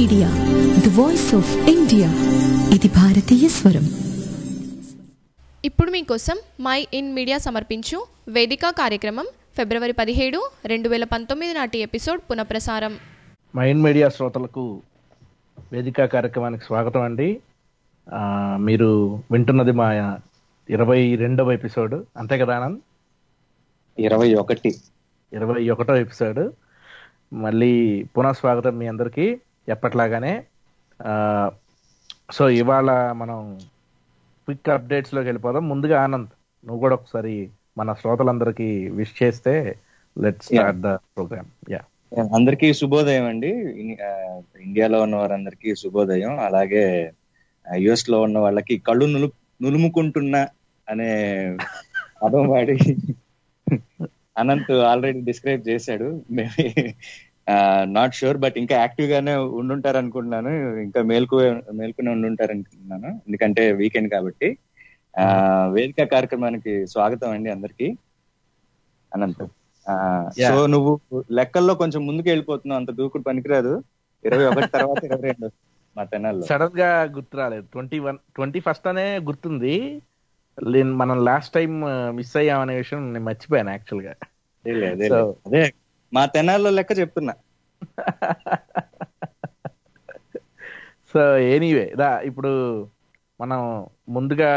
Media the voice of India ఇది భారతీయ స్వరం ఇప్పుడు మీకోసం మై ఇన్ మీడియా సమర్పించు వేదిక కార్యక్రమం ఫిబ్రవరి పదిహేడు రెండు వేల పంతొమ్మిది నాటి ఎపిసోడ్ పునఃప్రసారం మైండ్ మీడియా శ్రోతలకు వేదిక కార్యక్రమానికి స్వాగతం అండి ఆ, మీరు వింటున్నది మా ఇరవై రెండవ ఎపిసోడ్ అంతే కదా ఆనంద్ ఇరవై ఒకటి ఇరవై ఒకటో ఎపిసోడ్ మళ్ళీ పునః స్వాగతం మీ అందరికీ ఎప్పట్లాగానే ఆ, సో ఇవాళ మనం క్విక్ అప్డేట్స్లోకి వెళ్ళిపోదాం ముందుగా ఆనంద్ నువ్వు కూడా ఒకసారి మన శ్రోతలందరికీ విష్ చేస్తే let start the program yeah అందరికీ శుభోదయం అండి ఇన్- ఆ, ఇండియాలో ఉన్న వారందరికీ శుభోదయం అలాగే యుఎస్ లో ఉన్న వాళ్ళకి కళ్ళు నులు నులుముకుంటున్నా అనే పదం వాడి అనంత్ ఆల్రెడీ డిస్క్రైబ్ చేశాడు మేబీ నాట్ షూర్ బట్ ఇంకా యాక్టివ్ గానే ఉండుంటారు అనుకుంటున్నాను ఇంకా మేల్కు మేల్కునే ఉండుంటారు అనుకుంటున్నాను ఎందుకంటే వీకెండ్ కాబట్టి ఆ, వేదిక కార్యక్రమానికి స్వాగతం అండి అందరికి అనంత్ ఆ, Yeah. సో నువ్వు లెక్కల్లో కొంచెం ముందుకు వెళ్ళిపోతున్నావు అంత దూకుడు పనికిరాదు ఇరవై ఒకటి తర్వాత ఇరవై రెండు మా తెనాల్లో సడన్ గా గుర్తు రాలేదు ట్వంటీ వన్ ట్వంటీ ఫస్ట్ అనే గుర్తుంది లే- మనం లాస్ట్ టైం మిస్ అయ్యామనే విషయం నేను మర్చిపోయాను యాక్చువల్ గా అదేలే, అదేలే. So, అదే మా తెనాల్లో లెక్క చెప్తున్నా సో ఎనీవే రా ఇప్పుడు మనం ముందుగా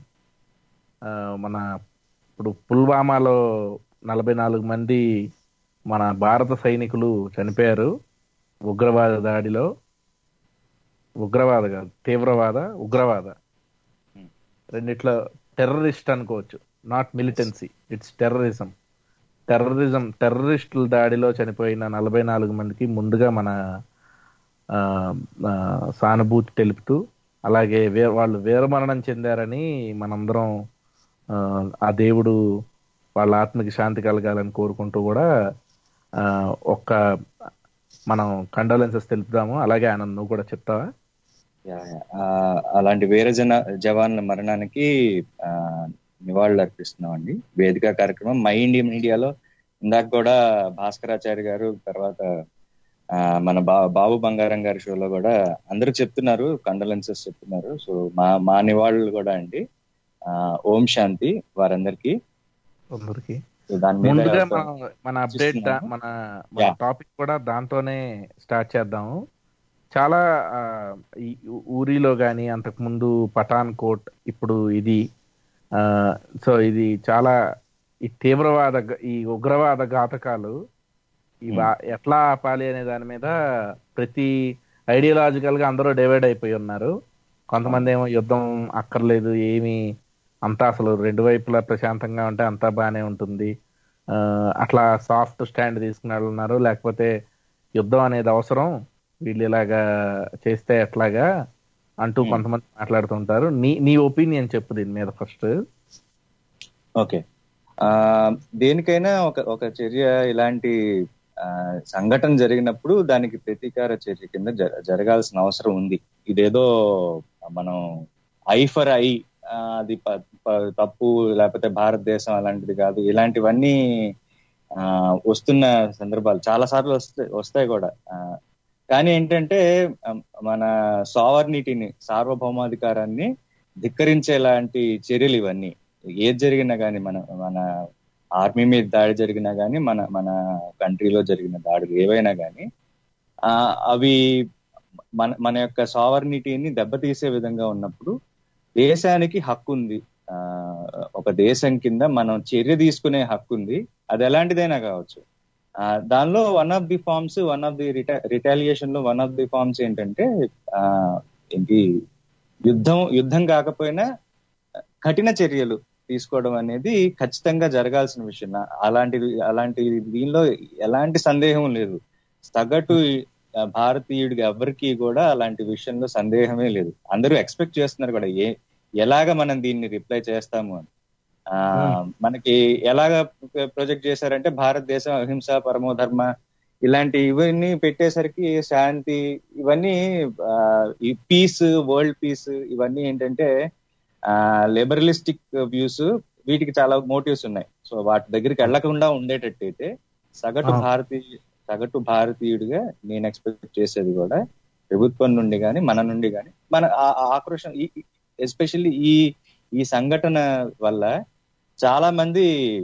ఆ, మన ఇప్పుడు పుల్వామాలో నలభై నాలుగు మంది మన భారత సైనికులు చనిపోయారు ఉగ్రవాద దాడిలో ఉగ్రవాద కాదు తీవ్రవాద ఉగ్రవాద రెండిట్లో టెర్రరిస్ట్ అనుకోవచ్చు not militancy it's terrorism terrorism టెర్రరిస్టుల దాడిలో చనిపోయిన నలభై నాలుగు మందికి ముందుగా మన ఆ, ఆ, సానుభూతి తెలుపుతూ అలాగే వే వాళ్ళు వీరమరణం చెందారని మనందరం ఆ, ఆ దేవుడు వాళ్ళ ఆత్మకి శాంతి కలగాలని కోరుకుంటూ కూడా ఆ, ఒక్క మనం కండోలెన్సెస్ తెలుపుదాము అలాగే ఆనంద్ నువ్వు కూడా చెప్తావా యా, యా. ఆ, అలాంటి వేరే జన జవాన్ల మరణానికి ఆ, నివాళులు అర్పిస్తున్నాం అండి వేదిక కార్యక్రమం మై ఇండియా మీడియాలో ఇందాక కూడా భాస్కరాచారి గారు తర్వాత ఆ, మన బా బాబు బంగారం గారి షోలో కూడా అందరూ చెప్తున్నారు కండలెన్సెస్ చెప్తున్నారు సో మా మా నివాళులు కూడా అండి ఆ, ఓం శాంతి వారందరికీ అందరికి సో దాని మీద ముందుగా ఒక- మనం మన అప్డేట్ చూస్తున్నాము. మన మన Yeah. టాపిక్ కూడా దాంతోనే స్టార్ట్ చేద్దాము చాలా ఆ, ఈ ఊరిలో కానీ అంతకు ముందు పఠాన్ కోట్ ఇప్పుడు ఇది ఆ, సో ఇది చాలా ఈ తీవ్రవాద గ- ఈ ఉగ్రవాద ఘాతకాలు ఇవి ఆ- ఎట్లా ఆపాలి అనే దాని మీద ప్రతి ఐడియాలజికల్ గా అందరూ డివైడ్ అయిపోయి ఉన్నారు కొంతమంది ఏమో యుద్ధం అక్కర్లేదు ఏమి అంతా అసలు రెండు వైపులా ప్రశాంతంగా ఉంటే అంతా బాగానే ఉంటుంది ఆ, అట్లా సాఫ్ట్ స్టాండ్ తీసుకునే వాళ్ళు ఉన్నారు లేకపోతే యుద్ధం అనేది అవసరం వీళ్ళు ఇలాగా చేస్తే ఎట్లాగా అంటూ Hmm. కొంతమంది మాట్లాడుతుంటారు నీ నీ ఒపీనియన్ చెప్పు దీని మీద ఫస్ట్ ఓకే ఆ దేనికైనా ఒక ఒక చర్య ఇలాంటి ఆ, సంఘటన జరిగినప్పుడు దానికి ప్రతీకార చర్య కింద జ- జరగాల్సిన అవసరం ఉంది ఇదేదో మనం ఐ ఫర్ ఐ అది ప- ప- తప్పు లేకపోతే భారతదేశం అలాంటిది కాదు ఇలాంటివన్నీ ఆ, వస్తున్న సందర్భాలు చాలా సార్లు వస్తాయి వస్తాయి కూడా ఆ, కానీ ఏంటంటే ఆ, మన సావర్నిటీని సార్వభౌమాధికారాన్ని ధిక్కరించేలాంటి చర్యలు ఇవన్నీ ఏది జరిగినా కానీ మన మన ఆర్మీ మీద దాడి జరిగినా కానీ మన మన కంట్రీలో జరిగిన దాడులు ఏవైనా కానీ ఆ, అవి మన మన యొక్క సావర్నిటీని దెబ్బతీసే విధంగా ఉన్నప్పుడు దేశానికి హక్కు ఉంది ఆ, ఒక దేశం కింద మనం చర్య తీసుకునే హక్కు ఉంది అది ఎలాంటిదైనా కావచ్చు ఆ, దానిలో one of the forms one of the retaliation లో వన్ ఆఫ్ ది ఫార్మ్స్ ఏంటంటే ఆ, ఏంటి యుద్ధం యుద్ధం కాకపోయినా కఠిన చర్యలు తీసుకోవడం అనేది ఖచ్చితంగా జరగాల్సిన విషయం నా- అలాంటి అలాంటి దీనిలో ఎలాంటి సందేహం లేదు సగటు ఆ, భారతీయుడికి ఎవరికి కూడా అలాంటి విషయంలో సందేహమే లేదు అందరూ ఎక్స్పెక్ట్ చేస్తున్నారు కూడా ఏ ఎలాగ మనం దీన్ని రిప్లై చేస్తాము అని ఆ మనకి ఎలాగ ప్రొజెక్ట్ చేశారంటే భారతదేశం అహింస పరమోధర్మ ఇలాంటి ఇవన్నీ పెట్టేసరికి శాంతి ఇవన్నీ ఆ, ఈ పీస్ వరల్డ్ పీస్ ఇవన్నీ ఏంటంటే లిబరలిస్టిక్ వ్యూస్ వీటికి చాలా మోటివ్స్ ఉన్నాయి సో వాటి దగ్గరికి వెళ్లకుండా ఉండేటట్టయితే సగటు అవును. భారతీయ సగటు భారతీయుడిగా నేను ఎక్స్పెక్ట్ చేసేది కూడా ప్రభుత్వం నుండి కానీ మన నుండి కానీ మన ఆ- ఆ ఆక్రోషం ఎస్పెషల్లీ ఈ ఈ సంఘటన వల్ల చాలా మంది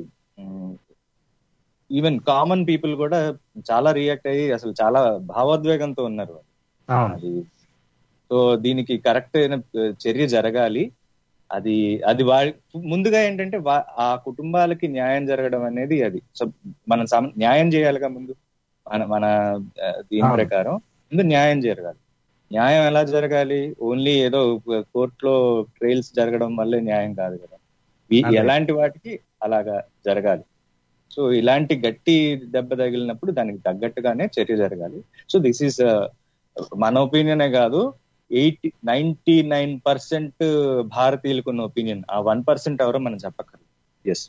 ఈవెన్ కామన్ పీపుల్ కూడా చాలా రియాక్ట్ అయ్యి అసలు చాలా భావోద్వేగంతో ఉన్నారు అవును అది సో దీనికి కరెక్ట్ అయిన ఆ, చర్య జరగాలి అది అది వారి ముందుగా ఏంటంటే వా- ఆ కుటుంబాలకి న్యాయం జరగడం అనేది అది సో మనం సమ- న్యాయం చేయాలిగా ముందు మన మన ఆ, దీని అవును. ప్రకారం ముందు న్యాయం జరగాలి న్యాయం ఎలా జరగాలి ఓన్లీ ఏదో కోర్టులో ట్రయల్స్ జరగడం వల్లే న్యాయం కాదు కదా ఈ- అదే. ఎలాంటి వాటికి అలాగా జరగాలి సో ఇలాంటి గట్టి దెబ్బ తగిలినప్పుడు దానికి తగ్గట్టుగానే చర్య జరగాలి సో దిస్ ఈస్ మన ఒపీనియనే కాదు ఎయిటీ నైన్టీ నైన్ పర్సెంట్ భారతీయులకు ఉన్న ఒపీనియన్ ఆ వన్ పర్సెంట్ ఎవరో మనం చెప్పక్కర్లేదు ఎస్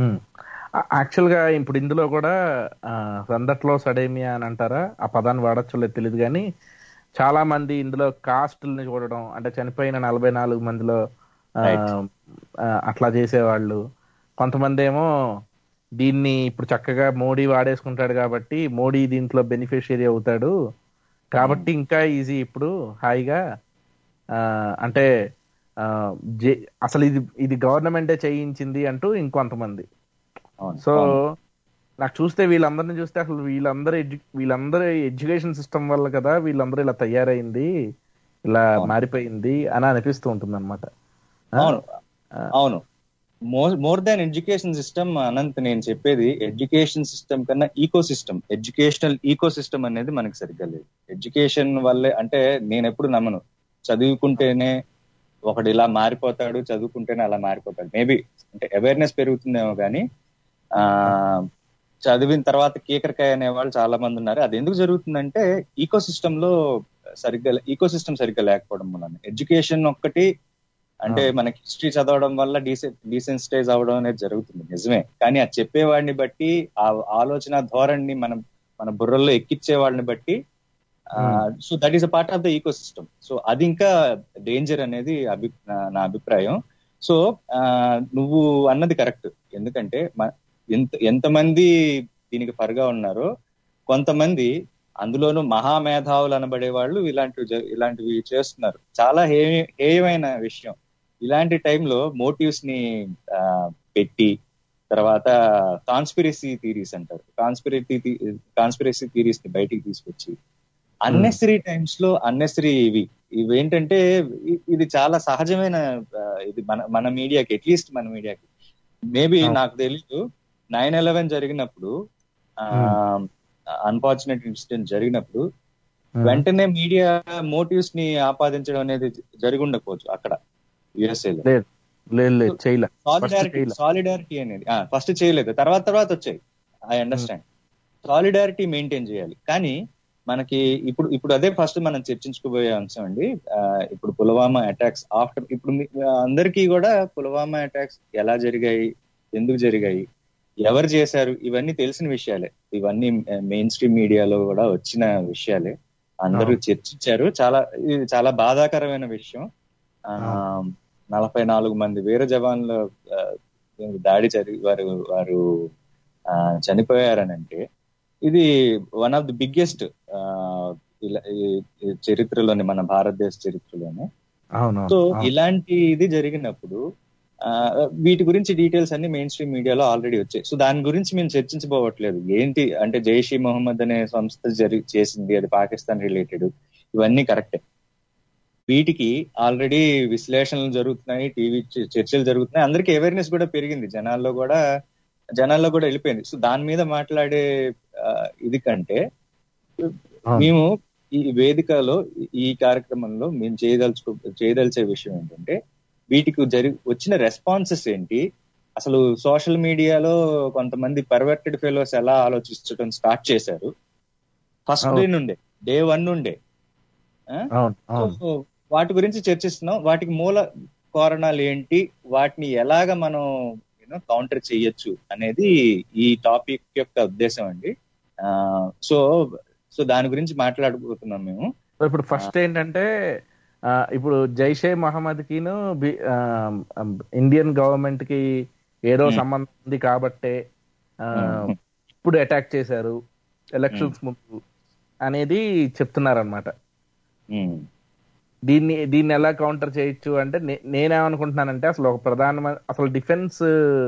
యాక్చువల్ గా ఇప్పుడు ఇందులో కూడా ఆ, సందట్లో సడేమియా అని అంటారా ఆ పదాన్ని వాడచ్చో లేదు తెలియదు కానీ చాలా మంది ఇందులో కాస్టుల్ని చూడడం అంటే చనిపోయిన నలభై నాలుగు మందిలో ఆ, Right. ఆ, అట్లా చేసేవాళ్ళు కొంతమంది ఏమో దీన్ని ఇప్పుడు చక్కగా మోడీ వాడేసుకుంటాడు కాబట్టి మోడీ దీంట్లో బెనిఫిషియరీ అవుతాడు కాబట్టి ఇంకా ఈజీ ఇప్పుడు హాయిగా ఆ, అంటే ఆ, జే- అసలు ఇది ఇది గవర్నమెంటే చేయించింది అంటూ ఇంకొంతమంది అవును సో అవును. నాకు చూస్తే వీళ్ళందరిని చూస్తే అసలు వీళ్ళందరూ ఎడ్యు వీళ్ళందరూ ఎడ్యుకేషన్ సిస్టమ్ వల్ల కదా వీళ్ళందరూ ఇలా తయారైంది ఇలా అవును. మారిపోయింది అని అనిపిస్తూ ఉంటుంది అనమాట అవును అవును more more than education system Anant నేను చెప్పేది ఎడ్యుకేషన్ సిస్టమ్ కన్నా eco system educational eco system అనేది మనకి సరిగ్గా లేదు ఎడ్యుకేషన్ వల్లే అంటే నేను ఎప్పుడు నమ్మను చదువుకుంటేనే ఒకడు ఇలా మారిపోతాడు చదువుకుంటేనే అలా మారిపోతాడు మేబీ అంటే అవేర్నెస్ పెరుగుతుందేమో కానీ ఆ చదివిన తర్వాత కీకరకాయ అనే వాళ్ళు చాలా మంది ఉన్నారు అది ఎందుకు జరుగుతుందంటే ఈకో సిస్టమ్ లో సరిగ్గా ఈకో సిస్టమ్ సరిగ్గా లేకపోవడం వలన ఎడ్యుకేషన్ ఒక్కటి అంటే మనకి హిస్టరీ చదవడం వల్ల డీసె డీసెన్సిటైజ్ అవ్వడం అనేది జరుగుతుంది నిజమే కానీ అది చెప్పేవాడిని బట్టి ఆ ఆలోచన ధోరణిని మనం మన బుర్రల్లో ఎక్కిచ్చే వాళ్ళని బట్టి so that is a part of the eco system so అది ఇంకా డేంజర్ అనేది అభి నా- నా అభిప్రాయం సో నువ్వు అన్నది కరెక్ట్ ఎందుకంటే మ- ఎంత ఎంతమంది దీనికి ఫర్గా ఉన్నారో కొంతమంది అందులోనూ మహామేధావులు అనబడే వాళ్ళు ఇలాంటివి జ- ఇలాంటివి చేస్తున్నారు చాలా హే హేయమైన విషయం ఇలాంటి టైంలో మోటివ్స్ ని ఆ, పెట్టి తర్వాత కాన్స్పిరసీ థీరీస్ అంటారు కాన్స్పిరసీ కాన్స్పిరసీ థీరీస్ ని బయటికి తీసుకొచ్చి అన్నెసరీ టైమ్స్ లో అన్నెసరీ ఇవి ఇవి ఏంటంటే ఇ- ఇది చాలా సహజమైన ఆ, ఇది మన మన మీడియాకి అట్లీస్ట్ మన మీడియాకి మేబీ అవును. నాకు తెలీదు నైన్ ఎలెవెన్ జరిగినప్పుడు అన్ఫార్చునేట్ ఇన్సిడెంట్ జరిగినప్పుడు వెంటనే మీడియా మోటివ్స్ ని ఆపాదించడం అనేది జరిగి ఉండకపోవచ్చు అక్కడ యుఎస్ఏ లో లేదు లేదు లేదు చేయలే సాలిడారిటీ చేయలే. సాలిడారిటీ అనేది ఫస్ట్ చేయలేదు తర్వాత తర్వాత వచ్చాయి ఐ అండర్స్టాండ్ సాలిడారిటీ మెయింటైన్ చేయాలి కానీ మనకి ఇప్పుడు ఇప్పుడు అదే ఫస్ట్ మనం చర్చించుకోబోయే అంశం అండి ఆ, ఇప్పుడు పుల్వామా అటాక్స్ ఆఫ్టర్ ఇప్పుడు మీ- అందరికీ కూడా పుల్వామా అటాక్స్ ఎలా జరిగాయి ఎందుకు జరిగాయి ఎవరు చేశారు ఇవన్నీ తెలిసిన విషయాలే ఇవన్నీ మెయిన్ స్ట్రీమ్ మీడియాలో కూడా వచ్చిన విషయాలే అందరూ చర్చించారు చాలా ఇది చాలా బాధాకరమైన విషయం ఆ, నలభై నాలుగు మంది వీర జవాన్లు ఆ, దాడి జరిగి వారు వారు ఆ, చనిపోయారని అంటే ఇది వన్ ఆఫ్ ది బిగ్గెస్ట్ చరిత్రలోని మన భారతదేశ చరిత్రలోనే అవును సో అవును. ఇలాంటి ఇది జరిగినప్పుడు ఆ, వీటి గురించి డీటెయిల్స్ అన్ని మెయిన్ స్ట్రీమ్ మీడియాలో ఆల్రెడీ వచ్చాయి సో దాని గురించి మేము చర్చించబోవట్లేదు ఏంటి అంటే జైష్ ఈ మొహమ్మద్ అనే సంస్థ జరి చేసింది అది పాకిస్తాన్ రిలేటెడ్ ఇవన్నీ కరెక్టే వీటికి ఆల్రెడీ విశ్లేషణలు జరుగుతున్నాయి టీవీ చర్చలు జరుగుతున్నాయి అందరికీ అవేర్నెస్ కూడా పెరిగింది జనాల్లో కూడా జనాల్లో కూడా వెళ్ళిపోయింది సో దాని మీద మాట్లాడే ఆ, ఇది కంటే అవును. మేము ఈ వేదికలో ఈ కార్యక్రమంలో మేము చేయదలుచుకో చేయదలిచే విషయం ఏంటంటే వీటికి జరి వచ్చిన రెస్పాన్సెస్ ఏంటి అసలు సోషల్ మీడియాలో కొంతమంది పర్వర్టెడ్ ఫెలోస్ ఎలా ఆలోచించడం స్టార్ట్ చేశారు ఫస్ట్ డే అవును. నుండే డే వన్ నుండే ఆ? అవును అవును సో వాటి గురించి చర్చిస్తున్నాం వాటికి మూల కారణాలు ఏంటి వాటిని ఎలాగ మనం యూనో కౌంటర్ చేయొచ్చు అనేది ఈ టాపిక్ యొక్క ఉద్దేశం అండి ఆ, సో సో దాని గురించి మాట్లాడబోతున్నాం మేము సో ఇప్పుడు ఫస్ట్ ఏంటంటే ఆ, ఇప్పుడు జైషే మహమ్మద్ కిను బి- ఆ, ఇండియన్ గవర్నమెంట్ కి ఏదో Hmm. సంబంధం ఉంది కాబట్టే ఆ, Hmm. ఇప్పుడు అటాక్ చేశారు ఎలక్షన్స్ ముందు అనేది చెప్తున్నారనమాట ఉమ్, దీన్ని దీన్ని ఎలా కౌంటర్ చేయొచ్చు అంటే నే- నేనేమనుకుంటున్నానంటే అసలు ఒక ప్రధాన అసలు డిఫెన్స్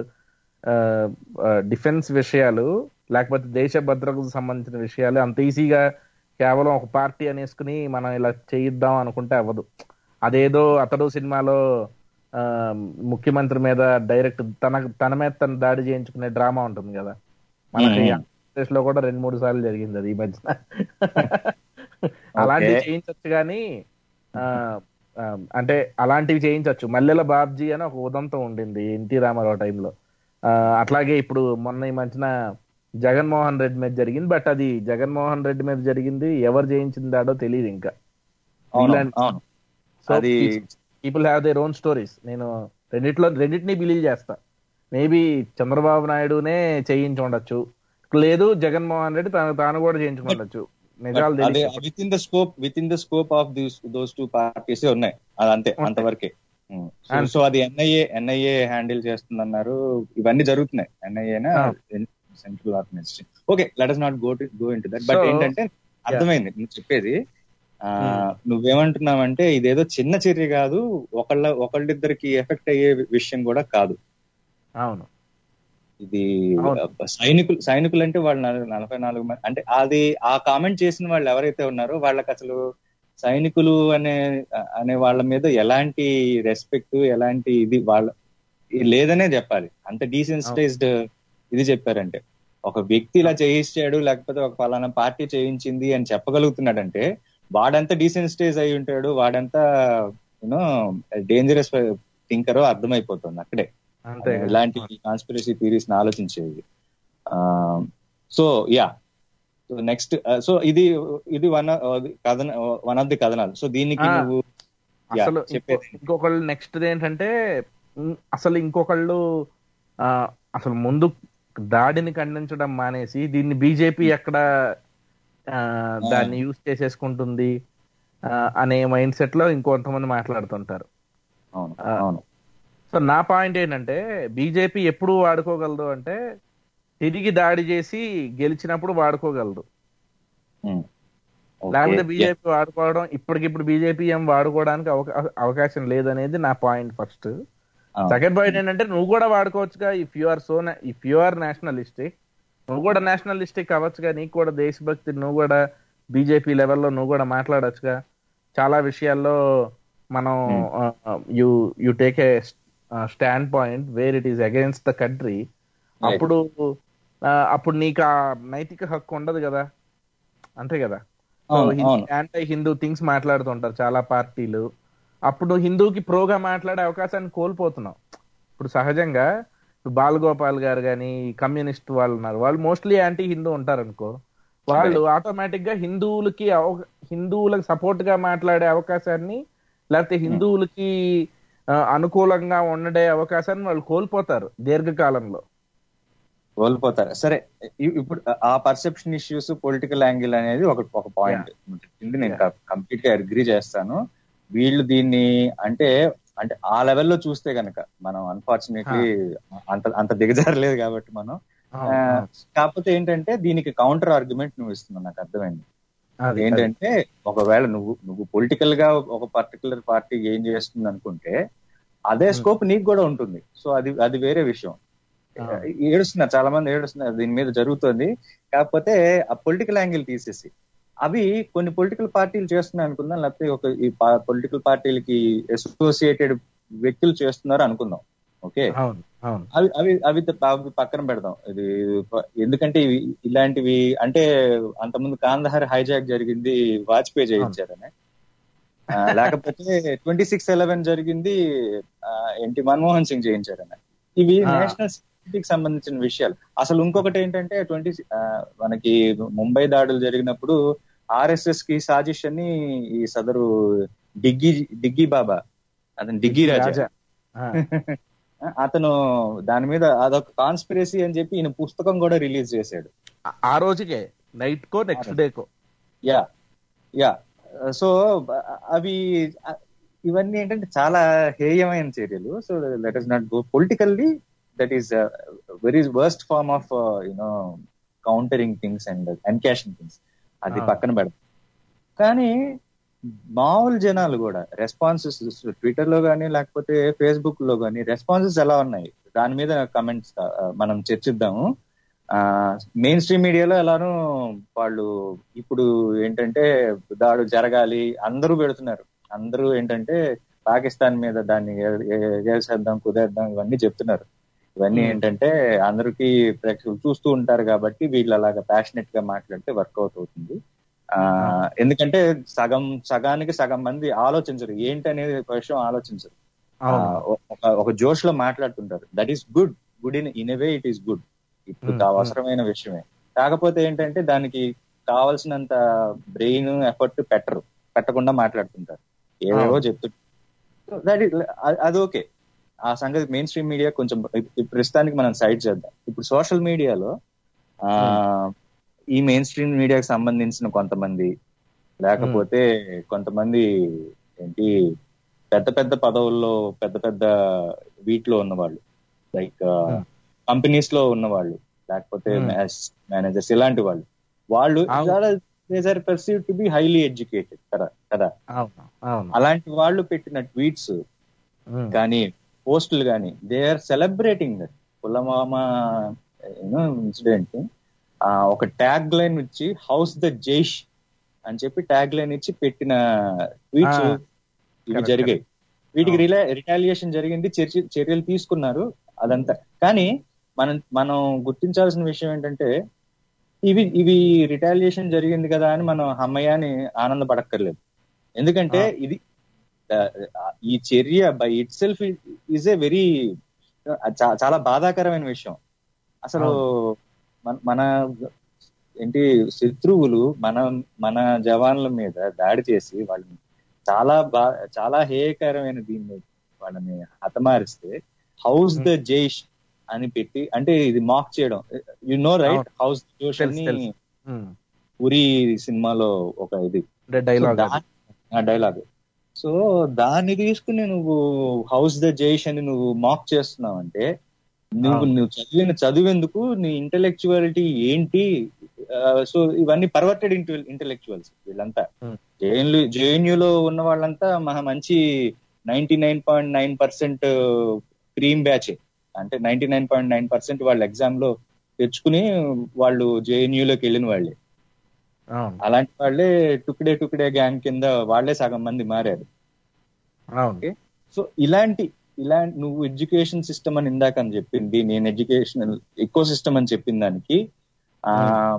డిఫెన్స్ విషయాలు లేకపోతే దేశ భద్రతకు సంబంధించిన విషయాలు అంత ఈజీగా కేవలం ఒక పార్టీ అనేసుకుని మనం ఇలా చేయిద్దాం అనుకుంటే అవ్వదు అదేదో అతడు సినిమాలో ఆ, ముఖ్యమంత్రి మీద డైరెక్ట్ తన తన మీద తన దాడి చేయించుకునే డ్రామా ఉంటుంది కదా మనకి మ్మ్. ఆంధ్రప్రదేశ్ లో కూడా రెండు మూడు సార్లు జరిగింది అది ఈ మధ్యన అలాంటివి చేయించవచ్చు కానీ ఆ, ఆ, అంటే అలాంటివి చేయించవచ్చు మల్లెల బాబ్జీ అని ఒక ఉదంతం ఉండింది ఎన్టీ రామారావు టైంలో అట్లాగే ఇప్పుడు మొన్న ఈ మధ్యన జగన్మోహన్ రెడ్డి మీద జరిగింది బట్ అది జగన్మోహన్ రెడ్డి మీద జరిగింది ఎవరు చేయించిందాడో తెలియదు ఇంకా అవును ఇలాంటి- అవును సో అది people have their own stories నేను రెండిట్లో రెండింటిని బిలీవ్ చేస్తా మేబీ చంద్రబాబు నాయుడునే చేయించి ఉండొచ్చు లేదు జగన్మోహన్ రెడ్డి తను తాను కూడా చేయించుకుండొచ్చు నిజాలు అదే తెలియదు within the scope within the scope of these those two parties ఉన్నాయి అది అంతే ఉంటాయి. అంతవరకే అంతే. సో అది ఎన్ఐఏ ఎన్ఐఏ హ్యాండిల్ చేస్తుందన్నారు ఇవన్నీ జరుగుతున్నాయి ఎన్ఐఏనా ఆ. Central organization okay let us not go to go into that but So, ఏంటంటే అర్థమైంది నువ్వు చెప్పేది ఆ నువ్వేమంటున్నావంటే ఇదేదో చిన్న చర్య కాదు ఒకళ్ళ ఒకళ్ళిద్దరికి ఎఫెక్ట్ అయ్యే విషయం కూడా కాదు అవును ఇది అవును. సైనికులు సైనికులు అంటే వాళ్ళు నల- నలభై నాలుగు మంది అంటే అది ఆ కామెంట్ చేసిన వాళ్ళు ఎవరైతే ఉన్నారో వాళ్ళకి అసలు సైనికులు అనే అనే వాళ్ళ మీద ఎలాంటి రెస్పెక్ట్ ఎలాంటి ఇది వాళ్ళ ఇది లేదనే చెప్పాలి అంత డీసెన్సిటైజ్డ్ ఇది చెప్పారంటే ఒక వ్యక్తి ఇలా చేయించాడు లేకపోతే ఒక ఫలానా పార్టీ చేయించింది అని చెప్పగలుగుతున్నాడంటే వాడంతా డీసెన్సిటైజ్ అయి ఉంటాడు వాడంతా యూనో డేంజరస్ థింకరో అర్థమైపోతుంది అక్కడే అంతే కదా. ఇలాంటి కాన్స్పిరసీ థీరీస్ ఆలోచించేది so yeah so next so ఇది ఇది వన్ కథన వన్ ఆఫ్ ది కథనాలు సో దీనికి ఆ, నువ్వు Yeah, అసలు చెప్పేది. ఇంకో- ఇంకొకళ్ళు నెక్స్ట్ ఏంటంటే ఉమ్, అసలు ఇంకొకళ్ళు ఆ, అసలు ముందు దాడిని ఖండించడం మానేసి దీన్ని బీజేపీ ఎక్కడ ఆ, దాన్ని యూజ్ చేసేసుకుంటుంది ఆ, అనే మైండ్ సెట్ లో ఇంకొంతమంది మాట్లాడుతుంటారు అవును ఆ, అవును సో నా పాయింట్ ఏంటంటే బీజేపీ ఎప్పుడు వాడుకోగలదు అంటే తిరిగి దాడి చేసి గెలిచినప్పుడు వాడుకోగలదు Hmm. Okay. లేకపోతే Yeah. బీజేపీ వాడుకోవడం ఇప్పటికిప్పుడు బీజేపీ ఏం వాడుకోవడానికి అవకా- అవకాశం లేదనేది నా point first Ah. Second point ఏంటంటే నువ్వు కూడా వాడుకోవచ్చుగా if you are so if you are nationalistic నువ్వు కూడా నేషనలిస్టిక్ అవ్వచ్చుగా నీకు కూడా దేశభక్తి నువ్వు కూడా బీజేపీ లెవెల్లో నువ్వు కూడా మాట్లాడొచ్చుగా చాలా విషయాల్లో మనం you you take a stand point where it is against the country అప్పుడు ఆ, అప్పుడు నీకు ఆ నైతిక హక్కు ఉండదు కదా అంతే కదా అవును, అవును. యాంటీ హిందూ థింగ్స్ మాట్లాడుతుంటారు చాలా పార్టీలు అప్పుడు హిందూకి ప్రోగా మాట్లాడే అవకాశాన్ని కోల్పోతున్నావు ఇప్పుడు సహజంగా ఇప్పుడు బాలగోపాల్ గారు కానీ కమ్యూనిస్ట్ వాళ్ళు ఉన్నారు వాళ్ళు మోస్ట్లీ యాంటీ హిందూ ఉంటారు అనుకో వాళ్ళు ఆటోమేటిక్ గా హిందువులకి అవ- హిందువులకు సపోర్ట్ గా మాట్లాడే అవకాశాన్ని లేకపోతే హిందువులకి ఆ, అనుకూలంగా ఉండే అవకాశాన్ని వాళ్ళు కోల్పోతారు దీర్ఘకాలంలో కోల్పోతారు సరే ఇ- ఇప్పుడు ఆ పర్సెప్షన్ ఇష్యూస్ పొలిటికల్ యాంగిల్ అనేది ఒక ఒక పాయింట్ చెప్పింది నేను కంప్లీట్ గా అగ్రీ చేస్తాను వీళ్ళు దీన్ని అంటే అంటే ఆ లెవెల్లో చూస్తే గనక మనం అన్ఫార్చునేట్లీ అంత అంత దిగజారలేదు కాబట్టి మనం అవును, ఆ, అవును. కాకపోతే ఏంటంటే దీనికి కౌంటర్ ఆర్గ్యుమెంట్ నువ్వు ఇస్తున్నావు నాకు అర్థమైంది అది- అది. ఏంటంటే ఒకవేళ నువ్వు నువ్వు పొలిటికల్ గా ఒక పర్టికులర్ పార్టీ ఏం చేస్తుంది అనుకుంటే అదే స్కోప్ నీకు కూడా ఉంటుంది సో అది అది వేరే విషయం ఆ. ఏడుస్తున్నారు చాలా మంది ఏడుస్తున్నారు దీని మీద జరుగుతుంది కాకపోతే ఆ పొలిటికల్ యాంగిల్ తీసేసి అవి కొన్ని పొలిటికల్ పార్టీలు చేస్తున్నాయి అనుకుందాం లేకపోతే ఒక ఈ పొలిటికల్ పార్టీలకి అసోసియేటెడ్ వ్యక్తులు చేస్తున్నారు అనుకుందాం ఓకే అవును అవును అవి అవి అవి త- అవి పక్కన పెడదాం ఇది ప- ఎందుకంటే ఇవి ఇలాంటివి అంటే అంతకుముందు కాందహార్ హైజాక్ జరిగింది వాజ్పేయి చేయించారని ఆ, లేకపోతే ట్వంటీ సిక్స్ ఎలెవెన్ జరిగింది ఎన్టీ మన్మోహన్ సింగ్ చేయించారని ఇవి ఆ. నేషనల్ సెక్యూరిటీకి సంబంధించిన విషయాలు అసలు ఇంకొకటి ఏంటంటే ట్వంటీ మనకి ముంబై దాడులు జరిగినప్పుడు ఆర్ఎస్ఎస్ కి సాజిష్ అని ఈ సదరు డిగ్గీ డిగ్గీ బాబా అతను డిగ్గీ రాజా రాజా ఆ, అతను దాని మీద అదొక కాన్స్పిరసీ అని చెప్పి ఈయన పుస్తకం కూడా రిలీజ్ చేశాడు ఆ రోజుకే నైట్ కో నెక్స్ట్ డే కో యా యా సో అవి అ- ఇవన్నీ ఏంటంటే చాలా హేయమైన చర్యలు so that is not go politically that is very worst form of you know countering things and encashing things అది Ah. పక్కన పెడతాం కానీ మామూలు జనాలు కూడా రెస్పాన్సెస్ ట్విట్టర్ లో కానీ లేకపోతే ఫేస్బుక్ లో కానీ రెస్పాన్సెస్ ఎలా ఉన్నాయి దాని మీద కమెంట్స్ మనం చర్చిద్దాము మెయిన్ స్ట్రీమ్ మీడియాలో ఎలానో వాళ్ళు ఇప్పుడు ఏంటంటే దాడు జరగాలి అందరూ పెడుతున్నారు అందరూ ఏంటంటే పాకిస్తాన్ మీద దాన్ని చేసేద్దాం కుదేద్దాం ఇవన్నీ చెప్తున్నారు ఇవన్నీ Hmm. ఏంటంటే అందరికీ ప్రేక్షకులు చూస్తూ ఉంటారు కాబట్టి వీళ్ళు అలాగా ప్యాషనెట్ గా మాట్లాడితే వర్కౌట్ అవుతుంది ఆ ఎందుకంటే సగం సగానికి సగం మంది ఆలోచించరు ఏంటి అనేది ఒక విషయం ఆలోచించరు ఆ, అవును ఒక ఒక జోష్ లో మాట్లాడుతుంటారు that is good good in in way it is good ఇప్పుడు Hmm. అవసరమైన విషయమే కాకపోతే ఏంటంటే దానికి కావాల్సినంత బ్రెయిన్ ఎఫర్ట్ పెట్టరు పెట్టకుండా మాట్లాడుతుంటారు ఏవేవో అవును. చెప్తుంటారు దట్ అది ఓకే ఆ సంగతి మెయిన్ స్ట్రీమ్ మీడియా కొంచెం ఇప్పుడు ప్రస్తుతానికి మనం సైడ్ చేద్దాం ఇప్పుడు సోషల్ మీడియాలో ఆ ఈ మెయిన్ స్ట్రీమ్ మీడియాకి సంబంధించిన కొంతమంది లేకపోతే కొంతమంది ఏంటి పెద్ద పెద్ద పదవుల్లో పెద్ద పెద్ద వీటిలో ఉన్నవాళ్ళు లైక్ Hmm. కంపెనీస్ లో ఉన్నవాళ్ళు లేకపోతే Hmm. మేనేజర్స్ ఇలాంటి వాళ్ళు వాళ్ళు అవును. Perceive to be highly educated కదా కదా అవును అవును అలాంటి వాళ్ళు పెట్టిన ట్వీట్స్ ఉమ్. కానీ పోస్టులు కానీ they are celebrating that Pulwama incident ఒక ట్యాగ్ లైన్ ఇచ్చి హౌస్ ద జైష్ అని చెప్పి ట్యాగ్ లైన్ ఇచ్చి పెట్టిన ట్వీట్స్ Ah, ఇవి correct, జరిగాయి వీటికి అవును. రిలా రిటాలియేషన్ జరిగింది చర్య చర్యలు తీసుకున్నారు అదంతా కానీ మనం మనం గుర్తించాల్సిన విషయం ఏంటంటే ఇవి ఇవి రిటాలియేషన్ జరిగింది కదా అని మనం అమ్మయ్యాని ఆనందపడక్కర్లేదు ఎందుకంటే ఆ. ఇది ఆ, ఈ చర్య by itself is a very చాలా బాధాకరమైన విషయం అసలు మన- మన ఏంటి శత్రువులు మన మన జవాన్ల మీద దాడి చేసి వాళ్ళని చాలా బా చాలా హేయకరమైన దీన్ని వాళ్ళని హతమారిస్తే హౌస్ ద జైష్ అని పెట్టి అంటే ఇది మాక్ చేయడం యు నో రైట్ అవును. హౌస్ జోష్ తెలుసు, అని తెలుసు. ఉమ్. ఉరి సినిమాలో ఒక ఇది అంటే డైలాగ్ అది. ఆ డైలాగ్ సో దాన్ని తీసుకుని నువ్వు హౌస్ ద జైష్ అని నువ్వు మాక్ చేస్తున్నావు అంటే నువ్వు అవును. నువ్వు చదివిన చదివేందుకు నీ ఇంటెలెక్చువాలిటీ ఏంటి సో ఇవన్నీ పర్వర్టెడ్ ఇంటెలెక్చువల్స్ వీళ్ళంతా Hmm. జేఎన్యూ జేఎన్యూలో ఉన్న వాళ్ళంతా మహా మంచి ninety nine point nine percent cream batch అంటే ninety nine point nine percent వాళ్ళ ఎగ్జామ్ లో తెచ్చుకుని వాళ్ళు జేఎన్యూలోకి వెళ్ళిన వాళ్ళే అవును అలాంటి వాళ్ళే టుకుడే టుకుడే గ్యాంగ్ కింద వాళ్ళే సగం మంది మారారు అవును సో ఇలాంటి ఇలాంటి నువ్వు ఎడ్యుకేషన్ సిస్టమ్ అని ఇందాక అని చెప్పింది నేను ఎడ్యుకేషనల్ ఎక్కువ సిస్టమ్ అని చెప్పిన దానికి ఆ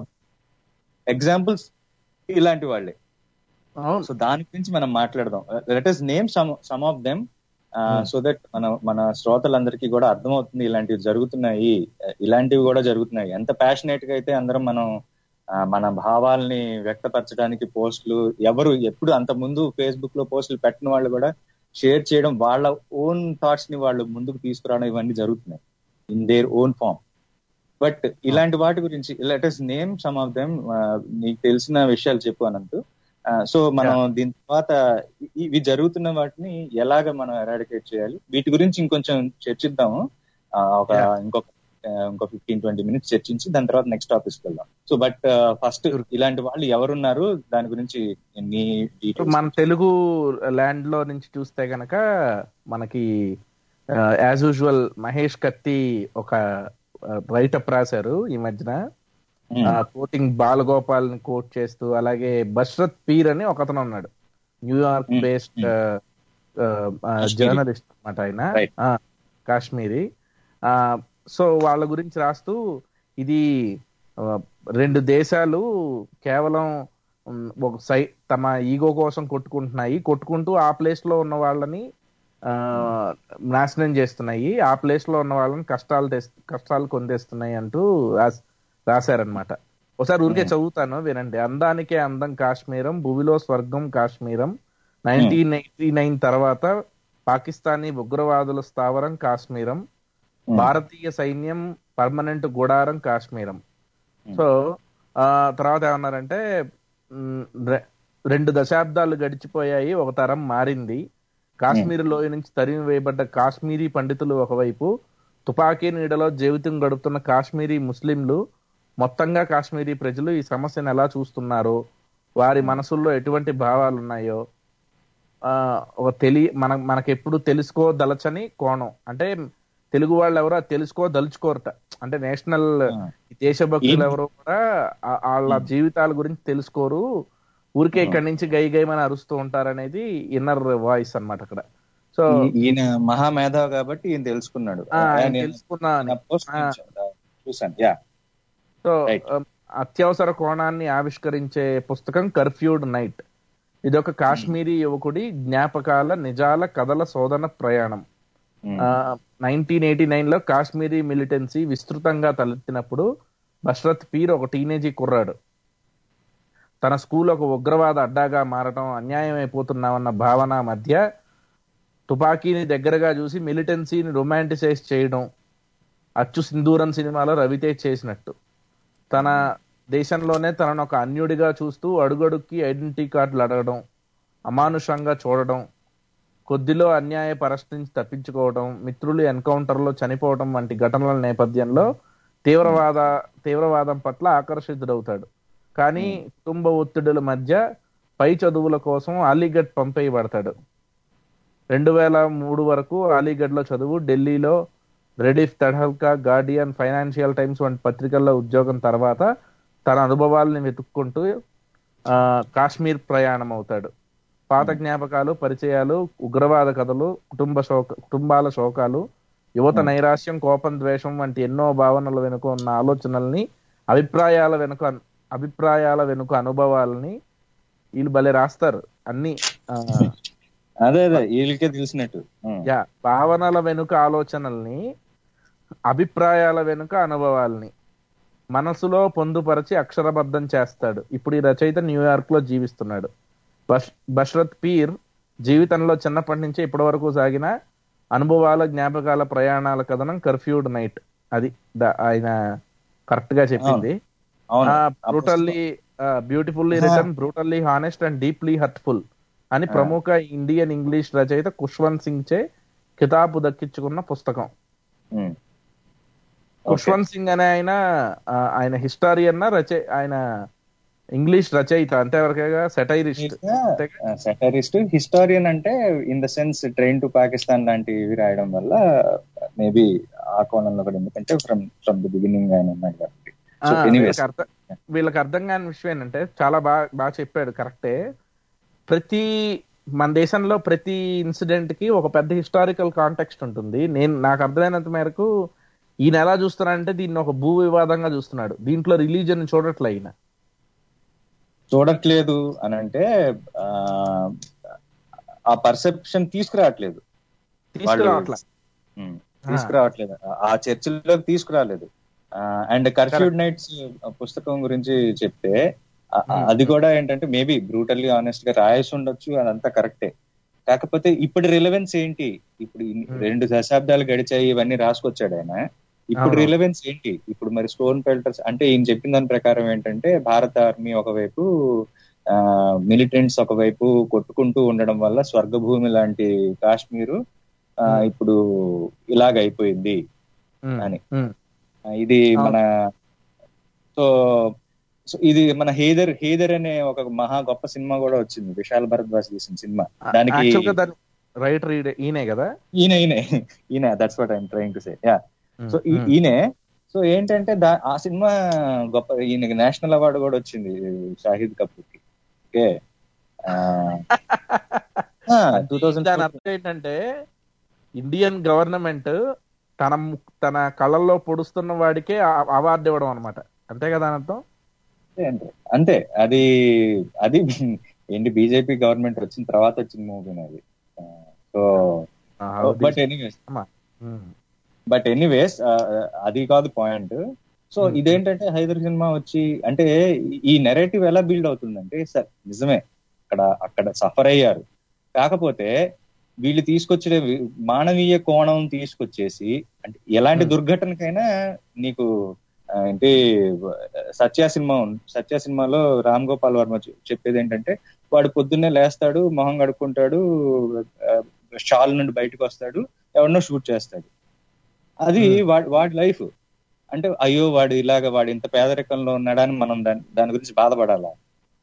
ఎగ్జాంపుల్స్ ఇలాంటి వాళ్ళే అవును సో దాని గురించి మనం మాట్లాడదాం let us name some some of them Hmm. So that మన మన శ్రోతలందరికీ కూడా అర్థమవుతుంది ఇలాంటివి జరుగుతున్నాయి ఇలాంటివి కూడా జరుగుతున్నాయి ఎంత ప్యాషనేట్ గా అయితే అందరం మనం ఆ, మన భావాల్ని వ్యక్తపరచడానికి పోస్టులు ఎవరు ఎప్పుడు అంత ముందు ఫేస్బుక్ లో పోస్టులు పెట్టిన వాళ్ళు కూడా షేర్ చేయడం వాళ్ళ ఓన్ థాట్స్ ని వాళ్ళు ముందుకు తీసుకురావడం ఇవన్నీ జరుగుతున్నాయి in their own form but ఇలాంటి వాటి గురించి let us name some of them నీకు తెలిసిన విషయాలు చెప్పు అనంతు సో మనం దీని తర్వాత ఇ- ఇవి జరుగుతున్న వాటిని ఎలాగ మనం ఎరాడికేట్ చేయాలి వీటి గురించి ఇంకొంచెం చర్చిద్దాము ఆ, ఒక Yeah. ఇంకొక ఆ, ఇంకో ఫిఫ్టీన్ ట్వంటీ మినిట్స్ చర్చించి దాని తర్వాత నెక్స్ట్ టాపిక్ వెళ్దాం సో బట్ ఫస్ట్ ఇలాంటి వాళ్ళు ఎవరున్నారు దాని గురించి నీ ఇప్పుడు details. మన తెలుగు ల్యాండ్ లో నుంచి చూస్తే గనక మనకి యాజ్ యూజువల్ మహేష్ కత్తి ఒక రైటప్ రాశారు ఈ మధ్యన Hmm. కోటింగ్ బాలగోపాల్ ని కోట్ చేస్తూ అలాగే బష్రత్ పీర్ అని ఒకతను ఉన్నాడు New York Hmm. Based Kashmiri. Journalist అన్నమాట ఆయన Right. ఆ, కాశ్మీరీ సో వాళ్ళ గురించి రాస్తూ ఇది ఆ, రెండు దేశాలు కేవలం ఉమ్, ఒక సై తమ ఈగో కోసం కొట్టుకుంటున్నాయి కొట్టుకుంటూ ఆ ప్లేస్ లో ఉన్న వాళ్ళని ఆ, నాశనం చేస్తున్నాయి ఆ ప్లేస్ లో ఉన్న వాళ్ళని కష్టాలు తెస్- కష్టాలు కొందేస్తున్నాయి అంటూ రాస్- రాశారనమాట ఒకసారి ఊరికే చదువుతాను వినండి అందానికే అందం కాశ్మీరం భూమిలో స్వర్గం కాశ్మీరం నైన్టీన్ ఎయిటీ నైన్ తర్వాత పాకిస్తానీ ఉగ్రవాదుల స్థావరం కాశ్మీరం Hmm. భారతీయ సైన్యం పర్మనెంట్ గుడారం కాశ్మీరం సో ఆ తర్వాత ఏమన్నారంటే మ్, రె- రెండు దశాబ్దాలు గడిచిపోయాయి ఒక తరం మారింది కాశ్మీర్ లోయ నుంచి తరిమి వేయబడ్డ కాశ్మీరీ పండితులు ఒకవైపు తుపాకీ నీడలో జీవితం గడుపుతున్న కాశ్మీరీ ముస్లింలు మొత్తంగా కాశ్మీరీ ప్రజలు ఈ సమస్యను ఎలా చూస్తున్నారో వారి మనసుల్లో ఎటువంటి భావాలు ఉన్నాయో ఆ, ఒక తెలి మన మనకెప్పుడు తెలుసుకోదలచని కోణం అంటే తెలుగు వాళ్ళు ఎవరో అది తెలుసుకోదలుచుకోరట అంటే నేషనల్ దేశభక్తులు ఎవరో కూడా ఆ- వాళ్ళ జీవితాల గురించి తెలుసుకోరు ఊరికే ఇక్కడి నుంచి గై గైమని అరుస్తూ ఉంటారనేది ఇన్నర్ వాయిస్ అన్నమాట అక్కడ సో ఈ- ఈయన మహామేధావి కాబట్టి ఈయన తెలుసుకున్నాడు ఆ, ఆయన నేను తెలుసుకున్నా అని. నా post ఆ. చూసా- చూశాను యా సో Right. ఆ, అత్యవసర కోణాన్ని ఆవిష్కరించే పుస్తకం కర్ఫ్యూడ్ నైట్ ఇది ఒక కాశ్మీరీ యువకుడి జ్ఞాపకాల నిజాల కథల శోధన ప్రయాణం నైన్టీన్ ఎయిటీ నైన్ లో కాశ్మీరీ మిలిటెన్సీ విస్తృతంగా తలెత్తినప్పుడు బష్రత్ పీర్ ఒక టీనేజీ కుర్రాడు తన స్కూల్ ఒక ఉగ్రవాద అడ్డాగా మారటం అన్యాయం అయిపోతున్నామన్న భావన మధ్య తుపాకీని దగ్గరగా చూసి మిలిటెన్సీని రొమాంటిసైజ్ చేయడం అచ్చు సింధూరం సినిమాలో రవితేజ్ చేసినట్టు తన దేశంలోనే తనను ఒక అన్యుడిగా చూస్తూ అడుగడుక్కి ఐడెంటిటీ కార్డులు అడగడం అమానుషంగా చూడడం కొద్దిలో అన్యాయ పరిస్థితి నుంచి తప్పించుకోవడం మిత్రులు ఎన్కౌంటర్లో చనిపోవడం వంటి ఘటనల నేపథ్యంలో తీవ్రవాద తీవ్రవాదం పట్ల ఆకర్షితుడవుతాడు కానీ కుటుంబ ఒత్తిడుల మధ్య పై చదువుల కోసం అలీగఢ్ పంపేయబడతాడు రెండు వేల మూడు వరకు అలీగఢ్లో చదువు ఢిల్లీలో Rediff Tehelka Guardian Financial Times వంటి పత్రికల్లో ఉద్యోగం తర్వాత తన అనుభవాల్ని వెతుక్కుంటూ ఆ, కాశ్మీర్ ప్రయాణం అవుతాడు పాత జ్ఞాపకాలు పరిచయాలు ఉగ్రవాద కథలు కుటుంబ శోక కుటుంబాల శోకాలు యువత నైరాశ్యం కోపం ద్వేషం వంటి ఎన్నో భావనల వెనుక ఉన్న ఆలోచనల్ని అభిప్రాయాల వెనుక అభిప్రాయాల వెనుక అనుభవాలని వీళ్ళు భలే రాస్తారు అన్ని ఆ, అదే అదే వీళ్ళకే తెలిసినట్టు ఉమ్. యా భావనల వెనుక ఆలోచనల్ని అభిప్రాయాల వెనుక అనుభవాల్ని మనసులో పొందుపరచి అక్షరబద్ధం చేస్తాడు ఇప్పుడు ఈ రచయిత న్యూయార్క్ లో జీవిస్తున్నాడు బష్ బష్రత్ పీర్ జీవితంలో చిన్నప్పటి నుంచి ఇప్పటి వరకు సాగిన అనుభవాల జ్ఞాపకాల ప్రయాణాల కథనం కర్ఫ్యూడ్ నైట్ అది ద- ఆయన కరెక్ట్ గా చెప్పింది అవును brutally beautifully return brutally honest and deeply hurtful అని ప్రముఖ ఇండియన్ ఇంగ్లీష్ రచయిత ఖుష్వంత్ సింగ్ చే కితాబు దక్కించుకున్న పుస్తకం ఉమ్. ఖుష్వంత్ సింగ్ అనే ఆయన ఆ, ఆయన హిస్టారియన్ రచయ ఆయన ఇంగ్లీష్ రచయిత అంతేవరకేగా సెటైరిస్ట్ సెటరిస్ట్ హిస్టారియన్ అంటే in the sense train to Pakistan లాంటివి రాయడం వల్ల మేబీ ఆ కోణంలో కూడా ఎందుకంటే ఫ్రమ్ ఫ్రమ్ ది బిగినింగ్ ఆయన ఉన్నాడు కాబట్టి సో ఎనీవేస్ వీళ్ళకి అర్థం వీళ్ళకి అర్థం కాని విషయం ఏంటంటే చాలా బాగా బాగా చెప్పాడు కరెక్టే ప్రతి మన దేశంలో ప్రతి ఇన్సిడెంట్ కి ఒక పెద్ద హిస్టారికల్ కాంటెక్స్ట్ ఉంటుంది నేను నాకు అర్థమైనంత మేరకు ఈయన ఎలా చూస్తున్నాడంటే దీన్ని ఒక భూ వివాదంగా చూస్తున్నాడు దీంట్లో రిలీజన్ చూడట్లే ఈయన చూడట్లేదు అని అంటే ఆ, ఆ పర్సెప్షన్ తీసుకురావట్లేదు తీసుకురావట్లే ఉమ్, తీసుకురావట్లేదు ఆ- ఆ చర్చల్లోకి తీసుకురాలేదు అండ్ కర్ఫ్యూడ్ నైట్స్ పుస్తకం గురించి చెప్తే ఆ- ఆ- అది కూడా ఏంటంటే మేబీ బ్రూటల్లీ ఆనెస్ట్ గా రాయేసి ఉండొచ్చు అదంతా కరెక్టే కాకపోతే ఇప్పుడు రిలవెన్స్ ఏంటి ఇప్పుడు ఇన్ని- Hmm. రెండు దశాబ్దాలు గడిచాయి ఇవన్నీ రాసుకొచ్చాడు ఆయన ఇప్పుడు అవును. రిలవెన్స్ ఏంటి ఇప్పుడు మరి స్టోన్ పెల్టర్స్ అంటే ఈయన చెప్పిన దాని ప్రకారం ఏంటంటే భారత ఆర్మీ ఒకవైపు మిలిటెంట్స్ ఒకవైపు కొట్టుకుంటూ ఉండడం వల్ల స్వర్గభూమి లాంటి కాశ్మీరు ఆ, Hmm. ఇప్పుడు ఇలాగ అయిపోయింది ఉమ్, అని. ఉమ్, ఆ, ఇది మన సో సో ఇది మన హేదర్ హేదర్ అనే ఒక మహా గొప్ప సినిమా కూడా వచ్చింది విశాల్ భరద్వాజ్ తీసిన సినిమా దానికి యాక్చువల్ గా దాని రైటర్ ఈయనే కదా ఈయన ఈయన ఈయన that's what I'm trying to say yeah um, so ఈ- ఉమ్. ఈయనే సో ఏంటంటే దా ఆ సినిమా గొప్ప ఈయనకి నేషనల్ అవార్డు కూడా వచ్చింది షాహిద్ కపూర్ కి ఓకే టూ థౌసండ్ దాని అర్థం ఏంటంటే ఇండియన్ గవర్నమెంట్ తన ము- తన కళ్ళల్లో పొడుస్తున్న వాడికే అవార్డు ఇవ్వడం అనమాట అంతే కదా దాని అర్థం అంతే అది అది ఏంటి బీజేపీ గవర్నమెంట్ వచ్చిన తర్వాత వచ్చిన మూవీ అది so but anyways um, but anyways అది కాదు పాయింట్ సో Hmm. ఇదేంటంటే హైదర్ సినిమా వచ్చి అంటే ఈ నెరేటివ్ ఎలా బిల్డ్ అవుతుందంటే సార్ నిజమే అక్కడ అక్కడ సఫర్ అయ్యారు కాకపోతే వీళ్ళు తీసుకొచ్చిన వి- మానవీయ కోణం తీసుకొచ్చేసి అంటే ఎలాంటి Hmm. దుర్ఘటనకైనా నీకు ఆ, ఏంటి సత్య సినిమా ఉంది సత్య సినిమాలో రామ్ గోపాల్ వర్మ చె- చెప్పేది ఏంటంటే వాడు పొద్దున్నే లేస్తాడు మొహం కడుక్కుంటాడు షాల్ నుండి బయటకు వస్తాడు ఎవరినో షూట్ చేస్తాడు అది Hmm. వాడి వాడి లైఫ్ అంటే అయ్యో వాడు ఇలాగ వాడు ఇంత పేదరికంలో ఉన్నాడని మనం దాని దాని గురించి బాధపడాలా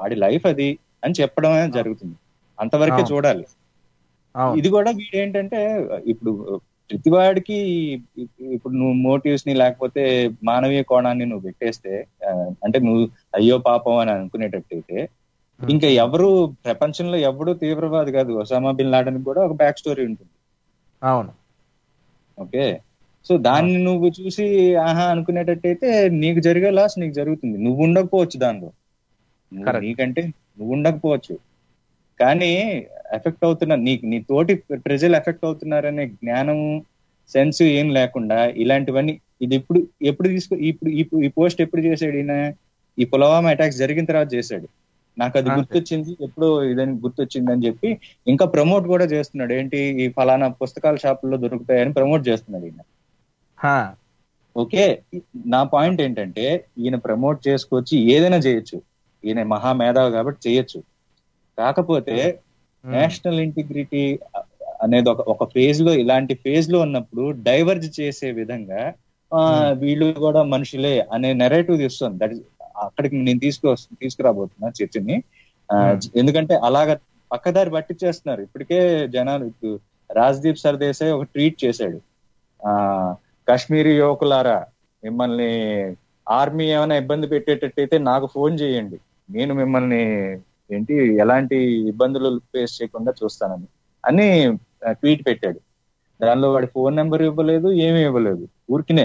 వాడి లైఫ్ అది అని చెప్పడమే జరుగుతుంది అంతవరకే అవును. చూడాలి అవును ఇది కూడా వీడు ఏంటంటే ఇప్పుడు ప్రతివాడికి ఇప్పుడు నువ్వు మోటివ్స్ ని లేకపోతే మానవీయ కోణాన్ని నువ్వు పెట్టేస్తే ఆ, అంటే నువ్వు అయ్యో పాపం అని అనుకునేటట్టయితే ఇంకా ఎవరు ప్రపంచంలో ఎవడు తీవ్రవాది కాదు ఒసామా బిన్ లాడెన్ కూడా ఒక బ్యాక్ స్టోరీ ఉంటుంది అవును ఓకే సో దాన్ని నువ్వు చూసి ఆహా అనుకునేటట్టయితే నీకు జరిగే లాస్ నీకు జరుగుతుంది నువ్వు ఉండకపోవచ్చు దానిలో నువ్వు- Correct. నీకంటే నువ్వు ఉండకపోవచ్చు కానీ ఎఫెక్ట్ అవుతున్న నీ నీ తోటి ప్రజలు ఎఫెక్ట్ అవుతున్నారనే జ్ఞానం సెన్స్ ఏం లేకుండా ఇలాంటివన్నీ ఇది ఇప్పుడు ఎప్పుడు తీసుకో ఇప్పుడు ఈ- ఈ పోస్ట్ ఎప్పుడు చేశాడు ఈయన ఈ పులవామా అటాక్స్ జరిగిన తర్వాత చేశాడు నాకు అది అంతే. గుర్తొచ్చింది ఎప్పుడో ఇదని గుర్తొచ్చింది అని చెప్పి ఇంకా ప్రమోట్ కూడా చేస్తున్నాడు ఏంటి ఈ ఫలానా పుస్తకాల షాపుల్లో దొరుకుతాయని ప్రమోట్ చేస్తున్నాడు ఈయన హా, ఓకే నా పాయింట్ ఏంటంటే ఈయన ప్రమోట్ చేసుకొచ్చి ఏదైనా చేయొచ్చు ఈయన మహా మేధావి కాబట్టి చేయొచ్చు కాకపోతే ఉమ్, నేషనల్ ఇంటిగ్రిటీ అనేది ఒక ఒక ఫేజ్ లో ఇలాంటి ఫేజ్ లో ఉన్నప్పుడు డైవర్జ్ చేసే విధంగా ఆ, వీళ్ళు కూడా మనుషులే అనే నెరేటివ్ తీస్తుంది దట్ ఇస్ అక్కడికి నేను తీసుకు తీసుకురాబోతున్నా చర్చని ఆ, Hmm. ఎందుకంటే అలాగ పక్కదారి పట్టించేస్తున్నారు ఇప్పటికే జనాలు ఇప్పుడు రాజ్దీప్ సర్దేశాయ్ ఒక ట్వీట్ చేశాడు ఆ కాశ్మీరీ యువకులారా మిమ్మల్ని ఆర్మీ ఏమైనా ఇబ్బంది పెట్టేటట్టయితే నాకు ఫోన్ చేయండి నేను మిమ్మల్ని ఏంటి ఎలాంటి ఇబ్బందులు ఫేస్ చేయకుండా చూస్తానని అని ట్వీట్ పెట్టాడు దానిలో వాడి ఫోన్ నెంబర్ ఇవ్వలేదు ఏమీ ఇవ్వలేదు ఊరికినే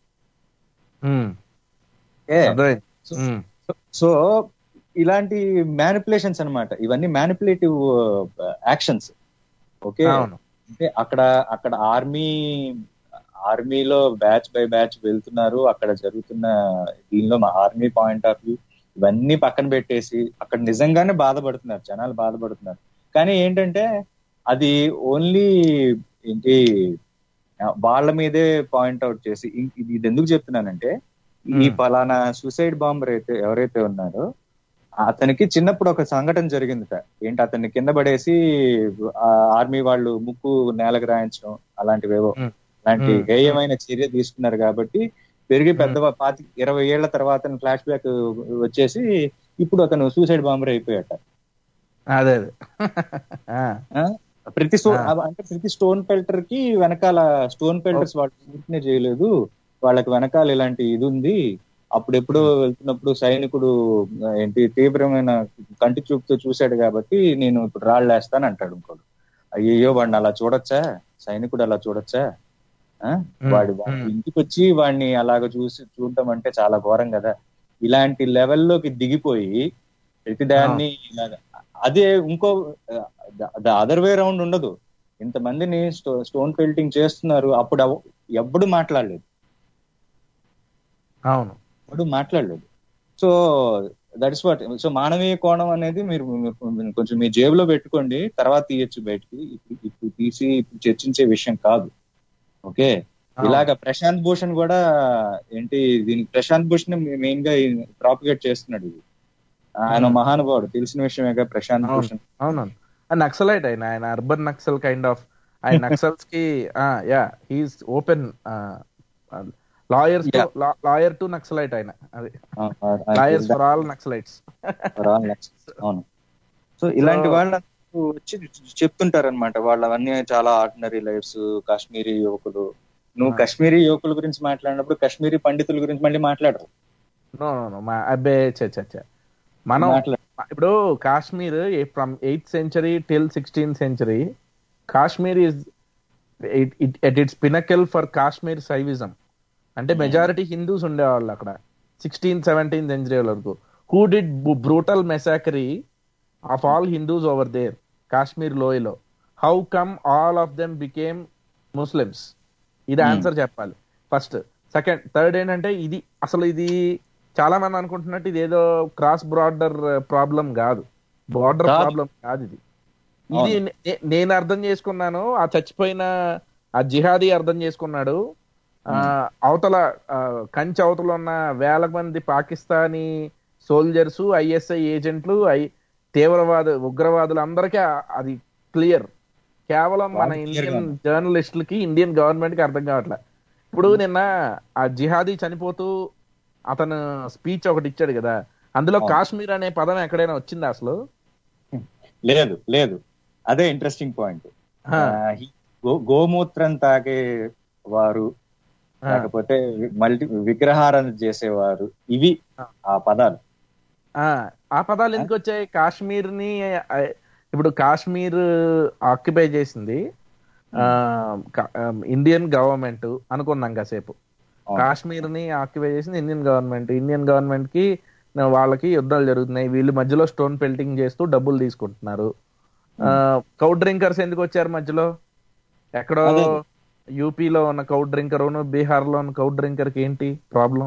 ఉమ్, ఏ, అర్థమైంది సో- ఉమ్, సో ఇలాంటి మ్యానిపులేషన్స్ అన్నమాట ఇవన్నీ మ్యానిపులేటివ్ యాక్షన్స్ ఓకే అవును అంటే అక్కడ అక్కడ ఆర్మీ ఆర్మీలో బ్యాచ్ బై బ్యాచ్ వెళ్తున్నారు అక్కడ జరుగుతున్న దీనిలో మా ఆర్మీ పాయింట్ ఆఫ్ వ్యూ ఇవన్నీ పక్కన పెట్టేసి అక్కడ నిజంగానే బాధపడుతున్నారు జనాలు బాధపడుతున్నారు కానీ ఏంటంటే అది ఓన్లీ ఏంటి ఆ, వాళ్ళ మీదే పాయింట్ అవుట్ చేసి ఇం- ఇది ఇది ఎందుకు చెప్తున్నానంటే ఈ Hmm. ఫలానా సూసైడ్ బాంబర్ అయితే ఎవరైతే ఉన్నారో అతనికి చిన్నప్పుడు ఒక సంఘటన జరిగిందిట ఏంటి అతన్ని కింద పడేసి ఆ ఆర్మీ వాళ్ళు ముక్కు నేలకు రాయించడం అలాంటివేవో Hmm. అలాంటి Hmm. హేయమైన చర్య తీసుకున్నారు కాబట్టి పెరిగి పెద్ద పాతి ఇరవై ఏళ్ల తర్వాత ఫ్లాష్ బ్యాక్ వచ్చేసి ఇప్పుడు అతను సూసైడ్ బాంబర్ అయిపోయాట అదే అదే ఆ, ఆ? ప్రతి స్టో ఆ. అంటే ప్రతి స్టోన్ పెల్టర్ కి వెనకాల స్టోన్ పెల్టర్స్ వాళ్ళు ఊరికనే చేయలేదు వాళ్ళకి వెనకాల ఇలాంటి ఇది ఉంది అప్పుడెప్పుడో వెళ్తున్నప్పుడు సైనికుడు ఆ, ఏంటి తీవ్రమైన కంటి చూపుతో చూశాడు కాబట్టి నేను ఇప్పుడు రాళ్ళు వేస్తాను అంటాడు ఇంకోడు అయ్యయ్యో వాడిని అలా చూడొచ్చా సైనికుడు అలా చూడొచ్చా ఆ? మ్మ్. వాడి వాడి మ్మ్. ఇంటికి వచ్చి వాడిని అలాగ చూసి చూడటం అంటే చాలా ఘోరం కదా ఇలాంటి లెవెల్లోకి దిగిపోయి ప్రతిదాన్ని ఇలాగ అదే ఇంకో ద అదర్ వే రౌండ్ ఉండదు ఇంతమందిని స్టో స్టోన్ పెల్టింగ్ చేస్తున్నారు అప్పుడు ఎవ- ఎవ్వడు మాట్లాడలేదు అవును ఎవ్వడు మాట్లాడలేదు so that is what so మానవీయ కోణం అనేది మీరు మీరు కొంచెం మీ జేబులో పెట్టుకోండి తర్వాత తీయొచ్చు బయటికి ఇప్పుడు ఇప్పుడు తీసి ఇప్పుడు చర్చించే విషయం కాదు ఓకే అవును. ఇలాగ ప్రశాంత్ భూషణ్ కూడా ఏంటి దీనికి ప్రశాంత్ భూషణ్ మెయిన్ గా ప్రాపిగేట్ చేస్తున్నాడు ఇది ఆయన Hmm. మహానుభావుడు తెలిసిన విషయమేగా ప్రశాంత్ అవును. భూషణ్ అవునవును నక్సలైట్ ఆయన ఆయన అర్బన్ నక్సల్ కైండ్ ఆఫ్ ఆయన నక్సల్స్ కి yeah he's open lawyers Yeah. Lawyer to Naxalite ఆయన అది ఆ, ఆ, ఆ, లాయర్స్ ఫర్ ఆల్ నక్సలైట్స్ రాల్ నెక్స్ట్. అవును సో ఇలాంటి వాళ్ళ వచ్చి చెప్తుంటారనమాట వాళ్ళవన్నీ చాలా ఆర్డినరీ లైఫ్స్ కాశ్మీరీ యువకులు నువ్వు ఆ. కాశ్మీరీ యువకుల గురించి మాట్లాడినప్పుడు కాశ్మీరీ పండితుల గురించి మళ్ళీ మాట్లాడరు నో నో నో మా అబ్బే చ చ చ. మనం మాట్లాడరు ఇప్పుడు Kashmir from eighth century till sixteenth century Kashmir is at its pinnacle for Kashmir Shaivism అంటే మెజారిటీ హిందూస్ ఉండేవాళ్ళు అక్కడ సిక్స్టీన్త్ సెవెంటీన్త్ సెంచరీ వరకు who did brutal massacre of all Hindus over there Kashmir లోయలో how come all of them became Muslims ఇది Hmm. ఆన్సర్ చెప్పాలి first second third ఏంటంటే ఇది అసలు ఇది చాలా మంది అనుకుంటున్నట్టు ఇది ఏదో క్రాస్ బార్డర్ ప్రాబ్లం కాదు బార్డర్ కాదు. ప్రాబ్లం కాదు ఇది ఇది నే- నేను అర్థం చేసుకున్నాను ఆ చచ్చిపోయిన ఆ జిహాదీ అర్థం చేసుకున్నాడు ఆ అవతల ఆ, కంచి అవతల ఉన్న వేల మంది పాకిస్తానీ సోల్జర్స్ ఐఎస్ఐ ఏజెంట్లు ఐ తీవ్రవాద ఉగ్రవాదులు అందరికీ ఆ- అది క్లియర్ కేవలం మన వాళ్ళకి clear గా ఇండియన్ ఉంది. జర్నలిస్టులకి ఇండియన్ గవర్నమెంట్ కి అర్థం కావట్లే ఇప్పుడు నిన్న ఆ జిహాదీ చనిపోతూ అతను స్పీచ్ ఒకటి ఇచ్చాడు కదా అందులో అవును. కాశ్మీర్ అనే పదం ఎక్కడైనా వచ్చిందా అసలు లేదు లేదు అదే ఇంట్రెస్టింగ్ పాయింట్ ఆ, గోమూత్రం తాగే వారు ఆ, లేకపోతే మల్టీ విగ్రహారాధన చేసేవారు ఇవి ఆ. ఆ పదాలు ఆ, ఆ పదాలు ఎందుకు వచ్చాయి కాశ్మీర్ ని ఆ, ఇప్పుడు కాశ్మీర్ ఆక్యుపై చేసింది ఆ, క- ఆ, ఇండియన్ గవర్నమెంట్ అనుకున్నాం కాసేపు అవును. కాశ్మీర్ ని ఆక్యుపై చేసింది ఇండియన్ గవర్నమెంట్ ఇండియన్ గవర్నమెంట్ కి ఆ, వాళ్ళకి యుద్ధాలు జరుగుతున్నాయి వీళ్ళు మధ్యలో స్టోన్ పెల్టింగ్ చేస్తూ డబ్బులు తీసుకుంటున్నారు కౌ డ్రింకర్స్ ఎందుకు వచ్చారు మధ్యలో ఎక్కడో అదే. యూపీలో ఉన్న కౌ డ్రింకర్ బీహార్ లో ఉన్న కౌ డ్రింకర్ కి ఏంటి ప్రాబ్లం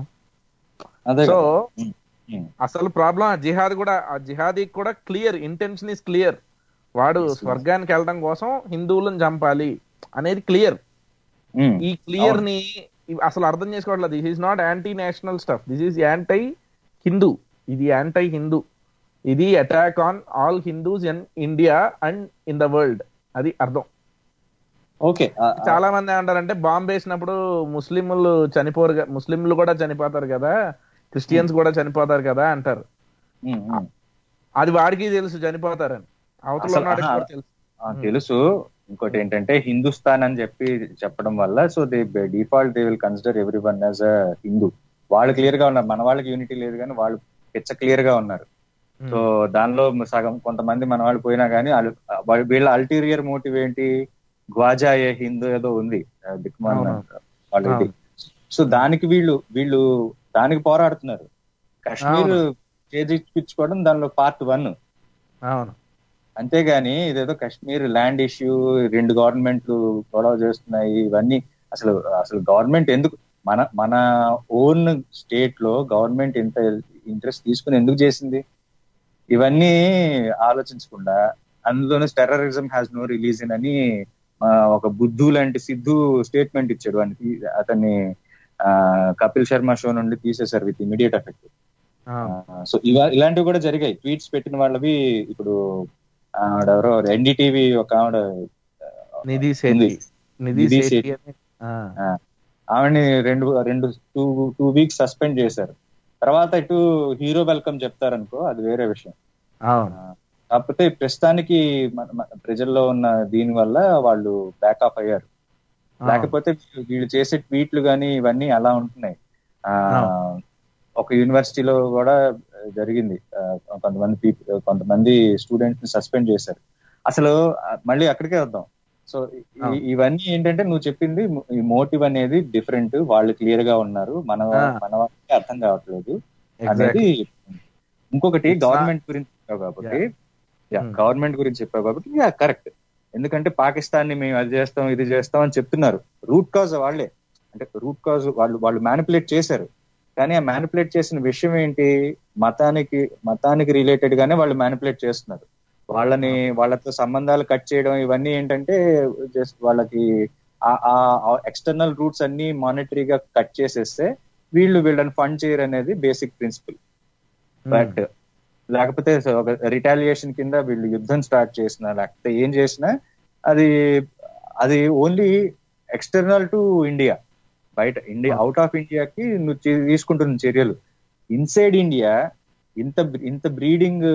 అదే సో కదా. ఉమ్, ఉమ్. అసలు ప్రాబ్లం ఆ జిహాద్ కూడా ఆ జిహాదీ కూడా క్లియర్ ఇంటెన్షన్ ఇస్ క్లియర్ వాడు Yes, yes. స్వర్గానికి వెళ్ళడం కోసం హిందువులను చంపాలి అనేది క్లియర్ ఉమ్. ఈ క్లియర్ ని ఇవి అసలు అర్థం చేసుకోవట్లేదు this is not anti national stuff this is anti Hindu ఇది యాంటై హిందూ ఇది attack on all Hindus in India and in the world అది అర్థం ఓకే ఆ, ఆ, చాలా మంది ఏమంటారంటే బాంబు వేసినప్పుడు ముస్లింలు చనిపోరు గా- ముస్లింలు కూడా చనిపోతారు కదా క్రిస్టియన్స్ కూడా చనిపోతారు కదా అంటారు ఉమ్, ఉమ్. అది వాడికి తెలుసు చనిపోతారని అవతల అసలు, ఉన్నవాడికి ఆహా. కూడా తెలుసు ఆ, తెలుసు ఇంకోటి ఏంటంటే హిందుస్థాన్ అని చెప్పి చెప్పడం వల్ల so they default they will consider every one as a Hindu వాళ్ళు క్లియర్ గా ఉన్నారు మన వాళ్ళకి యూనిటీ లేదు కానీ వాళ్ళు పిచ్చ క్లియర్ గా ఉన్నారు సో దానిలో సగం కొంతమంది మన వాళ్ళు పోయినా కానీ వాళ్ళు- వాళ్ళ- వీళ్ళ అల్టీరియర్ మోటివ్ ఏంటి గ్వాజా ఏ హిందూ ఏదో ఉంది ఆ, దిక్మాలిన అవును. వాళ్ళది సో దానికి వీళ్ళు వీళ్ళు దానికి పోరాడుతున్నారు కాశ్మీర్ చేజిక్కించుకోవడం దానిలో పార్ట్ వన్ అవును అంతేగాని ఇదేదో కాశ్మీర్ ల్యాండ్ ఇష్యూ రెండు గవర్నమెంట్లు గొడవ చేస్తున్నాయి ఇవన్నీ అసలు అసలు గవర్నమెంట్ ఎందుకు మన మన ఓన్ స్టేట్ లో గవర్నమెంట్ ఇంత ఇంట్రెస్ట్ తీసుకుని ఎందుకు చేసింది ఇవన్నీ ఆలోచించకుండా అందులోనూ టెర్రరిజం హ్యాస్ నో రిలీజన్ అని ఆ, ఒక బుద్ధు లాంటి సిద్ధు స్టేట్మెంట్ ఇచ్చాడు వానికి అతన్ని ఆ, కపిల్ శర్మ షో నుండి తీసేశారు విత్ ఇమీడియట్ ఎఫెక్ట్ అవును సో ఇవా ఇలాంటివి కూడా జరిగాయి ట్వీట్స్ పెట్టిన వాళ్ళవి ఇప్పుడు ఆవిడెవరో ఎన్డీటీవీ ఒక ఆవిడ నిధి ఉంది. శెట్టి నిధి నిధి శెట్టి శెట్టి. అని ఆ, ఆవిడని రెండు రెండు టూ టూ వీక్స్ సస్పెండ్ చేశారు తర్వాత ఇటు హీరో వెల్కమ్ చెప్తారనుకో అది వేరే విషయం అవును కాకపోతే ప్రస్తుతానికి మన మన ప్రజల్లో ఉన్న దీని వల్ల వాళ్ళు బ్యాకప్ అయ్యారు అవును. లేకపోతే వీళ్ళు- వీళ్ళు చేసే ట్వీట్లు గానీ ఇవన్నీ అలా ఉంటున్నాయి ఆ ఒక యూనివర్సిటీలో కూడా జరిగింది ఆ, కొంతమంది పీపుల్ కొంతమంది స్టూడెంట్స్ ని సస్పెండ్ చేశారు అసలు ఆ, మళ్ళీ అక్కడికే వద్దాం సో ఈ- అవును. ఇవన్నీ ఏంటంటే నువ్వు చెప్పింది ఈ మోటివ్ అనేది డిఫరెంట్ వాళ్ళు క్లియర్ గా ఉన్నారు మన వా- ఆ. మన వాళ్ళకి అర్థం కావట్లేదు ఎగ్జాక్ట్లీ అనేది ఇంకొకటి It's not- గవర్నమెంట్ గురించి చెప్పావు కాబట్టి Hmm. గవర్నమెంట్ గురించి చెప్పావు కాబట్టి యా కరెక్ట్ ఎందుకంటే పాకిస్తాన్ ని మేము అది చేస్తాం ఇది చేస్తాం అని చెప్తున్నారు రూట్ కాజ్ వాళ్ళే అంటే రూట్ కాజ్ వాళ్ళు వాళ్ళు మ్యానిపులేట్ చేశారు కానీ ఆ మ్యానిపులేట్ చేసిన విషయం ఏంటి మతానికి మతానికి రిలేటెడ్ గానే వాళ్ళు మ్యానిపులేట్ చేస్తున్నారు వాళ్ళని వాళ్ళతో సంబంధాలు కట్ చేయడం ఇవన్నీ ఏంటంటే జస్ట్ వాళ్ళకి ఆ ఎక్స్టర్నల్ రూట్స్ అన్ని మానిటరీగా కట్ చేసేస్తే వీళ్ళు వీళ్ళని ఫండ్ చేయరు అనేది బేసిక్ ప్రిన్సిపల్ బట్ లేకపోతే ఒక రిటాలియేషన్ కింద వీళ్ళు యుద్ధం స్టార్ట్ చేసినా లేకపోతే ఏం చేసినా అది అది ఓన్లీ ఎక్స్టర్నల్ టు ఇండియా బయట ఇండియా అవుట్ ఆఫ్ ఇండియాకి నువ్వు చే- తీసుకుంటున్న చర్యలు ఇన్సైడ్ ఇండియా ఇంత ఇంత breeding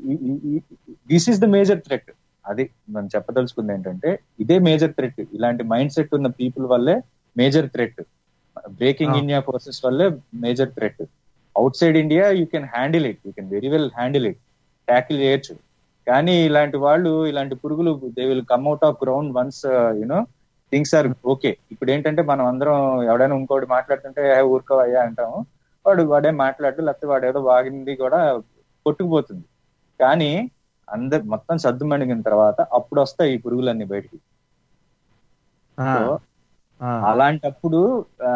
this is the major threat అది మనం చెప్పదలుచుకుంది ఏంటంటే ఇదే మేజర్ థ్రెట్ ఇలాంటి మైండ్ సెట్ ఉన్న పీపుల్ వల్లే major threat breaking Ah. India process వల్లే major threat outside India you can handle it you can very well handle it tackle చేయొచ్చు కానీ ఇలాంటి వాళ్ళు ఇలాంటి పురుగులు they will come out of ground once you know things are okay ఇప్పుడు ఏంటంటే మనం అందరం ఎవడైనా ఇంకోటి మాట్లాడుతుంటే "ఏ, ఊరుకోవయ్యా అంటాము వాడు వాడే మాట్లాడు లేకపోతే వాడు ఏదో వాగింది కూడా కొట్టుకుపోతుంది కానీ అందరు మొత్తం సర్దు మణిగిన తర్వాత అప్పుడు వస్తాయి ఈ పురుగులన్నీ బయటికి సో అలాంటప్పుడు ఆ,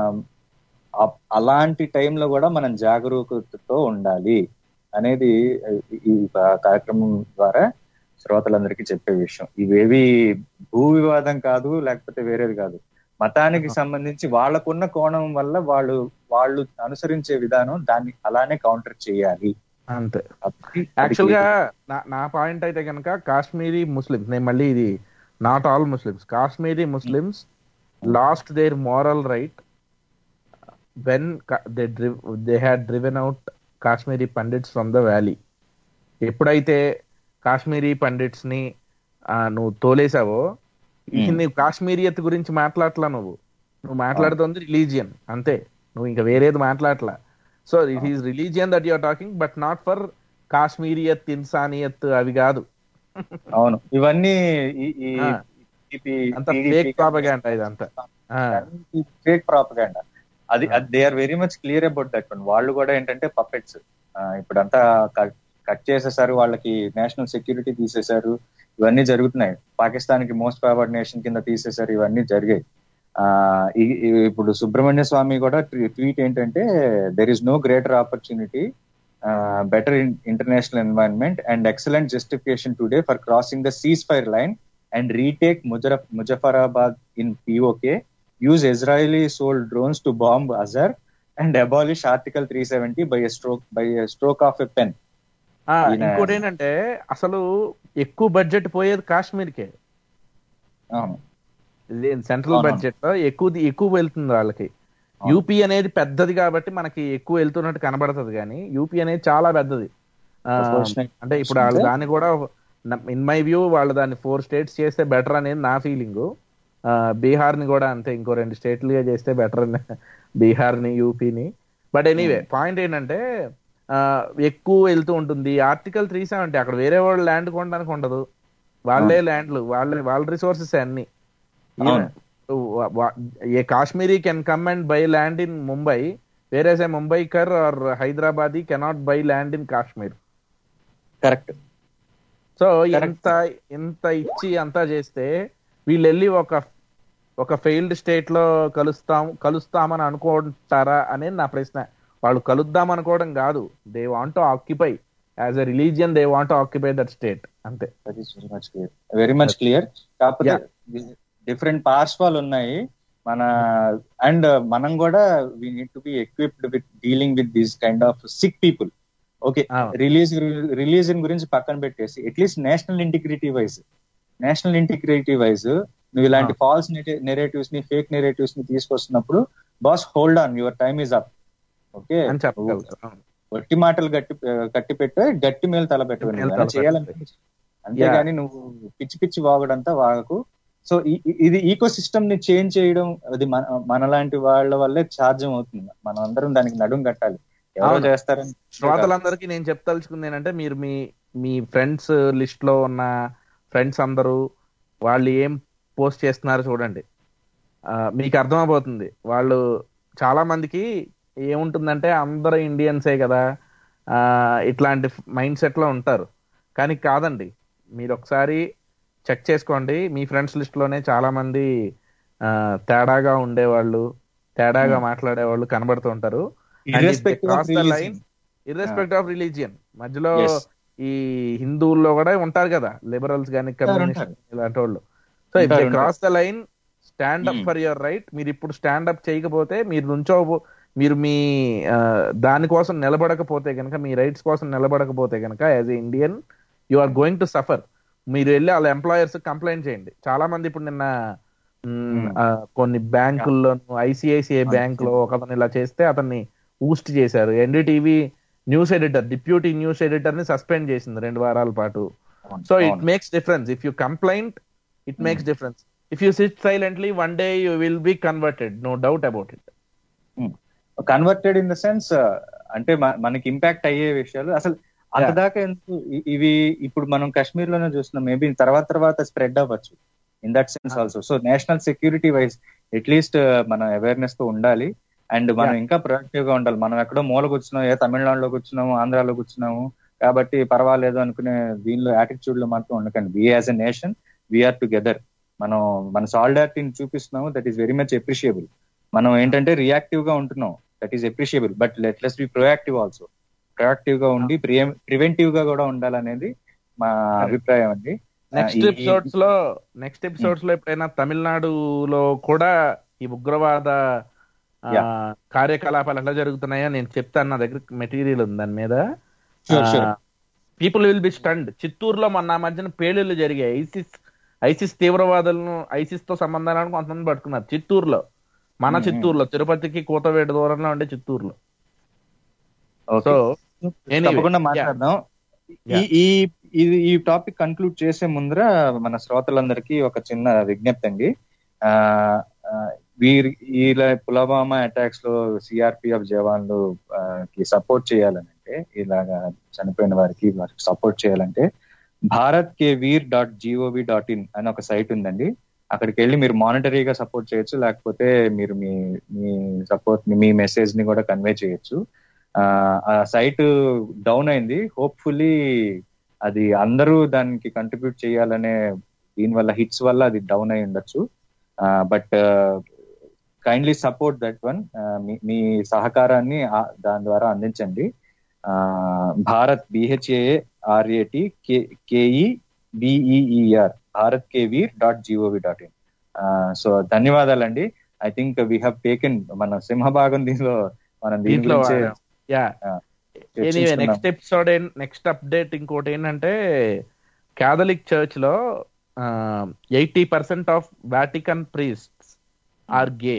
అ- అలాంటి టైంలో కూడా మనం జాగరూకతతో ఉండాలి అనేది ఈ- ఈ కార్యక్రమం ద్వారా శ్రోతలందరికీ చెప్పే విషయం ఇవేవి భూ వివాదం కాదు లేకపోతే వేరేది కాదు మతానికి సంబంధించి వాళ్ళకున్న కోణం వల్ల వాళ్ళు వాళ్ళు అనుసరించే విధానం దాన్ని అలానే కౌంటర్ చేయాలి అంతే కాబట్టి యాక్చువల్ గా నా నా పాయింట్ అయితే కనుక కాశ్మీరీ ముస్లిమ్స్ నేను మళ్ళీ ఇది not all Muslims Kashmiri Muslims lost their moral right when they they had driven out Kashmiri Pandits from the valley ఎప్పుడైతే కాశ్మీరీ పండిట్స్ ని ఆ, నువ్వు తోలేసావో ఇక Hmm. నువ్వు కాశ్మీరియత్ గురించి మాట్లాడట్లా నువ్వు నువ్వు మాట్లాడుతుంది రిలీజియన్ అంతే నువ్వు ఇంకా వేరేది మాట్లాడట్లా so it is religion that you're talking but not for Kashmiriyat insaniyat అవి కాదు అవును ఇవన్నీ ఈ- ఈ ఆ. TDP, అంత TDP ఫేక్ ప్రాపగాండా ఇదంతా ఆ, ఫేక్ ప్రాపగాండా అది they are very much clear about that one వాళ్ళు కూడా ఏంటంటే పప్పెట్స్ ఇప్పుడంతా కట్ చేసేసారు వాళ్ళకి నేషనల్ సెక్యూరిటీ తీసేశారు ఇవన్నీ జరుగుతున్నాయి పాకిస్తాన్ కి మోస్ట్ ఫేవర్డ్ నేషన్ కింద తీసేశారు ఇవన్నీ జరిగాయి ఆ ఈ- ఈ- ఇప్పుడు సుబ్రహ్మణ్య స్వామి కూడా ట్వీట్ ఏంటంటే there is no greater opportunity better international environment and excellent justification today for crossing the ceasefire line and retake ముజరఫ్ Muzaffarabad in PoK use Israeli sold drones to bomb Azhar and abolish Article 370 by a stroke by a stroke of a pen. ఆ, ఈయన- ఇంకోటి ఏంటంటే అసలు ఎక్కువ budget పోయేది కాశ్మీర్కే అవును central అవునవును. బడ్జెట్ లో ఎక్కువ ఎక్కువ వెళ్తుంది వాళ్ళకి యూపీ అనేది పెద్దది కాబట్టి మనకి ఎక్కువ వెళ్తున్నట్టు కనబడుతుంది కానీ యూపీ అనేది చాలా పెద్దది ఆ, Proportionate అంటే ఇప్పుడు వాళ్ళు అంటే- దాన్ని కూడా ఇన్ మై వ్యూ వాళ్ళు దాన్ని ఫోర్ స్టేట్స్ చేస్తే బెటర్ అనేది నా ఫీలింగ్ బీహార్ ని కూడా అంతే ఇంకో రెండు స్టేట్లుగా చేస్తే బెటర్ బీహార్ ని యూపీని బట్ ఎనీవే పాయింట్ ఏంటంటే ఆ, ఎక్కువ వెళ్తూ ఉంటుంది ఆర్టికల్ త్రీ సెవెంటీ అక్కడ వేరే వాళ్ళు ల్యాండ్ కొనడానికి ఉండదు వాళ్ళే ల్యాండ్లు వాళ్ళే వాళ్ళ రిసోర్సెస్ అన్ని అవును. wa- wa- a Kashmiri can come and buy land in Mumbai, whereas a Mumbaikar or Hyderabadi cannot buy land in Kashmir. Correct so Correct. ఎంత ఎంత ఇచ్చి అంతా చేస్తే వీళ్ళు వెళ్ళి ఒక ఒక ఫెయిల్డ్ స్టేట్ లో కలుస్తాం కలుస్తామని అనుకుంటారా అనేది నా ప్రశ్న వాళ్ళు కలుద్దాం అనుకోవడం కాదు they want occupy as a religion they want occupy that state అంతే that is very much clear very much clear కాకపోతే డిఫరెంట్ పార్శ్వాలు ఉన్నాయి మన అండ్ మనం కూడా we need to be equipped with dealing with these kind of sick people okay అవును. రిలీజ్ రిలీజన్ గురించి పక్కన పెట్టేసి at least national integrity wise national integrity wise నువ్వు ఇలాంటి ఫాల్స్ నెరేటివ్స్ ని ఫేక్ నెరేటివ్స్ ని తీసుకొస్తున్నప్పుడు boss hold on your time is up okay అని చెప్పగలుగుతాం గట్టి మాటలు గట్టి గట్టి పెట్టే గట్టి మేలు తల మేలు పెట్టు తల చేయాలని అంతేగాని నువ్వు పిచ్చి పిచ్చి వాగడంతా వాగకు సో ఇది ఈకో సిస్టమ్ ని చేంజ్ చేయడం అది మన మనలాంటి వాళ్ళ వల్లే సాధ్యం అవుతుంది మనం అందరం దానికి నడుం కట్టాలి ఎవరో అవును. చేస్తారని శ్రోతలందరికీ నేను చెప్తలుచుకుంది ఏంటంటే మీరు మీ మీ ఫ్రెండ్స్ లిస్ట్ లో ఉన్న ఫ్రెండ్స్ అందరూ వాళ్ళు ఏం పోస్ట్ చేస్తున్నారో చూడండి ఆ, మీకు అర్థమైపోతుంది వాళ్ళు చాలా మందికి ఏముంటుందంటే అందరూ ఇండియన్సే కదా ఆ, ఇట్లాంటి మైండ్ సెట్ లో ఉంటారు కానీ కాదండి మీరు ఒకసారి చెక్ చేసుకోండి మీ ఫ్రెండ్స్ లిస్ట్ లోనే చాలా మంది ఆ, తేడాగా ఉండేవాళ్ళు తేడాగా మాట్లాడేవాళ్ళు కనబడుతూ ఉంటారు Irrespective of religion. Line irrespective of religion మధ్యలో Yes. ఈ హిందువుల్లో కూడా ఉంటారు కదా లిబరల్స్ కానీ కమ్యూనిస్ట్ ఉంటారు. ఇలాంటి వాళ్ళు సో ఇఫ్ ఉంటారు, cross the line stand up Hmm. For your right మీరు ఇప్పుడు స్టాండ్ అప్ చేయకపోతే మీరు నుంచో మీరు మీ ఆ, దానికోసం నిలబడకపోతే కనుక మీ రైట్స్ కోసం నిలబడకపోతే కనుక as a Indian you are going to suffer మీరు వెళ్ళి వాళ్ళ ఎంప్లాయర్స్ కంప్లైంట్ చేయండి చాలా మంది ఇప్పుడు నిన్న మ్, Hmm. ఆ, కొన్ని బ్యాంకుల్లోను ఐసిఐసిఐ Ah, బ్యాంక్ లో ఒక అతను ఇలా చేస్తే అతన్ని ఊస్ట్ చేశారు NDTV news editor deputy news editor ని సస్పెండ్ చేసింది రెండు వారాల పాటు so it makes difference if you complaint it makes difference if you sit silently one day you will be converted no doubt about it converted in the sense అంటే మ- మనకి impact అయ్యే విషయాలు అసలు అంత Yeah. దాకా ఎందుకు ఇ- ఇవి ఇప్పుడు మనం కాశ్మీర్ లోనే చూస్తున్నాం మేబీ తర్వాత తర్వాత స్ప్రెడ్ అవ్వచ్చు in that sense also so national security wise at least మనం అవేర్నెస్ తో ఉండాలి అండ్ మనం ఇంకా ప్రొడక్టివ్ గా ఉండాలి మనం ఎక్కడో మూల కూర్చున్నాం ఏ తమిళనాడులో కూర్చున్నాము ఆంధ్రాలో కూర్చున్నాము కాబట్టి పర్వాలేదు అనుకునే దీనిలో యాటిట్యూడ్ లో మాత్రం ఉండకండి we as a nation we're together మనం మన సాలిడారిటీని చూపిస్తున్నాము that is very much appreciable మనం ఏంటంటే రియాక్టివ్ గా ఉంటున్నాం that is appreciable but let us be proactive also proactive గా ఉండి ప్రివెంటివ్ గా కూడా ఉండాలనేది మా అభిప్రాయం అండి నెక్స్ట్ ఈ- ఎపిసోడ్స్ లో నెక్స్ట్ ఎపిసోడ్స్ లో ఎప్పుడైనా తమిళనాడులో కూడా ఈ ఉగ్రవాద ఆ, Yeah. కార్యకలాపాలు ఎట్లా జరుగుతున్నాయో నేను చెప్తాను నా దగ్గర మెటీరియల్ ఉంది దాని మీద Sure, sure. People will be stunned చిత్తూరులో మొన్న ఆ మధ్యన పేలుళ్ళు జరిగాయి ఐసిస్ ఐసిస్ తీవ్రవాదులను ఐసిస్ తో సంబంధాలను కొంతమంది పట్టుకున్నారు చిత్తూరులో మన Hmm, చిత్తూరులో తిరుపతికి కూతవేడు దూరంలో ఉండే చిత్తూరులో Okay. సో Anyway, తప్పకుండా yeah. మాట్లాడదాం ఈ Yeah. ఈ ఇది ఈ టాపిక్ కన్క్లూడ్ చేసే ముందర మన శ్రోతలందరికీ ఒక చిన్న విజ్ఞప్తి అండి ఆ, ఆ, వీరి ఇలా పులవామా అటాక్స్ లో సిఆర్పిఎఫ్ జవాన్లు ఆ, కి సపోర్ట్ చేయాలనంటే ఇలాగా చనిపోయిన వారికి వారికి సపోర్ట్ చేయాలంటే Bharat ke veer dot GOV dot in అని ఒక సైట్ ఉందండి అక్కడికి వెళ్ళి మీరు మానిటరీగా సపోర్ట్ చేయొచ్చు లేకపోతే మీరు మీ మీ సపోర్ట్ మీ మెసేజ్ ని కూడా కన్వే చేయొచ్చు ఆ, ఆ సైట్ డౌన్ అయింది హోప్ఫుల్లీ అది అందరూ దానికి కంట్రిబ్యూట్ చేయాలనే దీని వల్ల హిట్స్ వల్ల అది డౌన్ అయి ఉండొచ్చు but kindly support that one మీ సహకారాన్ని ఆ- దాని ద్వారా అందించండి ఆ, Bharat BHA RAT KE BEER Bharat ke veer dot GOV dot in so ధన్యవాదాలండి I think we have taken మన సింహభాగం దీనిలో మనం దీని దీంట్లో గురించే యా ఆ, ఎనీవే చర్చించుకున్నాం. నెక్స్ట్ ఎపిసోడ్ నెక్స్ట్ అప్డేట్ ఇంకోటి ఏంటంటే క్యాథలిక్ చర్చ్ లో eighty percent of Vatican priests are gay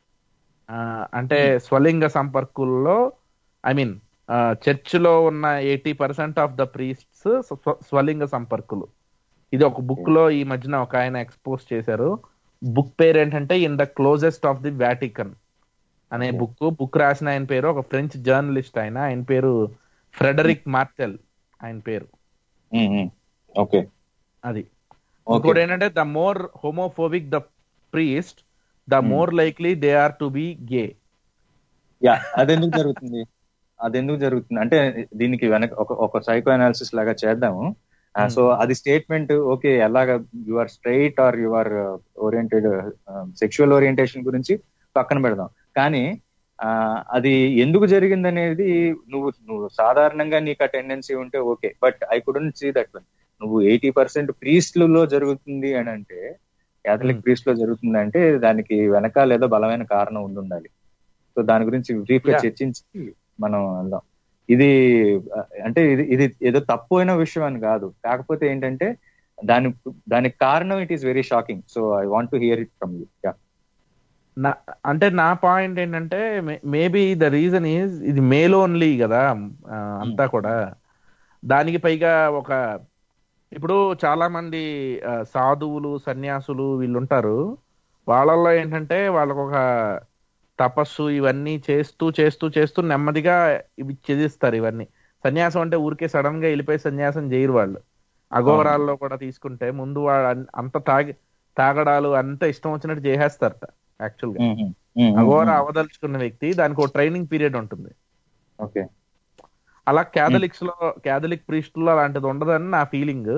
అంటే స్వలింగ సంపర్కుల్లో ఐ మీన్ చర్చ్ లో ఉన్న eighty percent of the priests స్వలింగ సంపర్కులు ఇది ఒక బుక్ లో ఈ మధ్యన ఒక ఆయన ఎక్స్పోజ్ చేశారు బుక్ పేరు ఏంటంటే in the closest of the Vatican అనే Okay. బుక్ బుక్ రాసిన ఆయన పేరు ఒక ఫ్రెంచ్ జర్నలిస్ట్ ఆయన ఆయన పేరు ఫ్రెడరిక్ మార్టెల్ ఆయన పేరు ఉమ్, ఉమ్. ఓకే అది ఓకే ఇంకోటి ఏంటంటే the more homophobic the priest the Hmm. More likely they are to be gay yeah అదెందుకు జరుగుతుంది అదెందుకు జరుగుతుంది అంటే దీనికి వెనక ఒక ఒక సైకో అనాలిసిస్ లాగా చేద్దాము Hmm. సో అది స్టేట్మెంట్ ఓకే ఎలాగ you are straight or you are oriented sexual orientation గురించి పక్కన పెడదాం కానీ ఆ, అది ఎందుకు జరిగింది అనేది నువ్వు నువ్వు సాధారణంగా నీకు ఆ టెండెన్సీ ఉంటే okay but I couldn't see that one నువ్వు ఎయిటీ పర్సెంట్ ప్రీస్ట్లో జరుగుతుంది అని అంటే క్యాథలిక్ Hmm. ప్రీస్ట్ లో జరుగుతుంది అంటే దానికి వెనకాల ఏదో బలమైన కారణం ఉండి ఉండాలి సో దాని గురించి బ్రీఫ్ గా Yeah. చర్చించి మనం వెళ్దాం ఇది ఆ, అంటే ఇది ఇది ఏదో తప్పు అయిన విషయం అని కాదు కాకపోతే ఏంటంటే దాని దానికి కారణం it is very shocking so I want to hear it from you నా అంటే నా పాయింట్ ఏంటంటే మేబీ ద రీజన్ ఈజ్ ఇది మేల్ ఓన్లీ కదా ఆ, అంతా కూడా దానికి పైగా ఒక ఇప్పుడు చాలా మంది ఆ, సాధువులు సన్యాసులు వీళ్ళు ఉంటారు వాళ్ళల్లో ఏంటంటే వాళ్ళకు ఒక తపస్సు ఇవన్నీ చేస్తూ చేస్తూ చేస్తూ నెమ్మదిగా ఇవి ఛేదిస్తారు ఇవన్నీ సన్యాసం అంటే ఊరికే సడన్ గా వెళ్ళిపోయి సన్యాసం చేయరు వాళ్ళు అఘోరాల్లో కూడా తీసుకుంటే ముందు వాళ్ళు అన్- అంత తాగి తాగడాలు అంత ఇష్టం వచ్చినట్టు చేసేస్తారట యాక్చువల్ గా అఘోర అవదలుచుకున్న వ్యక్తి దానికి ఒక ట్రైనింగ్ పీరియడ్ ఉంటుంది ఓకే అలా క్యాథలిక్స్ లో క్యాథలిక్ ప్రీస్టుల్లో అలాంటిది ఉండదని నా ఫీలింగ్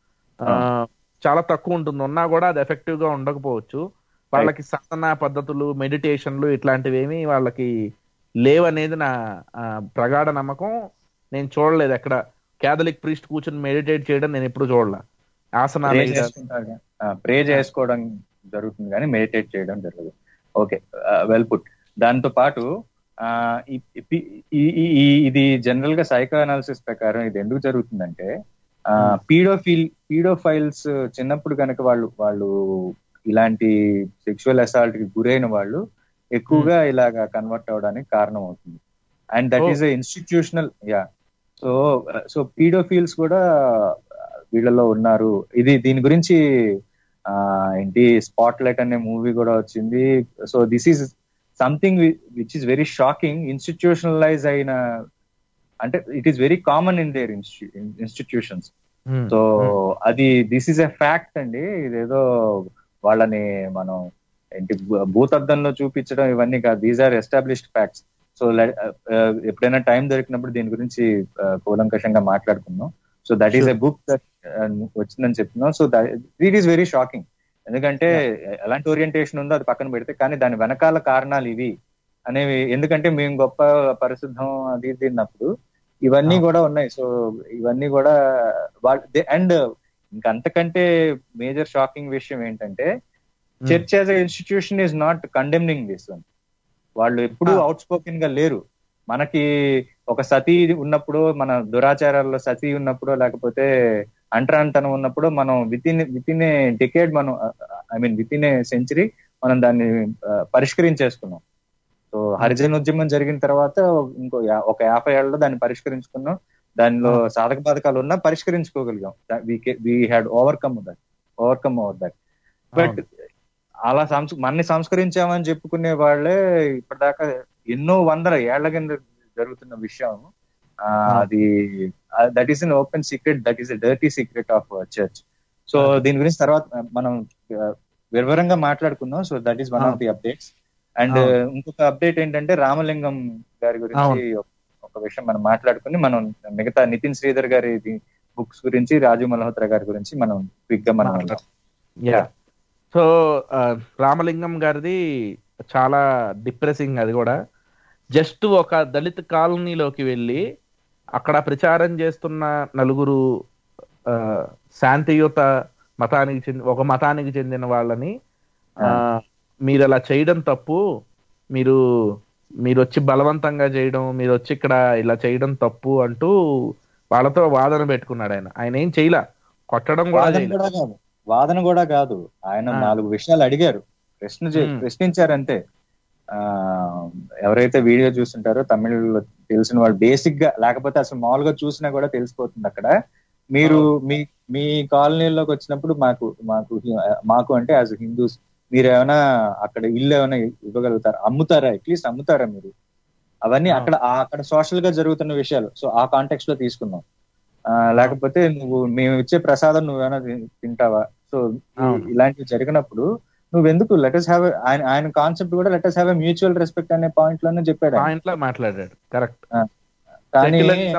చాలా తక్కువ ఉంటుంది ఉన్నా కూడా అది ఎఫెక్టివ్ గా ఉండకపోవచ్చు వాళ్ళకి సాధన పద్ధతులు మెడిటేషన్లు ఇట్లాంటివి ఏమి వాళ్ళకి లేవనేది నా ఆ, ప్రగాఢ నమ్మకం నేను చూడలేదు ఎక్కడ క్యాథలిక్ ప్రీస్ట్ కూర్చొని మెడిటేట్ చేయడం నేను ఎప్పుడు చూడలే ఆసనాలు ప్రే వేయడం. చేసుకుంటారు ప్రే చేసుకోవడం జరుగుతుంది కానీ మెడిటేట్ చేయడం జరగదు ఓకే వెల్ పుట్ దాంతో పాటు ఆ, ఈ- ఈ- ఈ- ఈ- ఈ- ఇది జనరల్ గా సైకో అనాలిసిస్ ప్రకారం ఇది ఎందుకు జరుగుతుందంటే పీడోఫీల్ పీడోఫైల్స్ చిన్నప్పుడు కనుక వాళ్ళు వాళ్ళు ఇలాంటి సెక్షువల్ అసాల్ట్ కి గురైన వాళ్ళు ఎక్కువగా ఇలాగా కన్వర్ట్ అవడానికి కారణం అవుతుంది and that Oh. Is institutional yeah so so paedophiles కూడా వీళ్ళలో ఉన్నారు ఇది దీని గురించి ఆ ఏంటి స్పాట్ లైట్ అనే మూవీ కూడా వచ్చింది so this is something which is very shocking institutionalise అయిన అంటే it is very common in their institutions Hmm. So అది దిస్ ఇస్ ఎ ఫ్యాక్ట్ అండి ఇదేదో వాళ్ళని మనం ఏంటి భూ- భూతద్దంలో చూపించడం ఇవన్నీ కాదు these are established facts so ఎప్పుడైనా టైం దొరికినప్పుడు దీని గురించి ఆ, కూలంకషంగా మాట్లాడుకుందాం so that is a book that వచ్చిందని చెప్తున్నాం so it is very shocking ఎందుకంటే ఎలాంటి ఓరియంటేషన్ ఉందో అది పక్కన పెడితే కానీ దాని వెనకాల కారణాలు ఇవి అనేవి ఎందుకంటే మేము గొప్ప పరిశుద్ధం అది ఇది అన్నప్పుడు ఇవన్నీ కూడా ఉన్నాయి సో ఇవన్నీ కూడా అండ్ ఇంకా అంతకంటే మేజర్ షాకింగ్ విషయం ఏంటంటే church as a institution is not condemning this one వాళ్ళు ఎప్పుడూ Ah. అవుట్ స్పోకెన్ గా లేరు మనకి ఒక సతీ ఉన్నప్పుడు మన దురాచారాల్లో సతీ ఉన్నప్పుడు లేకపోతే అంటరాంతనం ఉన్నప్పుడు మనం with in with in a decade మనం I mean with in a century మనం దాన్ని ఆ, పరిష్కరించేసుకున్నాం సో హరిజన ఉద్యమం జరిగిన తర్వాత ఇంకో యా- ఒక యాభై ఏళ్ళలో దాన్ని పరిష్కరించుకున్నాం దానిలో సాధక బాధకాలు ఉన్నా పరిష్కరించుకోగలిగాం we had overcome that overcome over that but అలా సంస్ మనని సంస్కరించామని చెప్పుకునే వాళ్ళే ఇప్పటిదాకా ఎన్నో వందల ఏళ్ల కింద జరుగుతున్న విషయం ఆ, అది that is an open secret that is dirty secret of church so దీని గురించి తర్వాత మనం ఆ, వివరంగా మాట్లాడుకుందాం so that is one of the updates and అవును. ఇంకొక అప్డేట్ ఏంటంటే రామలింగం గారి గురించి అవును. ఒక- ఒక విషయం మనం మాట్లాడుకుని మనం మిగతా నితిన్ శ్రీధర్ గారి బుక్స్ గురించి రాజు మల్హోత్రా గారి గురించి మనం క్విక్ గా మనం మాట్లాడు. యా సో ఆ, రామలింగం గారిది చాలా డిప్రెసింగ్ అది కూడా జస్ట్ ఒక దళిత కాలనీలోకి వెళ్ళి అక్కడ ప్రచారం చేస్తున్న నలుగురు ఆ, శాంతియుత మతానికి చెంది ఒక మతానికి చెందిన వాళ్ళని ఆ, మీరు అలా చేయడం తప్పు మీరు మీరు వచ్చి బలవంతంగా చేయడం మీరు వచ్చి ఇక్కడ ఇలా చేయడం తప్పు అంటూ వాళ్ళతో వాదన పెట్టుకున్నాడు ఆయన ఆయన ఏం చేయలా కొట్టడం కూడా వాదన చేయలే కూడా కాదు వాదన కూడా కాదు ఆయన ఆ. నాలుగు విషయాలు అడిగారు ప్రశ్న చే- మ్మ్. ప్రశ్నించారు అంతే ఆ ఎవరైతే వీడియో చూస్తుంటారో తమిళ్లో తెలిసిన వాళ్ళు బేసిక్ గా లేకపోతే అసలు మామూలుగా చూసినా కూడా తెలిసిపోతుంది అక్కడ మీరు మీ మీ కాలనీలోకి వచ్చినప్పుడు మాకు మాకు హి- మాకు అంటే యాజ్ హిందూస్ మీరు ఏమైనా అక్కడ ఇల్లు ఏమైనా ఇవ్వగలుగుతారా అమ్ముతారా అట్లీస్ట్ అమ్ముతారా మీరు అవన్నీ ఆ. అక్కడ ఆ- అక్కడ సోషల్ గా జరుగుతున్న విషయాలు సో ఆ కాంటెక్స్ట్ లో తీసుకుందాం ఆ, లేకపోతే నువ్వు మేము ఇచ్చే ప్రసాదం నువ్వేమైనా తి- తింటావా సో అవును. ఇలాంటివి జరిగినప్పుడు నువ్వెందుకు లెటర్స్ హ్యావ్ ఆయన ఆయన కాన్సెప్ట్ కూడా లెటర్స్ హ్యావ్ మ్యూచువల్ రెస్పెక్ట్ అనే పాయింట్ లోనే చెప్పాడు ఆయన. పాయింట్ లో మాట్లాడాడు కరెక్ట్ కానీ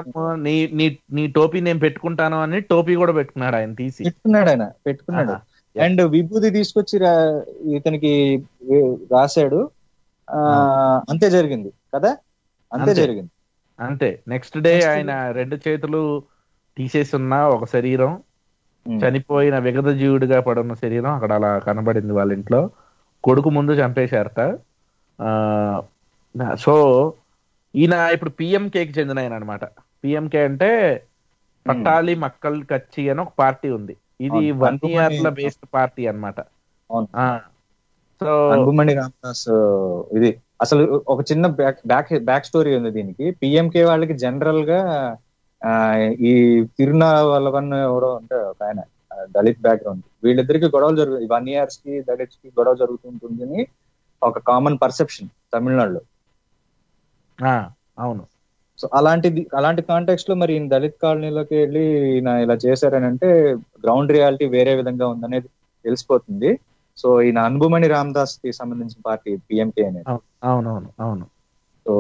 నీ నీ నీ టోపీ నేను పెట్టుకుంటాను అని టోపీ కూడా పెట్టుకున్నాడు ఆయన తీసి పెట్టుకున్నాడు ఆయన పెట్టుకున్నాడు ఆహా. Yeah. అండ్ విభూతి తీసుకొచ్చి రా- ఇతనికి వే- రాశాడు ఆ, అంతే జరిగింది కదా అంతే అంతే. జరిగింది అంతే నెక్స్ట్ డే Next ఆయన రెండు చేతులు తీసేసి ఉన్న ఒక శరీరం ఉమ్. చనిపోయిన విగత జీవుడిగా పడున్న శరీరం అక్కడ అలా కనబడింది వాళ్ళ ఇంట్లో కొడుకు ముందు చంపేశారట ఆ, సో ఈయన ఇప్పుడు పిఎంకేకి చెందిన ఆయన అనమాట పిఎంకే అంటే పట్టాలి మక్కల్ కచ్చి అని ఒక పార్టీ ఉంది ఇది అవును. వన్ అనుపమని- ఇయర్ లో బేస్డ్ పార్టీ అనమాట అవును. సో అంబుమణి రామదాస్ ఇది అసలు ఒక చిన్న బ్యాక్ బ్యాక్ బ్యాక్ స్టోరీ ఉంది దీనికి పిఎంకే వాళ్ళకి జనరల్ గా ఆ, ఈ తిరునావల్లవన్ ఎవరో అంటే ఒక ఆయన ఆ, దళిత్ బ్యాక్గ్రౌండ్ వీళ్ళిద్దరికి గొడవలు జరుగు వన్ ఇయర్స్ కి దళిత్స్ కి గొడవ జరుగుతుంటుంది అని ఒక కామన్ పర్సెప్షన్ తమిళనాడులో ఆ, అవును సో అలాంటిది అలాంటి కాంటెక్స్ట్ లో మరి ఈయన దళిత్ కాలనీలోకి వెళ్ళి ఈయన ఇలా చేశారని అంటే గ్రౌండ్ రియాలిటీ వేరే విధంగా ఉందనేది తెలిసిపోతుంది సో ఈయన అన్బుమణి రామదాస్ కి సంబంధించిన పార్టీ పిఎంకే అనేది అవును అవునవును అవును సో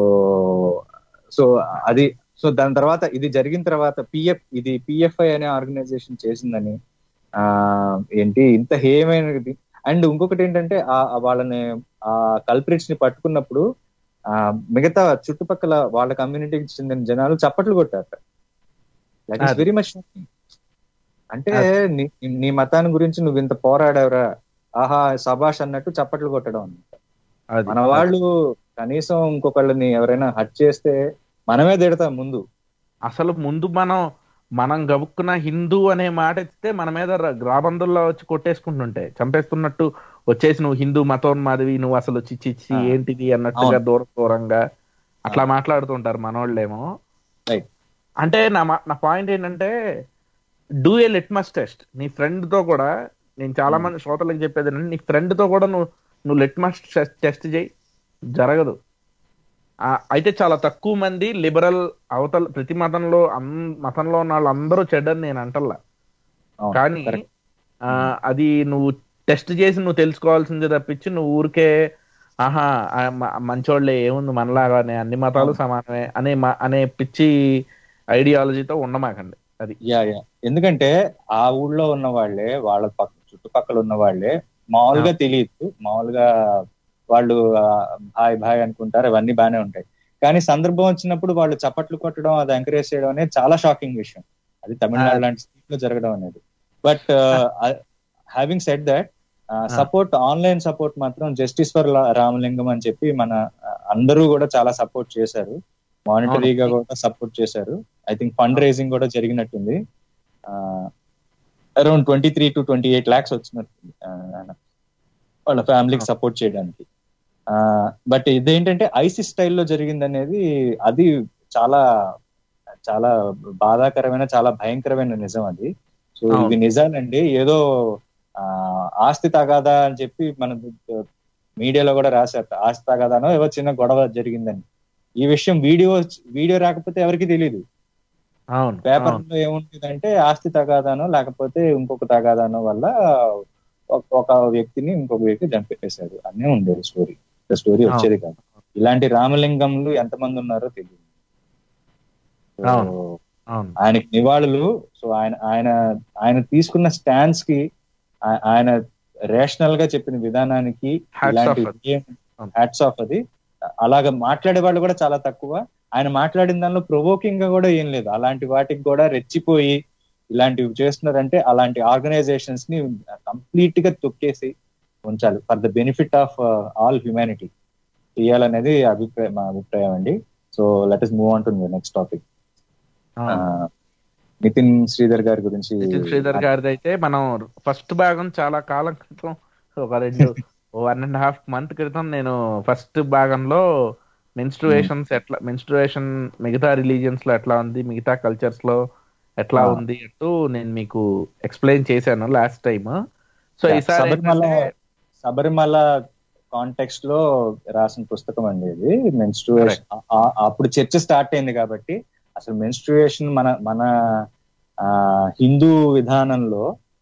సో అది సో దాని తర్వాత ఇది జరిగిన తర్వాత పిఎఫ్ ఇది పిఎఫ్ఐ అనే ఆర్గనైజేషన్ చేసిందని ఆ ఏంటి ఇంత హేయమైనది అండ్ ఇంకొకటి ఏంటంటే ఆ ఆ వాళ్ళని ఆ కల్ప్రిట్స్ ని పట్టుకున్నప్పుడు ఆ మిగతా చుట్టుపక్కల వాళ్ళ కమ్యూనిటీకి చెందిన జనాలు చప్పట్లు కొట్టారు దట్ ఈస్ అది. వెరీ మచ్ అంటే నీ నీ మతాన్ని గురించి నువ్వు ఇంత పోరాడావురా ఆహా సభాష్ అన్నట్టు చప్పట్లు కొట్టడం అన్నమాట అది మన వాళ్ళు కనీసం ఇంకొకళ్ళని ఎవరైనా హట్ చేస్తే మనమే తిడతాం ముందు అసలు ముందు మనం మనం గబుక్కున హిందూ అనే మాట ఎత్తితే మన మీద ర- రాబందుల్లో వచ్చి కొట్టేసుకుంటుంటే చంపేస్తున్నట్టు వచ్చేసి నువ్వు హిందూ మతోన్మాదివి నువ్వు అసలు చిచ్చి చిచ్చి ఆ. ఏంటిది అన్నట్టుగా అవును. దూర దూరంగా అట్లా మాట్లాడుతుంటారు మనోళ్ళేమో Right. అంటే నా మా- నా పాయింట్ ఏంటంటే డూ ఏ లిట్మస్ టెస్ట్ నీ ఫ్రెండ్ తో కూడా నేను చాలా మంది శ్రోతలకు చెప్పేది ఏంటంటే నీ ఫ్రెండ్ తో కూడా నువ్వు నువ్వు లిట్మస్ టెస్ట్ చేయి జరగదు ఆ, అయితే చాలా తక్కువ మంది లిబరల్ అవతల ప్రతి మతంలో అన్- మతంలో ఉన్న వాళ్ళందరూ చెడ్డని నేను అంటల్లా అవును, కానీ correct. ఆ, అది నువ్వు టెస్ట్ చేసి నువ్వు తెలుసుకోవాల్సిందే తప్పించి నువ్వు ఊరికే ఆహా ఆ మ- మంచోళ్ళే ఏముంది మనలాగానే అన్ని మతాలు సమానమే అనే మ- అనే పిచ్చి ఐడియాలజీతో ఉండమాకండి అది యా యా ఎందుకంటే ఆ ఊళ్ళో ఉన్న వాళ్ళే వాళ్ళ పక్క చుట్టుపక్కల ఉన్న వాళ్ళే మామూలుగా తెలియదు మామూలుగా వాళ్ళు ఆ, భాయ్ భాయ్ అనుకుంటారు అవన్నీ బానే ఉంటాయి కానీ సందర్భం వచ్చినప్పుడు వాళ్ళు చప్పట్లు కొట్టడం అది ఎంకరేజ్ చేయడం అనేది చాలా షాకింగ్ విషయం అది తమిళనాడు లాంటి స్టేట్ లో జరగడం అనేది but having set that support online support మాత్రం జస్టిస్ ఫర్ రామలింగం అని చెప్పి మన ఆ, అందరూ కూడా చాలా సపోర్ట్ చేశారు మానిటరీగా కూడా సపోర్ట్ చేశారు ఐ థింక్ ఫండ్ రైజింగ్ కూడా జరిగినట్టుంది around twenty three to twenty eight lakhs వచ్చినట్టు ఆ, వాళ్ళ ఫ్యామిలీకి సపోర్ట్ చేయడానికి బట్ ఇదేంటంటే ఐసిస్ స్టైల్లో జరిగింది అనేది అది చాలా చాలా బాధాకరమైన చాలా భయంకరమైన నిజం అది సో అవును. ఇవి నిజాలండి ఏదో ఆ ఆస్తి తగాదా అని చెప్పి మన మీడియాలో కూడా రాశారు ఆస్తి తగాదానో ఏవో చిన్న గొడవ జరిగిందని ఈ విషయం వీడియో వీడియో రాకపోతే ఎవరికి తెలియదు అవును పేపర్ అవును. లో ఏముంటుందంటే ఆస్తి తగాదానో లేకపోతే ఇంకొక తగాదానో వల్ల ఒక- ఒక వ్యక్తిని ఇంకొక వ్యక్తి చంపేశాడు అనే ఉండేది స్టోరీ స్టోరీ వచ్చేది కాదు ఇలాంటి రామలింగంలు ఎంతమంది ఉన్నారో తెలియదు సో, అవును. అవును ఆయనకి నివాళులు సో ఆయన ఆయన ఆయన తీసుకున్న స్టాండ్స్ కి ఆ- ఆయన రేషనల్ గా చెప్పిన విధానానికి Hats off అది. హ్యాట్స్ ఆఫ్ అది అలాగ మాట్లాడే వాళ్ళు కూడా చాలా తక్కువ ఆయన మాట్లాడిన దానిలో ప్రొవోకింగ్ గా కూడా ఏం లేదు అలాంటి వాటికి కూడా రెచ్చిపోయి ఇలాంటివి చేస్తున్నారంటే అలాంటి ఆర్గనైజేషన్స్ ని కంప్లీట్ గా తొక్కేసి ఉంచాలి for the benefit of all humanity చేయాలనేది అభిప్రాయం మా అభిప్రాయం అండి so let us move on to next topic అవును. నితిన్ శ్రీధర్ గారి గురించి నితిన్ శ్రీధర్ గారిది అయితే మనం ఫస్ట్ భాగం చాలా కాలం క్రితం ఒక రెండు వన్ అండ్ హాఫ్ మంత్ క్రితం నేను ఫస్ట్ భాగంలో మెన్స్ట్రువేషన్స్ ఎట్లా మెన్స్ట్రువేషన్ మిగతా రిలీజియన్స్ లో ఎట్లా ఉంది మిగతా కల్చర్స్ లో ఎట్లా Ah. ఉంది అంటూ నేను మీకు ఎక్స్ప్లెయిన్ చేశాను లాస్ట్ టైం సో Yeah, ఈసారి శబరిమల ఏంటంటే- శబరిమల కాంటెక్స్ట్ లో రాసిన పుస్తకం అండి ఇది మెన్స్ట్రుయేషన్ అప్పుడు చర్చ స్టార్ట్ అయింది కాబట్టి అసలు మెన్స్ట్రుయేషన్ మన మన ఆ, హిందూ విధానంలో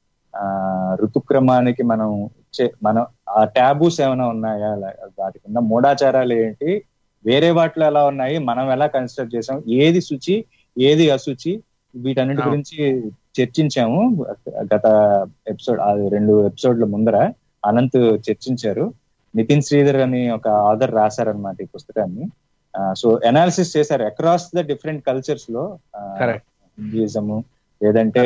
ఆ ఋతుక్రమానికి మనం ఇచ్చే మనం ఆ ట్యాబూస్ ఏమైనా ఉన్నాయా లే- వాటికి ఉన్న మూఢాచారాలు ఏంటి వేరే వాటిలో ఎలా ఉన్నాయి మనం ఎలా కన్సిడర్ చేసాం ఏది శుచి ఏది అశుచి వీటన్నిటి అవును. గురించి చర్చించాము గత ఎపిసోడ్ అది రెండు ఎపిసోడ్ల ముందర అనంత్ చర్చించారు నితిన్ శ్రీధర్ అని ఒక ఆథర్ రాశారనమాట ఈ పుస్తకాన్ని సో ఎనాలిసిస్ చేశారు అక్రాస్ ద డిఫరెంట్ కల్చర్స్ లో Correct. హిందూయిజం లేదంటే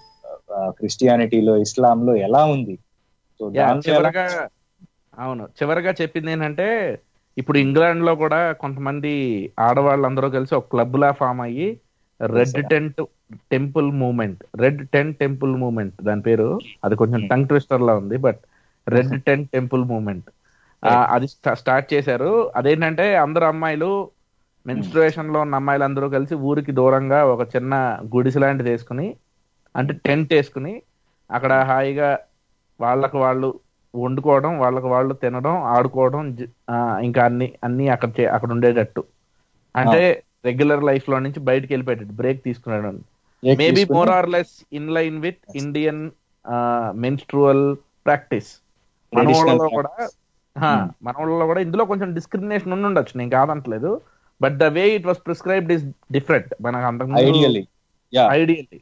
క్రిస్టియానిటీలో ఇస్లాం లో ఎలా ఉంది సో యా, దాంట్లో చివరగా ఎలా- అవును చివరగా చెప్పింది ఏంటంటే ఇప్పుడు ఇంగ్లాండ్ లో కూడా కొంతమంది ఆడవాళ్ళందరూ కలిసి ఒక క్లబ్ లా ఫామ్ అయ్యి red sir. Tent temple movement red tent temple movement దాని పేరు అది కొంచెం Hmm. టంగ్ ట్విస్టర్ లా ఉంది but red tent temple movement అది స్టా- స్టార్ట్ చేశారు అదేంటంటే అందరు అమ్మాయిలు మెన్స్ట్రుయేషన్ లో ఉన్న అమ్మాయిలు అందరూ కలిసి ఊరికి దూరంగా ఒక చిన్న గుడిసె లాంటిది వేసుకుని అంటే టెంట్ వేసుకుని అక్కడ హాయిగా వాళ్ళకు వాళ్ళు వండుకోవడం వాళ్ళకు వాళ్ళు తినడం ఆడుకోవడం జ- ఆ, ఇంకా అన్ని అన్ని అక్కడ చే- అక్కడ ఉండేటట్టు అంటే రెగ్యులర్ లైఫ్ లో నుంచి బయటకు వెళ్ళిపోయేటట్టు బ్రేక్ తీసుకున్నాడు Break మేబీ తీసుకుని- more or less in line with Indian menstrual practice మన Traditional ఊళ్ళలో కూడా హా, Hmm. మన ఊళ్ళలో కూడా ఇందులో కొంచెం డిస్క్రిమినేషన్ ఉండి ఉండొచ్చు నేను కాదంటలేదు but the way it was prescribed is different మనకు అంతకు ఐడియల్లీ యా ఐడియల్లీ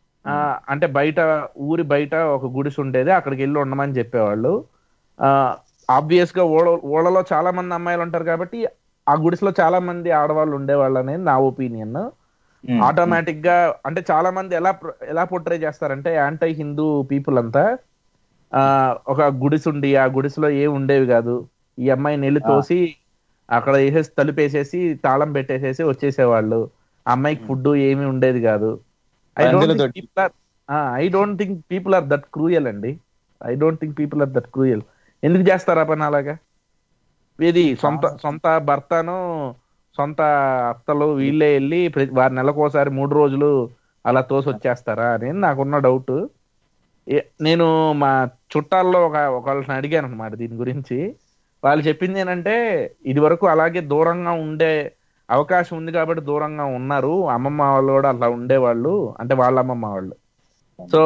అంటే బయట ఊరి బయట ఒక గుడిసె ఉండేది అక్కడికి వెళ్ళి ఉండమని చెప్పేవాళ్ళు ఆబ్వియస్ గా ఊళ్ళ ఊళ్ళలో చాలా మంది అమ్మాయిలు ఉంటారు కాబట్టి ఆ గుడిసెలో చాలా మంది ఆడవాళ్ళు ఉండేవాళ్ళు అనేది నా ఒపీనియన్ ఆటోమేటిక్ గా అంటే చాలా మంది ఎలా ప్ర- ఎలా పోర్ట్రే చేస్తారంటే యాంటై హిందూ పీపుల్ అంతా ఆ ఒక గుడిసుండి ఆ గుడిసెలో ఏం ఉండేవి కాదు ఈ అమ్మాయిని వెళ్ళి ఆ. తోసి అక్కడ వేసేసి తలుపేసేసి తాళం పెట్టేసేసి వచ్చేసేవాళ్ళు ఆ అమ్మాయికి ఫుడ్ ఏమీ ఉండేది కాదు ఐ డోంట్ పందులతోటి. Think people are I don't think people are that cruel అండి I don't think people are that cruel ఎందుకు చేస్తారా పని అలాగా ఇది సొంత సొంత భర్తను సొంత అత్తలు వీళ్ళే వెళ్ళి ప్రతి వారి నెలకోసారి మూడు రోజులు అలా తోసి వచ్చేస్తారా అని నాకున్న డౌట్ నేను మా చుట్టాల్లో ఒక ఒకళ్ళని అడిగాను అనమాట దీని గురించి వాళ్ళు చెప్పింది ఏంటంటే ఇది వరకు అలాగే దూరంగా ఉండే అవకాశం ఉంది కాబట్టి దూరంగా ఉన్నారు అమ్మమ్మ వాళ్ళు కూడా అట్లా ఉండేవాళ్ళు అంటే వాళ్ళ అమ్మమ్మ వాళ్ళు సో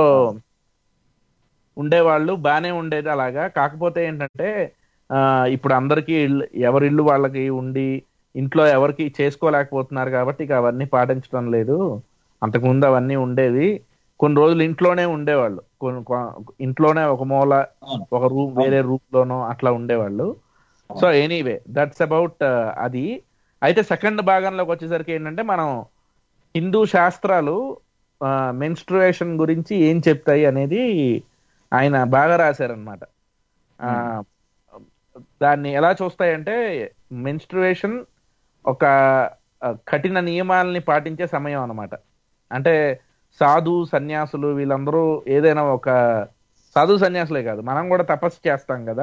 ఉండేవాళ్ళు బానే ఉండేది అలాగా కాకపోతే ఏంటంటే ఆ, ఇప్పుడు అందరికీ ఇల్లు ఎవరి ఇల్లు వాళ్ళకి ఉండి ఇంట్లో ఎవరికి చేసుకోలేకపోతున్నారు కాబట్టి ఇక అవన్నీ పాటించడం లేదు అంతకుముందు అవన్నీ ఉండేవి కొన్ని రోజులు ఇంట్లోనే ఉండేవాళ్ళు కొన్ని కొ- ఇంట్లోనే ఒక మూల అవును. ఒక రూమ్ వేరే రూమ్ లోనో అట్లా ఉండేవాళ్ళు సో ఎనీవే దట్స్ అబౌట్ అది అయితే సెకండ్ భాగంలోకి వచ్చేసరికి ఏంటంటే మనం హిందూ శాస్త్రాలు మెన్స్ట్రుయేషన్ గురించి ఏం చెప్తాయి అనేది ఆయన బాగా రాశారనమాట దాన్ని ఎలా చూస్తాయంటే మెన్స్ట్రుయేషన్ ఒక ఆ, కఠిన నియమాలని పాటించే సమయం అన్నమాట అంటే సాధు సన్యాసులు వీళ్ళందరూ ఏదైనా ఒక సాధు సన్యాసులే కాదు మనం కూడా తపస్సు చేస్తాం కదా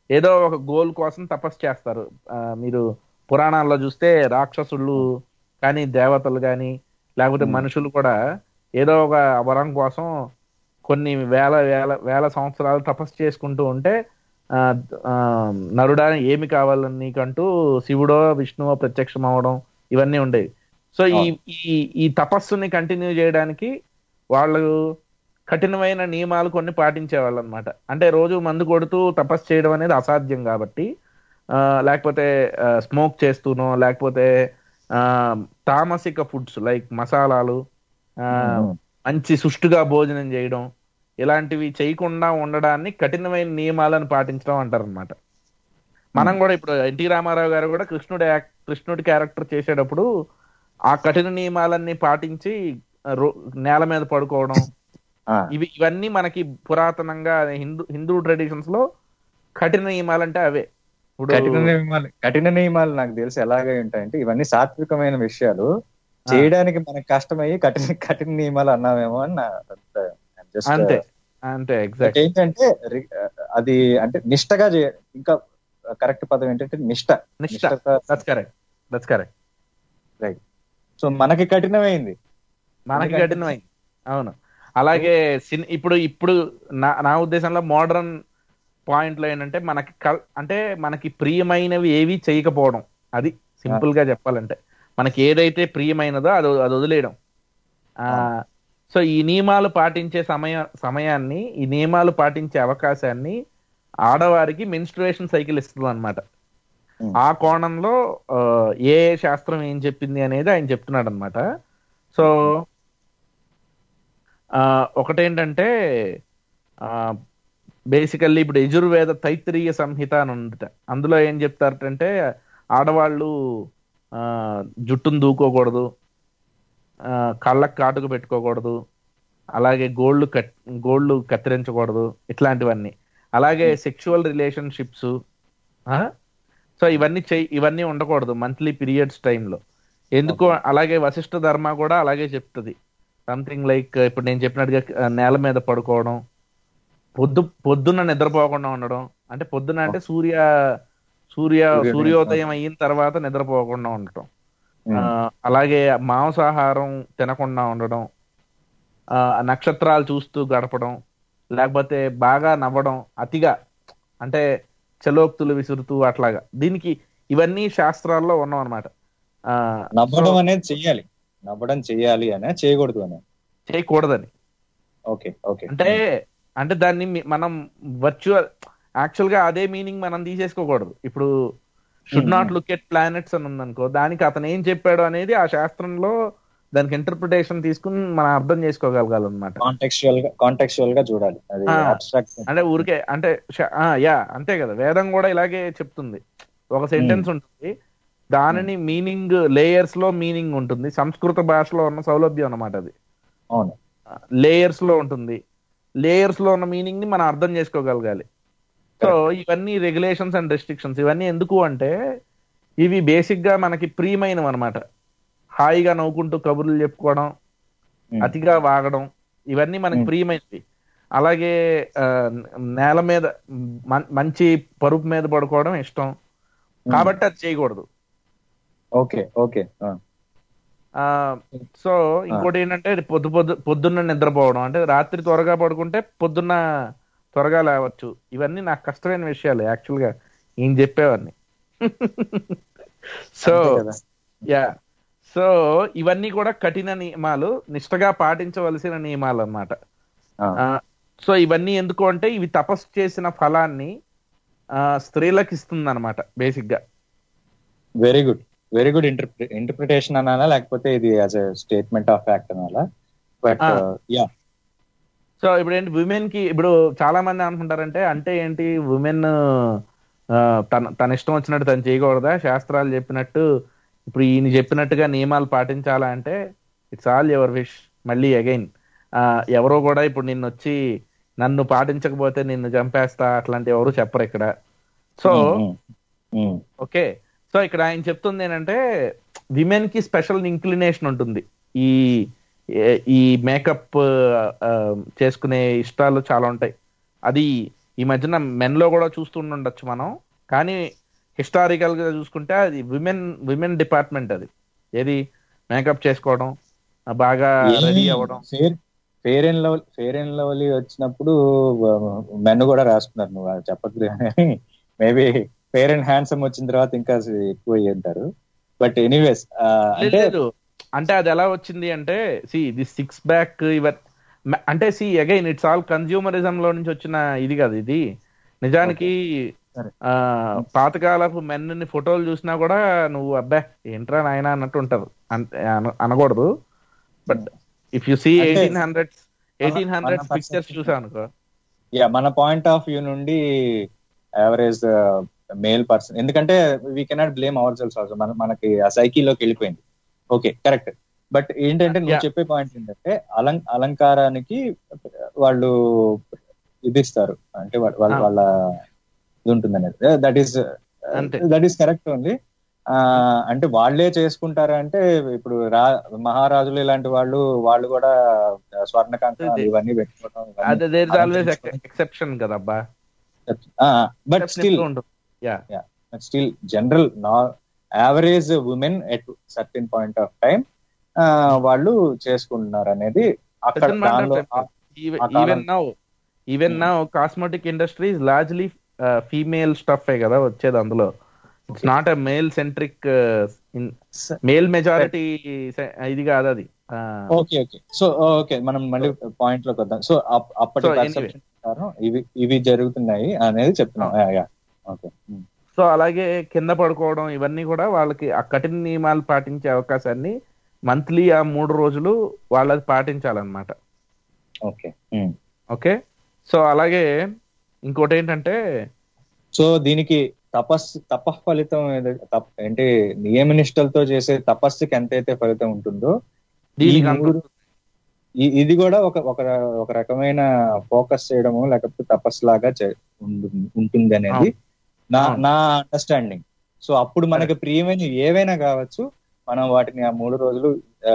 ఏదో ఒక గోల్ కోసం తపస్సు చేస్తారు ఆ, మీరు పురాణాల్లో చూస్తే రాక్షసులు కానీ దేవతలు కానీ లేకపోతే మనుషులు కూడా ఏదో ఒక వరం కోసం కొన్ని వేల వేల వేల సంవత్సరాలు తపస్సు చేసుకుంటూ ఉంటే ఆ, ఆ, నరుడా ఏమి కావాలని నీకంటూ శివుడో విష్ణువో ప్రత్యక్షం అవడం ఇవన్నీ ఉండేవి సో ఈ ఈ ఈ తపస్సుని కంటిన్యూ చేయడానికి వాళ్ళు కఠినమైన నియమాలు కొన్ని పాటించేవాళ్ళు అనమాట అంటే రోజు మందు కొడుతూ తపస్సు చేయడం అనేది అసాధ్యం కాబట్టి ఆ, లేకపోతే స్మోక్ చేస్తూనో లేకపోతే ఆ, తామసిక ఫుడ్స్ లైక్ మసాలాలు ఆ, మంచి సుష్టుగా భోజనం చేయడం ఇలాంటివి చేయకుండా ఉండడాన్ని కఠినమైన నియమాలను పాటించడం అంటారనమాట మనం కూడా ఇప్పుడు ఎన్టీ రామారావు గారు కూడా కృష్ణుడు యాక్- కృష్ణుడి క్యారెక్టర్ చేసేటప్పుడు ఆ కఠిన నియమాలన్నీ పాటించి రో- నేల మీద పడుకోవడం ఆ, ఇవి ఇవన్నీ మనకి పురాతనంగా హిందూ హిందూ ట్రెడిషన్స్ లో కఠిన నియమాలు అంటే అవే ఇప్పుడు కఠిన నియమాలు కఠిన నియమాలు నాకు తెలిసి ఎలాగే ఉంటాయంటే ఇవన్నీ సాత్వికమైన విషయాలు చేయడానికి మనకు కష్టమయ్యి కఠిన కఠిన నియమాలు అన్నామేమో అని నా అభిప్రాయం Just, అంతే అంతే బట్ ఎగ్జాక్ట్ ఏంటంటే రి- అది అంటే నిష్టగా చేయ ఇంకా కరెక్ట్ పదం ఏంటంటే నిష్ట నిష్ట that's correct that's correct right so మనకి కఠినమైంది మనకి ఎందుకంటే- కఠినమైంది అవును అలాగే సిన్- ఇప్పుడు ఇప్పుడు నా నా ఉద్దేశంలో మోడర్న్ పాయింట్ లో ఏంటంటే మనకి కల్- అంటే మనకి ప్రియమైనవి ఏవి చేయకపోవడం అది సింపుల్ గా చెప్పాలంటే మనకి ఏదైతే ప్రియమైనదో అది అది వదిలేయడం ఆ సో ఈ నియమాలు పాటించే సమయ సమయాన్ని ఈ నియమాలు పాటించే అవకాశాన్ని ఆడవారికి మెన్స్ట్రుయేషన్ సైకిల్ ఇస్తుంది అనమాట Hmm. ఆ కోణంలో ఆ, ఏ ఏ శాస్త్రం ఏం చెప్పింది అనేది ఆయన చెప్తున్నాడు అనమాట సో ఆ, ఒకటేంటంటే బేసికల్లీ ఇప్పుడు యజుర్వేద తైత్రీయ సంహిత అని ఉందట అందులో ఏం చెప్తారంటే ఆడవాళ్ళు ఆ, జుట్టును దూకోకూడదు ఆ, కళ్ళకు కాటుకు పెట్టుకోకూడదు అలాగే గోళ్ళు కట్ గోళ్ళు కత్తిరించకూడదు ఇట్లాంటివన్నీ అలాగే సెక్షువల్ రిలేషన్షిప్స్ సో ఇవన్నీ చెయ్యి ఇవన్నీ ఉండకూడదు మంత్లీ పీరియడ్స్ టైంలో ఎందుకో అలాగే వశిష్ఠ ధర్మ కూడా అలాగే చెప్తుంది సంథింగ్ లైక్ ఇప్పుడు నేను చెప్పినట్టుగా ఆ, నేల మీద పడుకోవడం పొద్దు పొద్దున్న నిద్రపోకుండా ఉండడం అంటే పొద్దున అంటే సూర్య సూర్య సూర్యోదయం. సూర్యోదయం అయిన తర్వాత నిద్రపోకుండా ఉండటం ఆ, అలాగే మాంసాహారం తినకుండా ఉండడం ఆ, నక్షత్రాలు చూస్తూ గడపడం లేకపోతే బాగా నవ్వడం అతిగా అంటే చలోక్తులు విసురుతూ అట్లాగా దీనికి ఇవన్నీ శాస్త్రాల్లో ఉన్నాం అనమాట నవ్వడం అనేది చెయ్యాలి నవ్వడం చెయ్యాలి అనే చేయకూడదు అనే చేయకూడదని ఓకే ఓకే అంటే అంటే దాన్ని మీ- మనం వర్చువల్ యాక్చువల్ గా అదే మీనింగ్ మనం తీసేసుకోకూడదు ఇప్పుడు should not look at planets అని ఉందనుకో దానికి అతను ఏం చెప్పాడు అనేది ఆ శాస్త్రంలో దానికి ఇంటర్ప్రిటేషన్ తీసుకుని మనం అర్థం చేసుకోగలగాలన్నమాట కాంటెక్చువల్ గా కాంటెక్చువల్ గా చూడాలి అది ఆ. అబ్స్ట్రాక్ట్ అంటే ఊరికే అంటే శ- ఆ, యా అంతే కదా వేదం కూడా ఇలాగే చెప్తుంది ఒక సెంటెన్స్ ఉంటుంది దానిని మీనింగ్ లేయర్స్ లో మీనింగ్ ఉంటుంది సంస్కృత భాషలో ఉన్న సౌలభ్యం అన్నమాట అది అవును లేయర్స్ లో ఉంటుంది లేయర్స్ లో ఉన్న మీనింగ్ ని మనం అర్థం చేసుకోగలగాలి సో ఇవన్నీ రెగ్యులేషన్స్ అండ్ రెస్ట్రిక్షన్స్ ఇవన్నీ ఎందుకు అంటే ఇవి బేసిక్ గా మనకి ప్రియమైనవి అనమాట హాయిగా నవ్వుకుంటూ కబుర్లు చెప్పుకోవడం Hmm. అతిగా వాగడం ఇవన్నీ మనకి Hmm. ప్రియమైనవి అలాగే ఆ, నేల మీద మం- మంచి పరుపు మీద పడుకోవడం ఇష్టం కాబట్టి అది చేయకూడదు ఓకే ఓకే ఆ. ఆ సో ఇంకోటి ఏంటంటే పొద్దు పొద్దు పొద్దున్న నిద్రపోవడం అంటే రాత్రి త్వరగా పడుకుంటే పొద్దున్న త్వరగా లేవచ్చు ఇవన్నీ నాకు కష్టమైన విషయాలు యాక్చువల్ గా ఈయన చెప్పేవన్నీ సో అంతే కదా. యా సో ఇవన్నీ కూడా కఠిన నియమాలు నిష్టగా పాటించవలసిన నియమాలు అన్నమాట ఆ. సో ఇవన్నీ ఎందుకు అంటే ఇవి తపస్సు చేసిన ఫలాన్ని ఆ, స్త్రీలకు ఇస్తుంది అనమాట బేసిక్ గా very good very good interpretation అనాలా లేకపోతే ఇది as a statement of fact అనాలా బట్ ఆ. యా సో ఇప్పుడు ఏంటి విమెన్ కి ఇప్పుడు చాలా మంది అనుకుంటారంటే అంటే ఏంటి ఉమెన్ తన తన ఇష్టం వచ్చినట్టు తను చేయకూడదా శాస్త్రాలు చెప్పినట్టు ఇప్పుడు ఈయన చెప్పినట్టుగా నియమాలు పాటించాలా అంటే ఇట్స్ ఆల్ యువర్ విష్ మళ్ళీ అగైన్ ఎవరో కూడా ఇప్పుడు నిన్ను వచ్చి నన్ను పాటించకపోతే నిన్ను చంపేస్తా అట్లాంటి ఎవరు చెప్పరు ఇక్కడ సో ఓకే సో ఇక్కడ ఆయన చెప్తుంది ఏంటంటే విమెన్ కి స్పెషల్ ఇంక్లినేషన్ ఉంటుంది ఈ ఏ- ఈ మేకప్ చేసుకునే ఇష్టాలు చాలా ఉంటాయి అది ఈ మధ్యన మెన్ లో కూడా చూస్తుండొచ్చు మనం కానీ హిస్టారికల్ గా చూసుకుంటే అది విమెన్ విమెన్ డిపార్ట్మెంట్ అది ఏది మేకప్ చేసుకోవడం ఆ, బాగా రెడీ అవ్వడం fair fair and lovely fair and lovely వచ్చినప్పుడు మెన్ కూడా రాసుకున్నారు నువ్వు అది చెప్పదు కానీ మేబీ ఫేర్ అండ్ హ్యాండ్సమ్ వచ్చిన తర్వాత ఇంకా ఎక్కువ అంటారు బట్ ఎనీవేస్ అంటే లేదు అంటే అది ఎలా వచ్చింది అంటే సి ఇది సిక్స్ బ్యాక్ ఇవర్ అంటే see again it's all consumerism లో నుంచి వచ్చిన ఇది కదా ఇది నిజానికి సరే. ఆ పాతకాలపు మెన్ ని ఫోటోలు చూసినా కూడా నువ్వు అబ్బా ఏంట్రా నాయన అన్నట్టు ఉంటది అంతే అన- అనకూడదు బట్ ఇఫ్ యు సీ అంటే ఎయిటీన్ హండ్రెడ్స్ ఎయిటీన్ మన హండ్రెడ్స్ పిక్చర్స్ perception- చూసావు అనుకో యా మన పాయింట్ ఆఫ్ వ్యూ నుండి యావరేజ్ మేల్ పర్సన్ ఎందుకంటే we cannot blame ourselves also మన మనకి ఆ సైకిల్లోకి వెళ్ళిపోయింది ఓకే కరెక్ట్ బట్ ఏంటంటే నువ్వు Yeah. చెప్పే పాయింట్ ఏంటంటే అలం అలంకారానికి వాళ్ళు ఇది ఇస్తారు అంటే వాళ్ళ వాళ్ళ- Ah. వాళ్ళ ఇది ఉంటుంది అనేది దట్ ఈస్ అంతే. దట్ ఈస్ కరెక్ట్ ఓన్లీ అంటే వాళ్ళే చేసుకుంటారా అంటే ఇప్పుడు రా మహారాజులు ఇలాంటి వాళ్ళు వాళ్ళు కూడా స్వర్ణకాంతం అదే. ఇవన్నీ పెట్టుకోవడం ఇవన్నీ అదే దేర్ ఇస్ ఆల్వేస్ అలంకరించుకొని- ఎక్సెప్షన్ కదా అబ్బా బట్ స్టిల్ ఉంటుంది యా స్టిల్ జనరల్ నా average women at certain point of time వాళ్ళు చేసుకుంటున్నారు అనేది అక్కడ దానిలో ఆ- ఈవెన్ ఆ కాలం- even now even now cosmetic industry is largely female stuff కదా వచ్చేది అందులో it's not a male centric male majority ఇది కాదు అది ఆ, ఓకే ఓకే సో ఓకే మనం మళ్ళీ పాయింట్ లోకి వద్దాం సో అప్పటి So, anyway. perception ప్రకారం ఇవి ఇవి జరుగుతున్నాయి అనేది చెప్తున్నాం ఓకే సో అలాగే కింద పడుకోవడం ఇవన్నీ కూడా వాళ్ళకి ఆ కఠిన నియమాలు పాటించే అవకాశాన్ని మంత్లీ ఆ మూడు రోజులు వాళ్ళది పాటించాలన్నమాట ఓకే ఓకే సో అలాగే ఇంకోటి ఏంటంటే సో దీనికి తపస్సు తప ఫలితం ఏదై- తప్- అంటే నియమనిష్టలతో చేసే తపస్సుకి ఎంతైతే ఫలితం ఉంటుందో దీనికి ఈ అంత మూడు- ఈ- ఇది కూడా ఒక ఒక ఒక రకమైన ఫోకస్ చేయడము లేకపోతే తపస్సు లాగా చే- ఉండు- ఉంటుంది అనేది నా అవును. నా అండర్స్టాండింగ్ సో అప్పుడు మనకి ప్రియమైన ఏవైనా కావచ్చు మనం వాటిని ఆ మూడు రోజులు ఆ,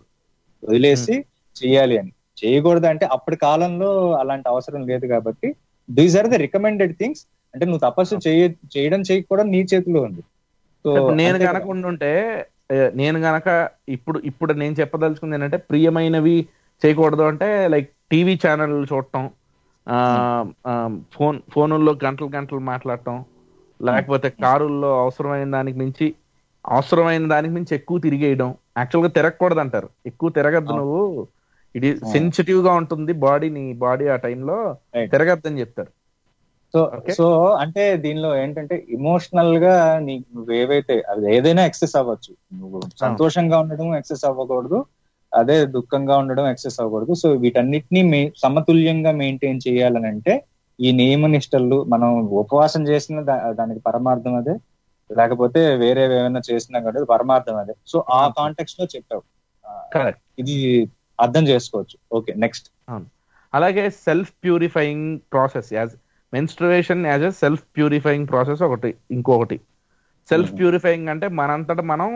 వదిలేసి చేయాలి అని చేయకూడదు అంటే అప్పటి కాలంలో అలాంటి అవసరం లేదు కాబట్టి these are the recommended things అంటే నువ్వు తపస్సు చేయ చేయడం చేయకపోవడం నీ చేతిలో ఉంది సో ఇప్పుడు నేను అంతే గనక కదా. ఉండుంటే ఏ, నేను గనక ఇప్పుడు ఇప్పుడు నేను చెప్పదలుచుకుంది ఏంటంటే ప్రియమైనవి చేయకూడదు అంటే లైక్ టీవీ ఛానల్ చూడటం ఆ, ఆ, ఫోన్ ఫోనుల్లో గంటలు గంటలు మాట్లాడటం లేకపోతే కారుల్లో అవసరమైన దానికి మించి అవసరమైన దానికి మించి ఎక్కువ తిరిగేయడం యాక్చువల్ గా తిరగకూడదు అంటారు ఎక్కువ తిరగద్దు అవును. నువ్వు ఇది సెన్సిటివ్ గా ఉంటుంది బాడీ నీ బాడీ ఆ టైంలో Right. తిరగద్దని చెప్తారు సో Okay. సో అంటే దీనిలో ఏంటంటే ఇమోషనల్ గా నీకు నువ్వు ఏవైతే అది ఏదైనా ఎక్సెస్ అవ్వచ్చు నువ్వు సంతోషంగా ఉండడం ఎక్సెస్ అవ్వకూడదు అదే దుఃఖంగా ఉండడం ఎక్సెస్ అవ్వకూడదు సో వీటన్నిటిని మే- సమతుల్యంగా మెయింటైన్ చేయాలని అంటే ఈ నియమ నిష్టలు మనం ఉపవాసం చేసిన దా- దానికి పరమార్థం అదే లేకపోతే వేరే ఏమైనా చేసినా కూడా పరమార్థం అదే సో ఆ కాంటెక్స్ట్ లో చెప్పావు ఆ, కరెక్ట్ ఇది అర్థం చేసుకోవచ్చు ఓకే నెక్స్ట్ అలాగే self purifying process as menstruation as a self purifying process ఒకటి ఇంకొకటి సెల్ఫ్ Mhm. ప్యూరిఫైయింగ్ అంటే మనంతట మనం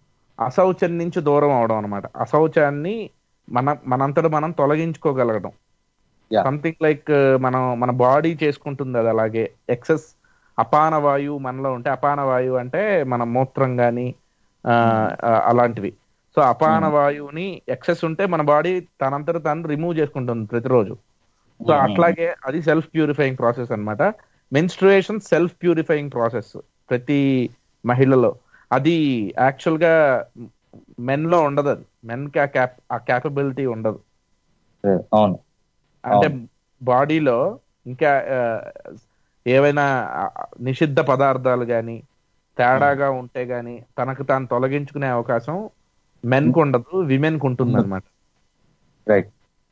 అశౌచం నుంచి దూరం అవడం అనమాట అశౌచాన్ని మన మనంతట మనం తొలగించుకోగలగడం Yeah. సంథింగ్ లైక్ మనం మన బాడీ చేసుకుంటుంది అది అలాగే ఎక్సెస్ అపాన వాయువు మనలో ఉంటే అపాన వాయువు అంటే మన మూత్రం కానీ అలాంటివి సో అపాన Mhm. వాయువుని ఎక్సెస్ ఉంటే మన బాడీ తనంతట తాను రిమూవ్ చేసుకుంటుంది ప్రతిరోజు సో Mhm. అట్లాగే అది సెల్ఫ్ ప్యూరిఫైయింగ్ ప్రాసెస్ అన్నమాట మెన్స్ట్రుయేషన్ సెల్ఫ్ ప్యూరిఫైయింగ్ ప్రాసెస్ ప్రతి మహిళలో అది యాక్చువల్ గా మెన్ లో ఉండదు అది మెన్ కి ఆ క్యాప్ ఆ క్యాపబిలిటీ ఉండదు అవును అంటే అవును. బాడీలో ఇంకా ఆ, ఏవైనా ఆ, నిషిద్ధ పదార్థాలు గాని తేడాగా ఉంటే గాని తనకు తాను తొలగించుకునే అవకాశం మెన్ కు ఉండదు విమెన్ కు ఉంటుంది అనమాట రైట్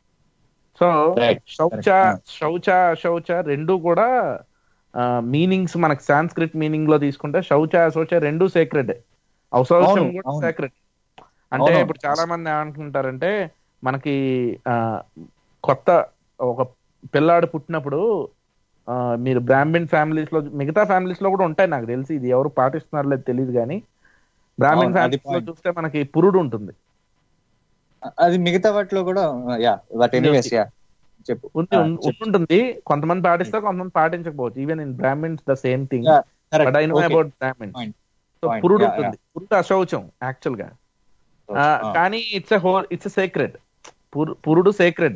సో Right. శౌచ Correct. శౌచ అశౌచ రెండు కూడా మీనింగ్స్ మనకి సాంస్క్రిట్ మీనింగ్ లో తీసుకుంటే శౌచ అశౌచ రెండు సేక్రెడ్ అశౌచం అవును, కూడా అవును. సేక్రెడ్ అంటే అవును. ఇప్పుడు చాలా మంది ఏమనుకుంటారంటే మనకి ఆ, కొత్త ఒక పిల్లాడు పుట్టినప్పుడు ఆ, మీరు బ్రాహ్మిన్ ఫ్యామిలీస్ లో మిగతా ఫ్యామిలీస్ లో కూడా ఉంటాయి నాకు తెలిసి ఇది ఎవరు పాటిస్తున్నారో లేదు తెలియదు కానీ బ్రాహ్మిన్ అవును, అది ఫ్యామిలీస్ లో point. చూస్తే మనకి పురుడు ఉంటుంది అది మిగతా వాటిలో కూడా యా బట్ ఎనీవేస్ యా చెప్పు ఉంది ఆ, ఉం- చెప్పు. ఉంటుంది కొంతమంది పాటిస్తారు కొంతమంది పాటించకపోవచ్చు even in Brahmins the same thing Yeah, correct. But I know Okay. About Brahmins Point. So Point. పురుడు Yeah, ఉంటుంది పురుడు అశౌచం యాక్చువల్ గా yeah. ఆ, Ah, కానీ ఇట్స్ హోల్ ఇట్స్ సేక్రెడ్ పురుడు సేక్రెడ్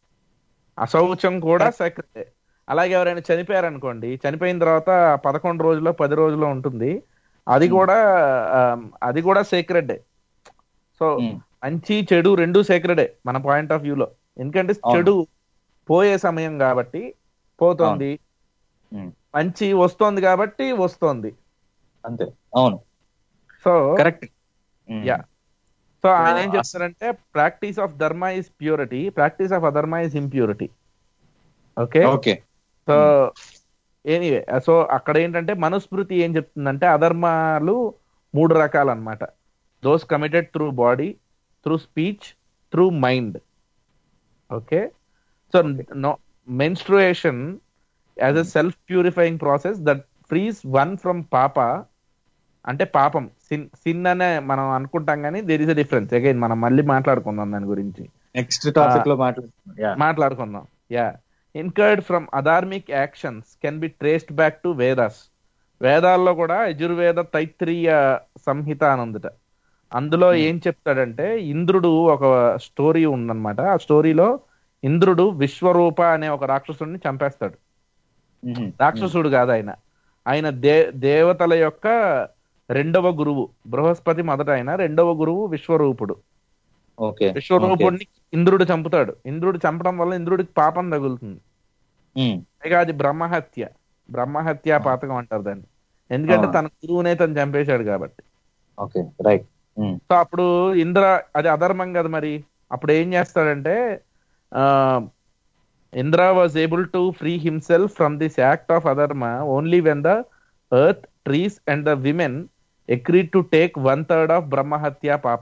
అశౌచం కూడా సేక్రెడ్ అలాగే ఎవరైనా చనిపోయారు అనుకోండి చనిపోయిన తర్వాత పదకొండు రోజుల్లో పది రోజుల్లో ఉంటుంది అది కూడా ఆ, అది కూడా సేక్రెడ్ సో Hmm. మంచి చెడు రెండు సేక్రెడే మన పాయింట్ ఆఫ్ వ్యూలో ఎందుకంటే అవును. చెడు పోయే సమయం కాబట్టి పోతోంది Hmm. మంచి వస్తోంది కాబట్టి వస్తోంది అంతే అవును సో కరెక్ట్ Yeah. సో ఆయన ఏం అస్- చెప్తారంటే practice of dharma is purity practice of adharma is impurity okay okay so anyway so అక్కడ ఏంటంటే మనుస్మృతి ఏం చెప్తుందంటే అధర్మాలు మూడు రకాలు అనమాట those committed through body through speech through mind okay so no menstruation as a self purifying process that frees one from papa అంటే పాపం సిన్ సిన్ అనే మనం అనుకుంటాం కానీ there is a difference again మనం మళ్ళీ మాట్లాడుకుందాం దాని గురించి నెక్స్ట్ టాపిక్ లో మాట్లాడుతున్నాం Yeah. మాట్లాడుకుందాం yeah incurred from adharmic actions can be traced back to Vedas వేదాల్లో కూడా యజుర్వేద తైత్రీయ సంహిత అని ఉందట అందులో ఏం చెప్తాడంటే ఇంద్రుడు ఒక స్టోరీ ఉందన్నమాట ఆ స్టోరీలో ఇంద్రుడు విశ్వరూప అనే ఒక రాక్షసుడిని చంపేస్తాడు Mhm. రాక్షసుడు కాదు ఆయన ఆయన దే దేవతల యొక్క రెండవ గురువు బృహస్పతి మొదట ఆయన రెండవ గురువు విశ్వరూపుడు ఓకే విశ్వరూపుడిని ఇంద్రుడు చంపుతాడు ఇంద్రుడు చంపడం వల్ల ఇంద్రుడికి పాపం తగులుతుంది Mm. పైగా అది బ్రహ్మహత్య బ్రహ్మహత్య పాతకం అంటారు దాన్ని ఎందుకంటే ఆ. తన గురువునే తను చంపేశాడు కాబట్టి ఓకే రైట్ సో అప్పుడు ఇంద్ర అది అధర్మం కదా మరి అప్పుడు ఏం చేస్తాడంటే ఆ Indra was able to free himself from this act of adharma only when the earth trees and the women agree to take one third of brahmahatya papa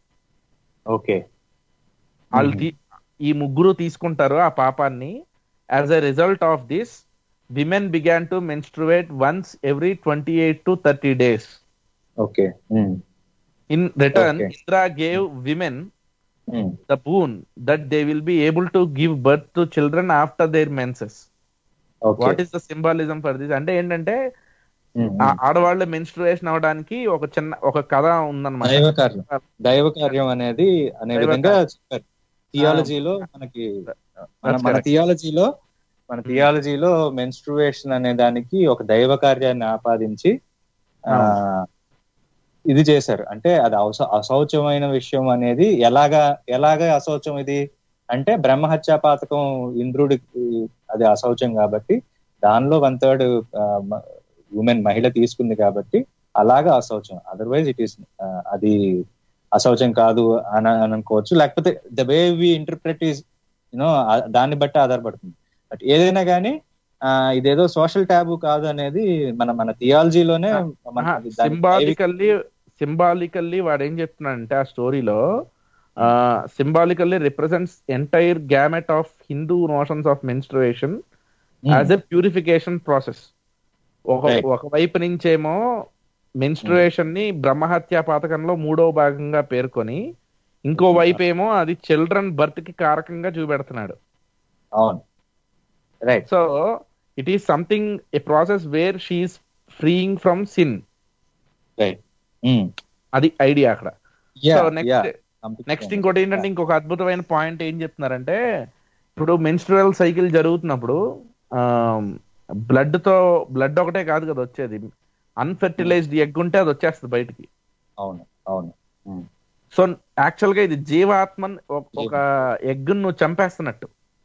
okay వాళ్ళు తీ- ఈ ముగ్గురు తీసుకుంటారు ఆ పాపాన్ని as a result of this women began to menstruate once every twenty eight to thirty days okay in return Okay. Indra gave women the boon that they will be able to give birth to children after their menses okay what is the symbolism for this అంటే ఏంటంటే ఆ- ఆడవాళ్ళ menstruation అవడానికి ఒక చిన్న ఒక కథ ఉందన్నమాట దైవ కార్యం దైవ కార్యం అనేది అనే దైవ విధంగా కార్యం. చెప్పారు థియాలజీలో మనకి మన That's మన correct. థియాలజీలో మన థియాలజీలో మెన్స్ట్రువేషన్ అనే దానికి ఒక దైవ కార్యాన్ని ఆపాదించి ఆ ఇది చేశారు అంటే అది అవస- అశౌచమైన విషయం అనేది ఎలాగా ఎలాగా అశౌచం ఇది అంటే బ్రహ్మహత్యా పాతకం ఇంద్రుడికి అది అశౌచం కాబట్టి దానిలో వన్ థర్డ్ ఉమెన్ మహిళ తీసుకుంది కాబట్టి అలాగా అశౌచం అదర్వైజ్ ఇట్ ఈస్ అది అశౌచం కాదు అని అని అనుకోవచ్చు లేకపోతే the way we interpret is you know దాన్ని బట్టి ఆధారపడుతుంది బట్ ఏదైనా కానీ ఇదేదో సోషల్ ట్యాబు కాదు అనేది మన మన థియాలజీలోనే సింబాలికల్లీ సింబాలికల్లీ వాడు ఏం చెప్తున్నాడంటే ఆ స్టోరీలో symbolically represents entire gamut of Hindu notions of menstruation as a purification process ఒక Right. ఒక వైపు నుంచేమో మెన్స్ట్రుయేషన్ ని బ్రహ్మహత్య పాతకంలో మూడవ భాగంగా పేర్కొని ఇంకో వైపు ఏమో అది చిల్డ్రన్ బర్త్ కి కారకంగా చూపెడుతున్నాడు అవును right so it is something a process where she is freeing from sin right అది ఐడియా అక్కడ సో నెక్స్ట్ నెక్స్ట్ ఇంకోటి ఏంటంటే ఇంకొక అద్భుతమైన పాయింట్ ఏం చెప్తున్నారంటే ఇప్పుడు మెన్స్ట్రువల్ సైకిల్ జరుగుతున్నప్పుడు బ్లడ్ తో బ్లడ్ ఒకటే కాదు కదా వచ్చేది అన్ఫెర్టిలైజ్డ్ ఎగ్ ఉంటే అది వచ్చేస్తుంది బయటికి అవును అవును సో యాక్చువల్ గా ఇది జీవాత్మన్ ఒక- ఒక ఎగ్ నువ్వు చంపేస్తున్నట్టు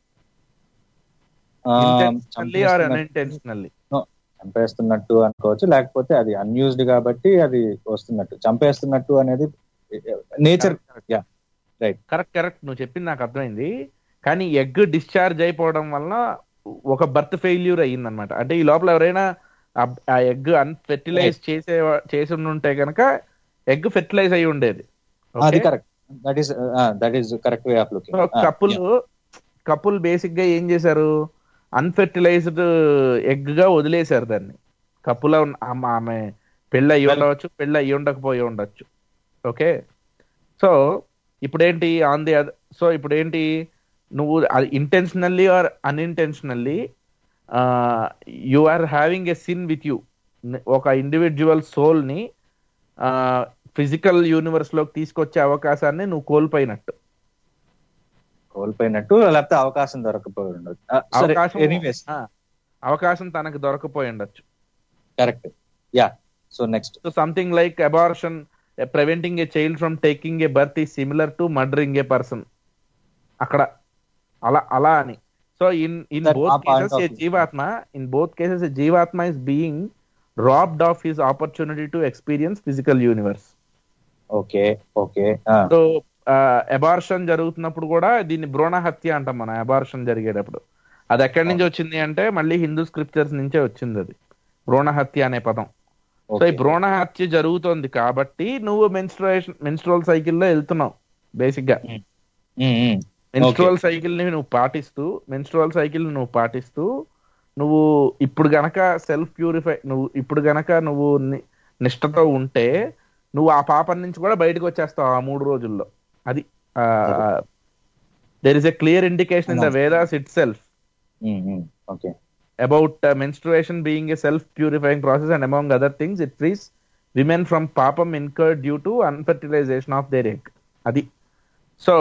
ఇంటెన్షనల్లీ ఆర్ అన్ఇంటెన్షనల్లీ చంపేస్తున్నట్టు అనుకోవచ్చు లేకపోతే అది అన్యూజ్డ్ కాబట్టి అది వస్తున్నట్టు చంపేస్తున్నట్టు అనేది నేచర్ కరెక్ట్ కరెక్ట్ నువ్వు చెప్పింది నాకు అర్థమైంది కానీ ఎగ్ డిశ్చార్జ్ అయిపోవడం వలన ఒక బర్త్ ఫెయిల్యూర్ అయ్యింది అనమాట అంటే ఈ లోపల ఎవరైనా ఆ- ఆ ఎగ్ అన్ఫెర్టిలైజ్ చేసే చేసి ఉంటే కనుక ఎగ్ ఫెర్టిలైజ్ అయి ఉండేది అది correct that is that is correct way of looking couple couple basic గా ఏం చేశారు అన్ఫెర్టిలైజ్డ్ ఎగ్ గా వదిలేశారు దాన్ని కపుల్ ఆమె పెళ్ళి అయ్యి ఉండవచ్చు పెళ్ళి అయ్యి ఉండకపోయి ఉండొచ్చు ఓకే సో ఇప్పుడు ఏంటి ఆన్ ది సో ఇప్పుడు ఏంటి నువ్వు అది intentionally or unintentionally you are having a sin with you ఒక ఇండివిజువల్ సోల్ ని ఫిజికల్ యూనివర్స్ లోకి తీసుకొచ్చే అవకాశాన్ని నువ్వు కోల్పోయినట్టు కోల్పోయినట్టు లేకపోతే అవకాశం దొరకపోయి ఉండదు అవకాశం ఎనీవేస్ ఆ, అవకాశం తనకు దొరకపోయి ఉండొచ్చు correct yeah so next so something like abortion preventing a child from taking a birth is similar to murdering a person అక్కడ అలా అలా అని so in in Sir, both ఆ point cases of a view. Jivatma in both cases a jivatma is being robbed of his opportunity to experience physical universe okay okay so abortion జరుగుతున్నప్పుడు కూడా దీన్ని భ్రూణ హత్య అంటాం మనం అబార్షన్ జరిగేటప్పుడు అది ఎక్కడి నుంచి వచ్చింది అంటే మళ్ళీ హిందూ స్క్రిప్చర్స్ నుంచే వచ్చింది అది భ్రూణ హత్య అనే పదం సో ఈ భ్రూణ హత్య జరుగుతోంది కాబట్టి నువ్వు మెన్స్ట్రుయేషన్ మెన్స్ట్రువల్ సైకిల్లో వెళ్తున్నావు బేసిక్ గా మెన్స్ట్రువల్ సైకిల్ ని నువ్వు పాటిస్తూ మెన్స్ట్రువల్ సైకిల్ నువ్వు పాటిస్తూ నువ్వు ఇప్పుడు గనక సెల్ఫ్ ప్యూరిఫై నువ్వు ఇప్పుడు గనక నువ్వు ని- నిష్ఠతో ఉంటే నువ్వు ఆ పాపం నుంచి కూడా బయటకు వచ్చేస్తావు ఆ మూడు రోజుల్లో అది there is a clear indication in the Vedas itself okay about uh, menstruation being a self-purifying process and among other things it frees women from papam incurred due to unfertilization of their egg అది so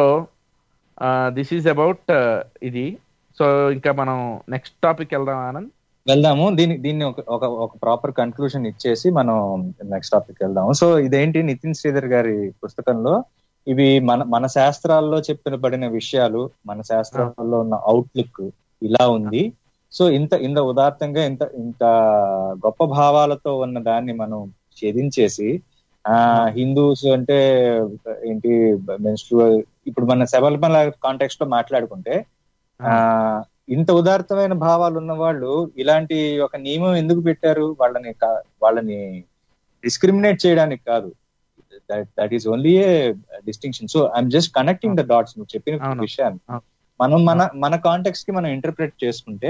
this is about ఇది so ఇంకా మనం next topic వెళ్దాం ఆనంద్ వెళ్దాము దీన్ని దీన్ని ఒక ఒక ఒక ప్రాపర్ కన్క్లూషన్ ఇచ్చేసి మనం నెక్స్ట్ టాపిక్ వెళ్దాము సో ఇదేంటి నితిన్ శ్రీధర్ గారి పుస్తకంలో ఇవి మన మన శాస్త్రాల్లో చెప్పినబడిన విషయాలు మన శాస్త్రాల్లో ఉన్న అవుట్లుక్ ఇలా ఉంది సో ఇంత ఇంత ఉదాత్తంగా ఇంత ఇంత గొప్ప భావాలతో ఉన్న దాన్ని మనం ఛేదించేసి ఆ హిందూస్ అంటే ఏంటి మెన్స్ట్రువల్ ఇప్పుడు మన శబరిమల కాంటెక్స్ట్ లో మాట్లాడుకుంటే ఆ ఇంత ఉదాత్తమైన భావాలు ఉన్న వాళ్ళు ఇలాంటి ఒక నియమం ఎందుకు పెట్టారు వాళ్ళని కా- వాళ్ళని డిస్క్రిమినేట్ చేయడానికి కాదు that is only a distinction so I'm just connecting the dots నువ్వు చెప్పిన అవును. విషయాన్ని అవును. మనం మన మన కాంటెక్స్ట్ కి మనం ఇంటర్ప్రిట్ చేసుకుంటే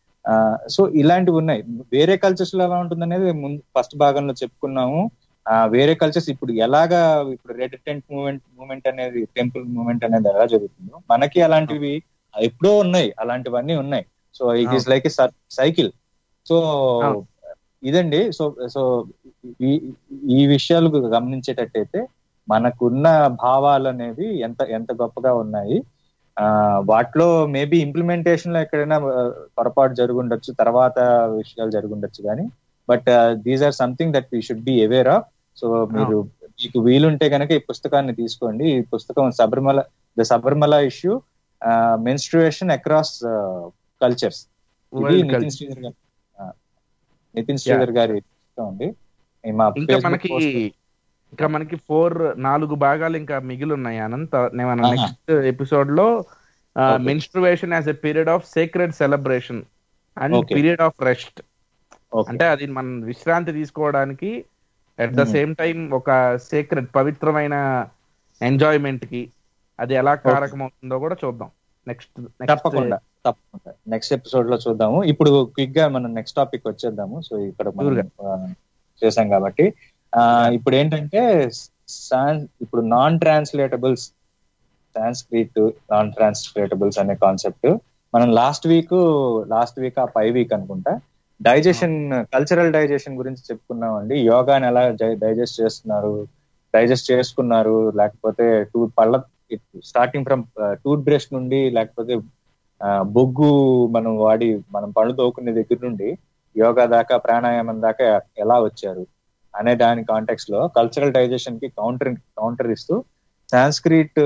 సో ఇలాంటివి ఉన్నాయి వేరే కల్చర్స్ లో ఎలా ఉంటుంది అనేది ముందు ఫస్ట్ భాగంలో చెప్పుకున్నాము ఆ, వేరే కల్చర్స్ ఇప్పుడు ఎలాగా ఇప్పుడు రెడ్ టెంట్ మూవ్మెంట్ మూవ్మెంట్ అనేది టెంపుల్ మూవ్మెంట్ అనేది ఎలా జరుగుతుందో మనకి అలాంటివి ఎప్పుడో ఉన్నాయి అలాంటివన్నీ ఉన్నాయి so it is like a cycle so అవును. ఇదండి సో సో ఈ ఈ విషయాలు గమనించేటట్టయితే మనకున్న భావాలు అనేవి ఎంత ఎంత గొప్పగా ఉన్నాయి ఆ వాటిలో మేబీ ఇంప్లిమెంటేషన్ లో ఎక్కడైనా ఆ, పొరపాటు జరుగుండొచ్చు తర్వాత విషయాలు జరుగుండొచ్చు కానీ but these are something that we should be aware of so మీరు మీకు వీలుంటే కనుక ఈ పుస్తకాన్ని తీసుకోండి ఈ పుస్తకం Sabarimala the Sabarimala issue menstruation across cultures ఇది World నితిన్ culture. శ్రీధర్ గారి ఆ, నితిన్ శ్రీధర్ గారి పుస్తకం అండి ఈ మా ఇంకా Facebook మనకి post- ఇంకా మనకి ఫోర్ నాలుగు భాగాలు ఇంకా మిగిలి ఉన్నాయి అనంత్ నేను ఆహా. నెక్స్ట్ ఎపిసోడ్ లో Okay. Menstruation as a period of sacred celebration and Okay. Period of rest Okay. అంటే అది మనం విశ్రాంతి తీసుకోవడానికి at the Hmm. Same time ఒక సీక్రెట్ పవిత్రమైన ఎంజాయ్మెంట్ కి అది ఎలా కారకం అవుతుందో కూడా చూద్దాం నెక్స్ట్ తప్పకుండా తప్పకుండా నెక్స్ట్ ఎపిసోడ్ లో చూద్దాము ఇప్పుడు క్విక్ గా మనం నెక్స్ట్ టాపిక్ వచ్చేద్దాము సో ఇక్కడ మనం Sure గా. ఆ, చేసాం కాబట్టి ఆ, ఇప్పుడు ఏంటంటే సాన్- ఇప్పుడు non translatables Sanskrit non translatables అనే కాన్సెప్ట్ మనం లాస్ట్ వీక్ లాస్ట్ వీక్ ఆ పై వీక్ అనుకుంటా డైజెషన్ కల్చరల్ డైజెషన్ గురించి చెప్పుకున్నాం అండి యోగాని ఎలా డైజెస్ట్ చేస్తున్నారు డైజెస్ట్ చేసుకున్నారు లేకపోతే టూ పళ్ళ స్టార్టింగ్ ఫ్రమ్ టూత్ బ్రష్ నుండి లేకపోతే ఆ, బొగ్గు మనం వాడి మనం పళ్ళు తోకునే దగ్గర నుండి యోగా దాకా ప్రాణాయామం దాకా ఎలా వచ్చారు అనే దాని కాంటెక్స్ లో కల్చరల్ డైజెషన్ కి కౌంటర్ కౌంటర్ ఇస్తూ సాంస్క్రిట్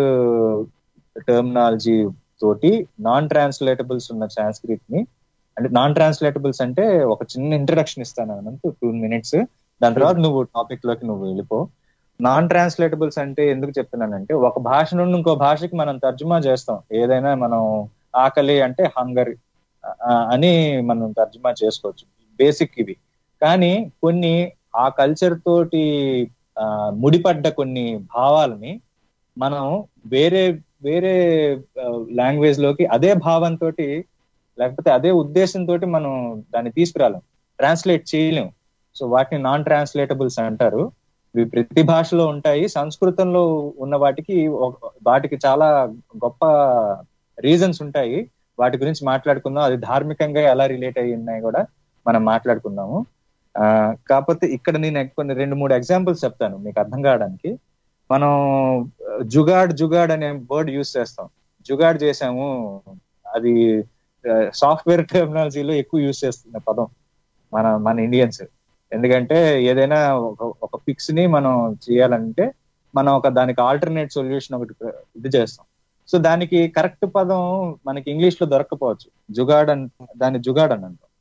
టర్మినాలజీ తోటి నాన్ ట్రాన్స్లేటబుల్స్ ఉన్న సాంస్క్రిట్ ని అంటే నాన్ ట్రాన్స్లేటబుల్స్ అంటే ఒక చిన్న ఇంట్రడక్షన్ ఇస్తాను అనంత్ టూ మినిట్స్ దాని తర్వాత నువ్వు టాపిక్ లోకి నువ్వు వెళ్ళిపో నాన్ ట్రాన్స్లేటబుల్స్ అంటే ఎందుకు చెప్తున్నానంటే ఒక భాష నుండి ఇంకో భాషకి మనం తర్జుమా చేస్తాం ఏదైనా మనం ఆకలి అంటే హంగర్ అని మనం తర్జుమా చేసుకోవచ్చు బేసిక్ ఇవి కానీ కొన్ని ఆ కల్చర్ తోటి ఆ, ముడిపడ్డ కొన్ని భావాలని మనం వేరే వేరే లాంగ్వేజ్ లోకి అదే భావంతో లేకపోతే అదే ఉద్దేశంతో మనం దాన్ని తీసుకురాలేం ట్రాన్స్లేట్ చేయలేం సో వాటిని నాన్ ట్రాన్స్లేటబుల్స్ అంటారు ఇవి ప్రతి భాషలో ఉంటాయి సంస్కృతంలో ఉన్న వాటికి ఒక- వాటికి చాలా గొప్ప రీజన్స్ ఉంటాయి వాటి గురించి మాట్లాడుకుందాం అది ధార్మికంగా ఎలా రిలేట్ అయ్యి ఉన్నాయి కూడా మనం మాట్లాడుకుందాము ఆ, కాకపోతే ఇక్కడ నేను కొన్ని రెండు మూడు ఎగ్జాంపుల్స్ చెప్తాను మీకు అర్థం కావడానికి మనం జుగాడ్ జుగాడ్ అనే వర్డ్ యూస్ చేస్తాం జుగాడ్ చేసాము అది సాఫ్ట్వేర్ టెక్నాలజీలో ఎక్కువ యూస్ చేస్తున్న పదం మన మన ఇండియన్స్ ఎందుకంటే ఏదైనా ఒక ఒక ఫిక్స్ ని మనం చేయాలంటే మనం ఒక దానికి ఆల్టర్నేట్ సొల్యూషన్ ఒకటి ఇది చేస్తాం సో దానికి కరెక్ట్ పదం మనకి ఇంగ్లీష్ లో దొరకపోవచ్చు జుగాడ్ అని దాన్ని జుగాడ్ అని అంటాం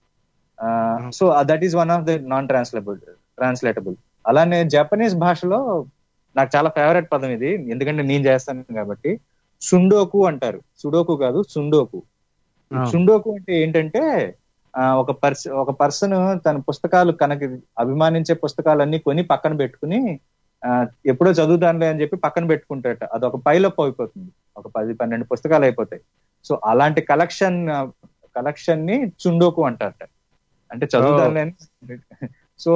so that is one of the non translatable translatable అలానే జపనీస్ భాషలో నాకు చాలా ఫేవరెట్ పదం ఇది ఎందుకంటే నేను చేస్తాను కాబట్టి సుండోకు అంటారు సుడోకు కాదు సుండోకు సుండోకు అంటే ఏంటంటే ఆ, ఒక పర్స ఒక పర్సన్ తన పుస్తకాలు కనుక అభిమానించే పుస్తకాలన్నీ కొని పక్కన పెట్టుకుని ఆ, ఎప్పుడో చదువుతానులే అని చెప్పి పక్కన పెట్టుకుంటాట అది ఒక పైలప్ అయిపోతుంది ఒక పది పన్నెండు పుస్తకాలు అయిపోతాయి సో అలాంటి కలెక్షన్ కలెక్షన్ ని చుండోకు అంటారట అంటే చదువుతానులే అని సో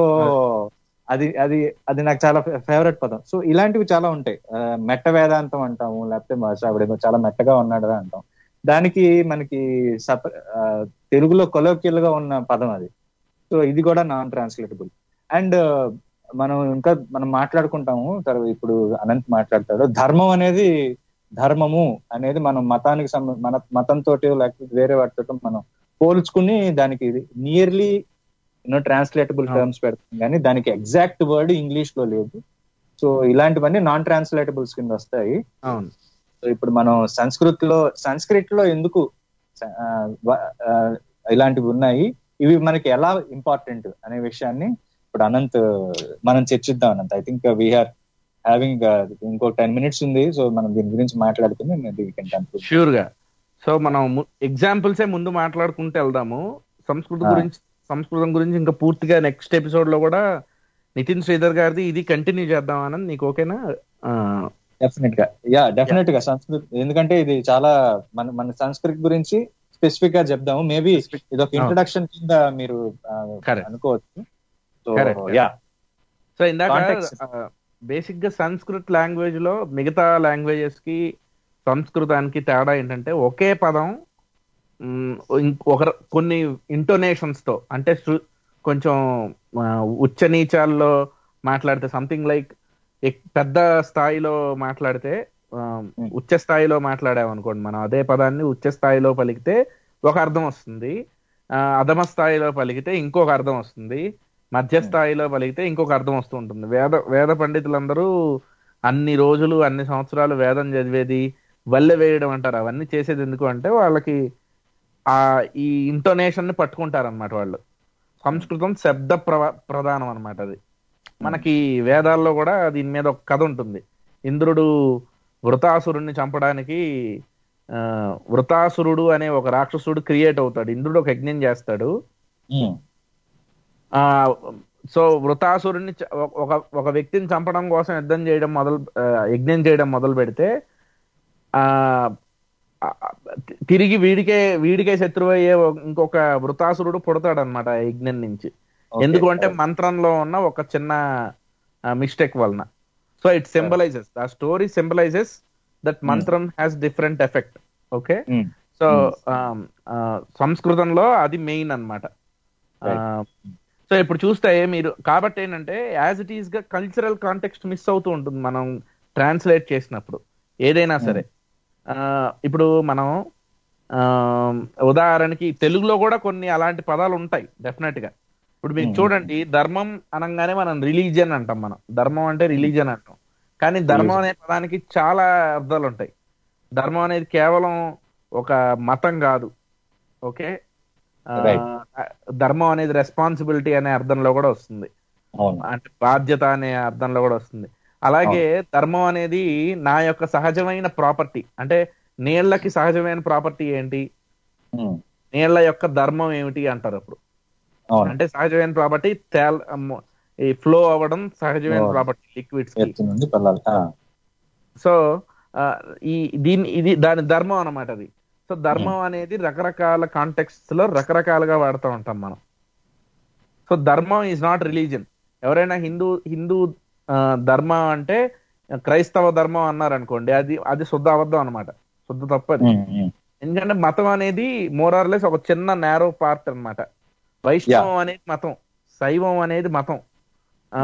అది అది అది నాకు చాలా ఫేవరెట్ పదం సో ఇలాంటివి చాలా ఉంటాయి ఆ, మెట్ట వేదాంతం అంటాము లేకపోతే మా ఆవిడేమో చాలా మెట్టగా ఉన్నాడు అంటాం దానికి మనకి సప ఆ, తెలుగులో కొలోక్యల్ గా ఉన్న పదం అది సో ఇది కూడా నాన్ ట్రాన్స్లేటబుల్ అండ్ మనం ఇంకా మనం మాట్లాడుకుంటాము తర్వాత ఇప్పుడు అనంత్ మాట్లాడతాడు ధర్మం అనేది ధర్మము అనేది మనం మతానికి సంబ మన మతంతో లేకపోతే వేరే వాటితో మనం పోల్చుకుని దానికి నియర్లీ యూనో ట్రాన్స్లేటబుల్ టర్మ్స్ పెడతాం కానీ దానికి ఎగ్జాక్ట్ వర్డ్ ఇంగ్లీష్ లో లేదు సో ఇలాంటివన్నీ నాన్ ట్రాన్స్లేటబుల్స్ కింద వస్తాయి అవును సో ఇప్పుడు మనం సంస్కృత్ లో సంస్కృత్ లో ఎందుకు ఆ, వ- ఆ, ఇలాంటివి ఉన్నాయి ఇవి మనకి ఎలా ఇంపార్టెంట్ అనే విషయాన్ని ఇప్పుడు అనంత్ మనం చర్చిద్దాం Anant I think we are having ఇంకో టెన్ మినిట్స్ ఉంది సో మనం దీని గురించి మాట్లాడుకుని ష్యూర్ గా సో మనం ఎగ్జాంపుల్సే ముందు మాట్లాడుకుంటూ వెళ్దాము సంస్కృతి ఆ. గురించి సంస్కృతం గురించి ఇంకా పూర్తిగా నెక్స్ట్ ఎపిసోడ్ లో కూడా నితిన్ శ్రీధర్ గారిది ఇది కంటిన్యూ చేద్దాం అన్నది నీకు ఓకేనా ఆ, డెఫినెట్ గా యా డెఫినెట్ గా సంస్కృత్ ఎందుకంటే ఇది చాలా మన మన సంస్కృతి గురించి స్పెసిఫిక్ గా చెప్దాము మేబీ ఇది ఒక ఇంట్రడక్షన్ కింద మీరు ఆ, Correct. అనుకోవచ్చు సో Correct. యా సో ఇందాక Context. బేసిక్ గా సంస్కృత్ లాంగ్వేజ్ లో మిగతా లాంగ్వేజెస్ కి సంస్కృతానికి తేడా ఏంటంటే ఒకే పదం మ్, ఇంక్- ఒక కొన్ని ఇంటోనేషన్స్ తో అంటే శృ- కొంచెం ఆ, ఉచ్చ నీచాల్లో మాట్లాడితే సంథింగ్ లైక్ పెద్ద స్థాయిలో మాట్లాడితే ఆ, ఉచ్చ స్థాయిలో మాట్లాడామనుకోండి మనం అదే పదాన్ని ఉచ్చ స్థాయిలో పలికితే ఒక అర్థం వస్తుంది ఆ, అధమ స్థాయిలో పలికితే ఇంకొక అర్థం వస్తుంది మధ్య స్థాయిలో పలికితే ఇంకొక అర్థం వస్తూ ఉంటుంది వేద వేద పండితులందరూ అన్ని రోజులు అన్ని సంవత్సరాలు వేదం చదివేది వల్లె వేయడం అంటారు అవన్నీ చేసేది ఎందుకు అంటే వాళ్ళకి ఆ ఈ ఇంటోనేషన్ ని పట్టుకుంటారు అనమాట వాళ్ళు సంస్కృతం శబ్ద ప్ర ప్రధానం అనమాట అది మనకి వేదాల్లో కూడా దీని మీద ఒక కథ ఉంటుంది ఇంద్రుడు వృతాసురుణ్ణి చంపడానికి ఆ, వృతాసురుడు అనే ఒక రాక్షసుడు క్రియేట్ అవుతాడు ఇంద్రుడు ఒక యజ్ఞం చేస్తాడు ఆ సో వృతాసురుణ్ణి చ- ఒక ఒక వ్యక్తిని చంపడం కోసం యుద్ధం చేయడం మొదలు ఆ, యజ్ఞం చేయడం మొదలు పెడితే ఆ ఆ, తి- తిరిగి వీడికే వీడికే శత్రువు అయ్యే ఒక- ఇంకొక వృతాసురుడు పుడతాడు అనమాట యజ్ఞం నుంచి ఎందుకు అంటే మంత్రంలో ఉన్న ఒక చిన్న మిస్టేక్ వలన సో ఇట్ సింబలైజెస్ ఆ స్టోరీ సింబలైజెస్ దట్ మంత్రం has different effect okay so సంస్కృతంలో అది మెయిన్ అన్నమాట సో ఇప్పుడు చూస్తే మీరు కాబట్టి ఏంటంటే యాజ్ ఇట్ ఈస్ గా కల్చరల్ కాంటెక్స్ట్ మిస్ అవుతూ ఉంటుంది మనం ట్రాన్స్లేట్ చేసినప్పుడు ఏదైనా సరే ఆ, ఇప్పుడు మనం ఆ, ఉదాహరణకి తెలుగులో కూడా కొన్ని అలాంటి పదాలు ఉంటాయి డెఫినెట్ గా ఇప్పుడు మీరు Hmm. చూడండి ధర్మం అనగానే మనం రిలీజియన్ అంటాం మనం ధర్మం అంటే రిలీజియన్ అంటాం కానీ ధర్మం అనే పదానికి చాలా అర్థాలు ఉంటాయి ధర్మం అనేది కేవలం ఒక మతం కాదు ఓకే ఆ, Right. ధర్మం అనేది రెస్పాన్సిబిలిటీ అనే అర్థంలో కూడా వస్తుంది అవును అంటే బాధ్యత అనే అర్థంలో కూడా వస్తుంది అలాగే ధర్మం అనేది నా యొక్క సహజమైన ప్రాపర్టీ అంటే నీళ్ళకి సహజమైన ప్రాపర్టీ ఏంటి ఉమ్, నీళ్ళ యొక్క ధర్మం ఏమిటి అంటారు అప్పుడు అవును అంటే సహజమైన ప్రాపర్టీ తేల్ అమ్మ- ఈ ఫ్లో అవ్వడం సహజమైన Oh. ప్రాపర్టీ లిక్విడ్స్ కి ఎత్తు నుండి పల్లాలి ఆ, సో ఆ, ఈ దీని ఇది దాని ధర్మం అన్నమాట అది సో ధర్మం అనేది రకరకాల కాంటెక్స్ట్ లో రకరకాలుగా వాడుతూ ఉంటాం మనం సో ధర్మం ఈజ్ నాట్ రిలీజియన్ ఎవరైనా హిందూ హిందూ ఆ, ధర్మం అంటే క్రైస్తవ ధర్మం అన్నారు అనుకోండి అది అది శుద్ధ అబద్ధం అనమాట శుద్ధ తప్పది ఉమ్, ఉమ్, ఎందుకంటే మతం అనేది మోరార్లెస్ ఒక చిన్న నేరో పార్ట్ అన్నమాట వైష్ణవం అనేది మతం శైవం అనేది మతం ఆ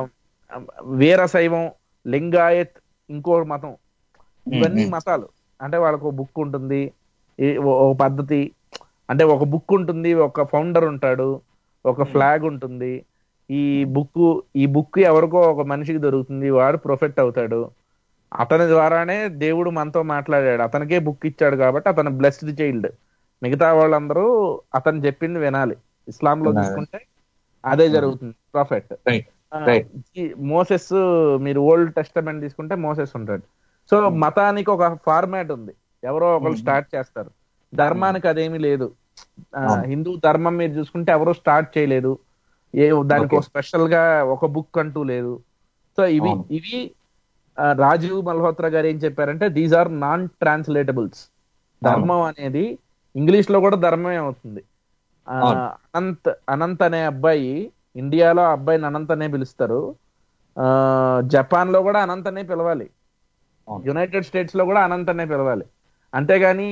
వీర శైవం లింగాయత్ ఇంకో మతం ఇవన్నీ మ్మ్. మతాలు అంటే వాళ్ళకు ఒక బుక్ ఉంటుంది ఈ- ఓ- ఒక పద్ధతి అంటే ఒక బుక్ ఉంటుంది ఒక ఫౌండర్ ఉంటాడు ఒక ఫ్లాగ్ ఉంటుంది ఈ బుక్ ఈ బుక్ ఎవరికో ఒక మనిషికి దొరుకుతుంది వాడు ప్రొఫెక్ట్ అవుతాడు అతని ద్వారానే దేవుడు మనతో మాట్లాడాడు అతనికే బుక్ ఇచ్చాడు కాబట్టి అతను బ్లెస్డ్ చైల్డ్ మిగతా వాళ్ళందరూ అతను చెప్పింది వినాలి ఇస్లాం లో వినాలి. చూసుకుంటే అదే జరుగుతుంది ప్రాఫెట్ Right. Right. మోసెస్ మీరు ఓల్డ్ టెస్టమెంట్ తీసుకుంటే మోసెస్ ఉంటాడు సో మతానికి ఒక ఫార్మాట్ ఉంది ఎవరో ఒకరు Hmm. స్టార్ట్ చేస్తారు ధర్మానికి అదేమీ లేదు ఆ, అవును. హిందూ ధర్మం మీరు చూసుకుంటే ఎవరు స్టార్ట్ చేయలేదు ఏ దానికి Okay. స్పెషల్ గా ఒక బుక్ అంటూ లేదు సో ఇవి అవును. ఇవి ఆ, రాజీవ్ మల్హోత్రా గారు ఏం చెప్పారంటే దీస్ ఆర్ నాన్ ట్రాన్స్లేటబుల్స్ ధర్మం అనేది ఇంగ్లీష్ లో కూడా ధర్మమే అవుతుంది ఆ, అవును. అనంత్ అనంత్ అనే అబ్బాయి ఇండియాలో ఆ అబ్బాయిని అనంత్ అనే పిలుస్తారు ఆ, జపాన్ లో కూడా అనంత్ అనే పిలవాలి అవును. యునైటెడ్ స్టేట్స్ లో కూడా అనంత్ అనే పిలవాలి అంతేగాని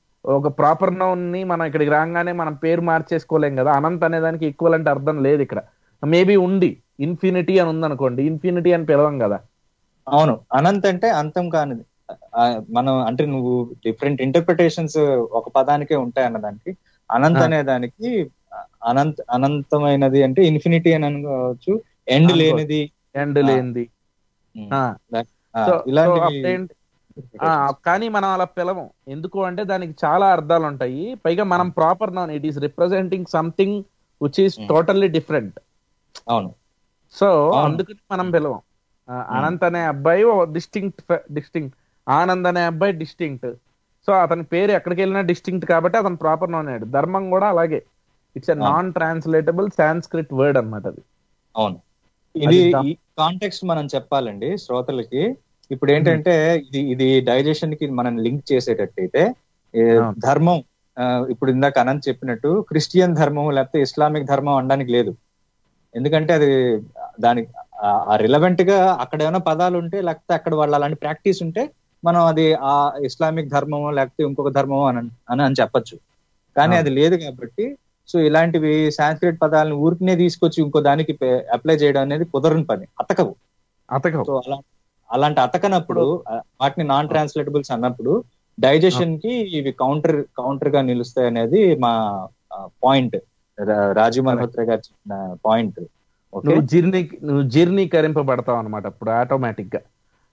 ఒక ప్రాపర్ నౌన్ ని మనం ఇక్కడికి రాగానే మనం పేరు మార్చేసుకోలేం కదా అనంత్ అనే దానికి ఈక్వల్ అంటే అర్థం లేదు ఇక్కడ మేబీ ఉంది ఇన్ఫినిటీ అని ఉందనుకోండి ఇన్ఫినిటీ అని పిలవం కదా అవును అనంత్ అంటే అంతం కానిది ఆ, మనం అంటే నువ్వు డిఫరెంట్ ఇంటర్ప్రిటేషన్స్ ఒక పదానికే ఉంటాయి అన్నదానికి అనంత్ ఆ. అనే దానికి అనంత్ అనంతమైనది అంటే ఇన్ఫినిటీ అని అనుకోవచ్చు ఎండ్ అనుకోవచ్చు. లేనిది ఎండ్ ఆ. లేనిది ఉమ్, ఆ. ఆ, సో ఇలాంటివి అప్పుడేంటి ఆ, కానీ మనం అలా పిలవం ఎందుకు అంటే దానికి చాలా అర్థాలు ఉంటాయి పైగా మనం proper noun it is representing something which is Hmm. Totally different అవును సో అవును. అందుకని మనం పిలవం ఆ, అనంత్ అనే అబ్బాయి డిస్టింక్ట్ డిస్టింక్ట్ ఆనంద్ అనే అబ్బాయి డిస్టింక్ట్ సో అతని పేరు ఎక్కడికి వెళ్ళినా డిస్టింక్ట్ కాబట్టి అతను ప్రాపర్ నౌన్ అయ్యాడు ధర్మం కూడా అలాగే ఇట్స్ ఎ అవును. నాన్ ట్రాన్స్లేటబుల్ సాంస్క్రిట్ వర్డ్ అన్నమాట అది అవును ఇది అది దా- ఈ కాంటెక్స్ట్ మనం చెప్పాలండి శ్రోతలకి ఇప్పుడు ఏంటంటే ఇది ఇది డైజెషన్ కి మనం లింక్ చేసేటట్టయితే ఏ, అవును. ధర్మం ఆ, ఇప్పుడు ఇందాక అనంత్ చెప్పినట్టు క్రిస్టియన్ ధర్మం లేకపోతే ఇస్లామిక్ ధర్మం అనడానికి లేదు ఎందుకంటే అది దానికి ఆ రిలవెంట్ గా అక్కడ ఏమైనా పదాలు ఉంటే లేకపోతే అక్కడ వాళ్ళు అలాంటి ప్రాక్టీస్ ఉంటే మనం అది ఆ ఇస్లామిక్ ధర్మమో లేకపోతే ఇంకొక ధర్మమో అని అని అని చెప్పొచ్చు కానీ అవును. అది లేదు కాబట్టి సో ఇలాంటివి సాంస్క్రిట్ పదాలను ఊరికినే తీసుకొచ్చి ఇంకో దానికి అప్లై చేయడం అనేది కుదరని పని అతకవు అతకం సో అలా అలాంటి అతకనప్పుడు ఆ, వాటిని నాన్ ట్రాన్స్లేటబుల్స్ అన్నప్పుడు డైజెషన్ కి ఇవి కౌంటర్ కౌంటర్ గా నిలుస్తాయి అనేది మా పాయింట్ రాజీవ్ మల్హోత్రా గారు చెప్పిన పాయింట్ ఓకే నువ్వు జీర్ణీ నువ్వు జీర్ణీకరింపబడతావు అనమాట అప్పుడు ఆటోమేటిక్ గా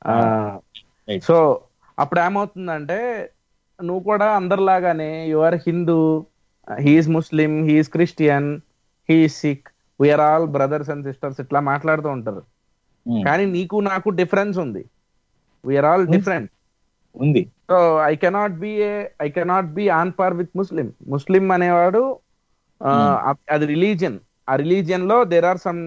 Right. సో అప్పుడు ఏమవుతుందంటే నువ్వు కూడా అందరిలాగానే you are Hindu he is Muslim he is Christian he is Sikh we are all brothers and sisters ఇట్లా మాట్లాడుతూ ఉంటారు కానీ నీకు నాకు డిఫరెన్స్ ఉంది వీఆర్ ఆల్ ఉంది. డిఫరెంట్ ఉంది so I cannot be a I cannot be on par with Muslim Muslim అనేవాడు ఆ, అ- అది రిలీజియన్ ఆ రిలీజియన్ లో దేర్ ఆర్ సమ్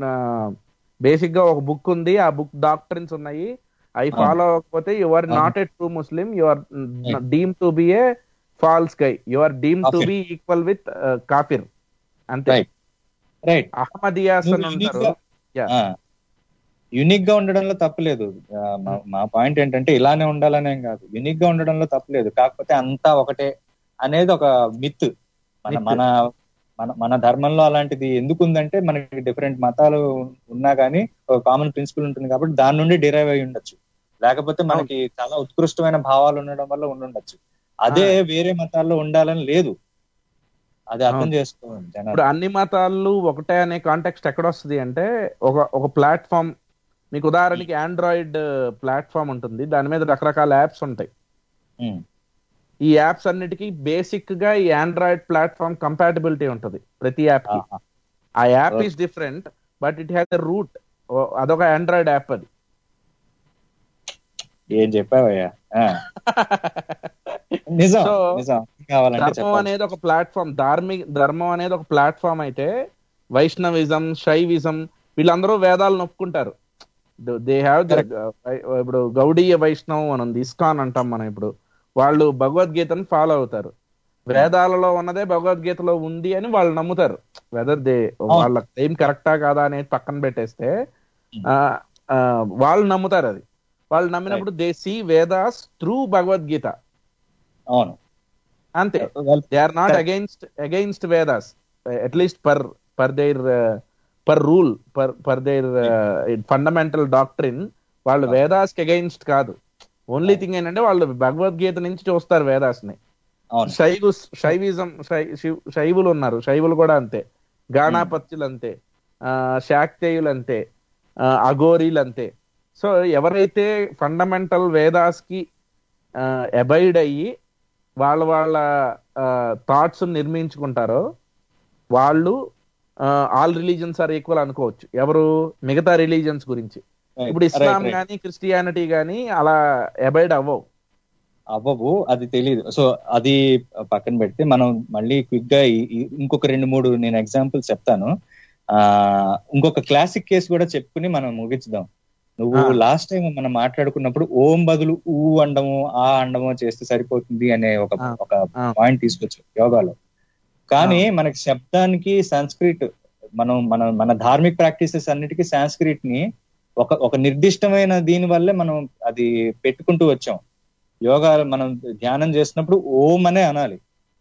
బేసిక్ గా ఒక బుక్ ఉంది ఆ బుక్ డాక్టరీన్స్ ఉన్నాయి అవి ఫాలో అవ్వకపోతే యు ఆర్ అవును. Not a true Muslim you are deem to be a false guy you are deem to Kafir. Be equal with కాఫిర్ అంతే Right. రైట్ అహ్మదియాస్ అని నువ్వు ఉంటారు unique Yeah. యునిక్ గా ఉండడంలో తప్పలేదు ఆ, మా- మా పాయింట్ ఏంటంటే ఇలానే ఉండాలనేం కాదు యునిక్ గా ఉండడంలో తప్పలేదు కాకపోతే అంతా ఒకటే అనేది ఒక మిత్ మన Myth. మన మన మన ధర్మంలో అలాంటిది ఎందుకు ఉందంటే మనకి డిఫరెంట్ మతాలు ఉన్నా కానీ ఒక కామన్ ప్రిన్సిపల్ ఉంటుంది కాబట్టి దాని నుండి డిరైవ్ అయి ఉండొచ్చు లేకపోతే మనకి చాలా ఉత్కృష్టమైన భావాలు ఉండడం వల్ల ఉండుండొచ్చు అదే వేరే మతాల్లో ఉండాలని లేదు అది అర్థం అవును. చేసుకోవాలి జనాలు ఇప్పుడు అన్ని మతాలు ఒకటే అనే కాంటెక్స్ట్ ఎక్కడ వస్తుంది అంటే ఒక ఒక ప్లాట్ఫామ్ మీకు ఉదాహరణకి ఆండ్రాయిడ్ ప్లాట్ఫామ్ ఉంటుంది దాని మీద రకరకాల యాప్స్ ఉంటాయి ఉమ్, ఈ యాప్స్ అన్నిటికీ బేసిక్ గా ఈ ఆండ్రాయిడ్ ప్లాట్ఫామ్ కంపాటబిలిటీ ఉంటుంది ప్రతి యాప్ కి ఆహా. ఆ app Okay. Is different but it has a root అదొక ఆండ్రాయిడ్ యాప్ అది ఏం చెప్పావయ్యా ఆ. నిజం So, నిజం కావాలంటే ధర్మం చెప్పాలి అనేది ఒక ప్లాట్ఫామ్ ధార్మిక ధర్మం అనేది ఒక ప్లాట్ఫామ్ అయితే వైష్ణవిజం శైవిజం వీళ్ళందరూ వేదాలు నొప్పుకుంటారు దే హ్యావ్ ఇప్పుడు గౌడీయ వైష్ణవం అని ఉంది ఇస్కాన్ అంటాం మనం ఇప్పుడు వాళ్ళు భగవద్గీతను ఫాలో అవుతారు వేదాలలో ఉన్నదే భగవద్గీతలో ఉంది అని వాళ్ళు నమ్ముతారు వెదర్ దే వాళ్ళ క్లెయిమ్ కరెక్టా కాదా అనేది పక్కన పెట్టేస్తే ఆ, ఆ, వాళ్ళు నమ్ముతారు అది వాళ్ళు నమ్మినప్పుడు they see Vedas through Bhagavad Gita అవును అంతే Well, they are not against against Vedas at least per per their per rule per per their fundamental doctrine వాళ్ళు వేదాస్ కి అగైన్స్ట్ కాదు ఓన్లీ థింగ్ ఏంటంటే వాళ్ళు భగవద్గీత నుంచి చూస్తారు వేదాస్ ని అవును శైవు శైవిజం శై- శివ్- శైవులు ఉన్నారు శైవులు కూడా అంతే గాణాపత్యులు అంతే ఆ, శాక్తేయులు అంతే ఆ, అఘోరీలు అంతే సో ఎవరైతే ఫండమెంటల్ వేదాస్ కి అబైడ్ అయ్యి వాళ్ళ వాళ్ళ థాట్స్ నిర్మించుకుంటారో వాళ్ళు ఆల్ రిలీజన్స్ ఆర్ ఈక్వల్ అనుకోవచ్చు ఎవరు మిగతా రిలీజన్స్ గురించి Right. ఇప్పుడు Right, ఇస్లాం right. కానీ క్రిస్టియానిటీ కానీ అలా అబైడ్ అవ్వవు అవ్వవు అది తెలియదు సో అది పక్కన పెడితే మనం మళ్ళీ క్విక్ గా ఈ- ఈ- ఇంకొక రెండు మూడు నేను ఎగ్జాంపుల్స్ చెప్తాను ఆ ఇంకొక క్లాసిక్ కేసు కూడా చెప్పుకుని మనం ముగించుదాం నువ్వు ఆ. లాస్ట్ టైం మనం మాట్లాడుకున్నప్పుడు ఓం బదులు ఊ అండము ఆ అండము చేస్తే సరిపోతుంది అనే ఒక ఆ. ఒక ఆ. పాయింట్ తీసుకొచ్చు యోగాలో కానీ మనకి శబ్దానికి సంస్కృత్ మనం మన మన ధార్మిక ప్రాక్టీసెస్ అన్నిటికీ సంస్కృత్ ని ఒక ఒక నిర్దిష్టమైన దీని వల్లే మనం అది పెట్టుకుంటూ వచ్చాం యోగా మనం ధ్యానం చేసినప్పుడు ఓం అనే అనాలి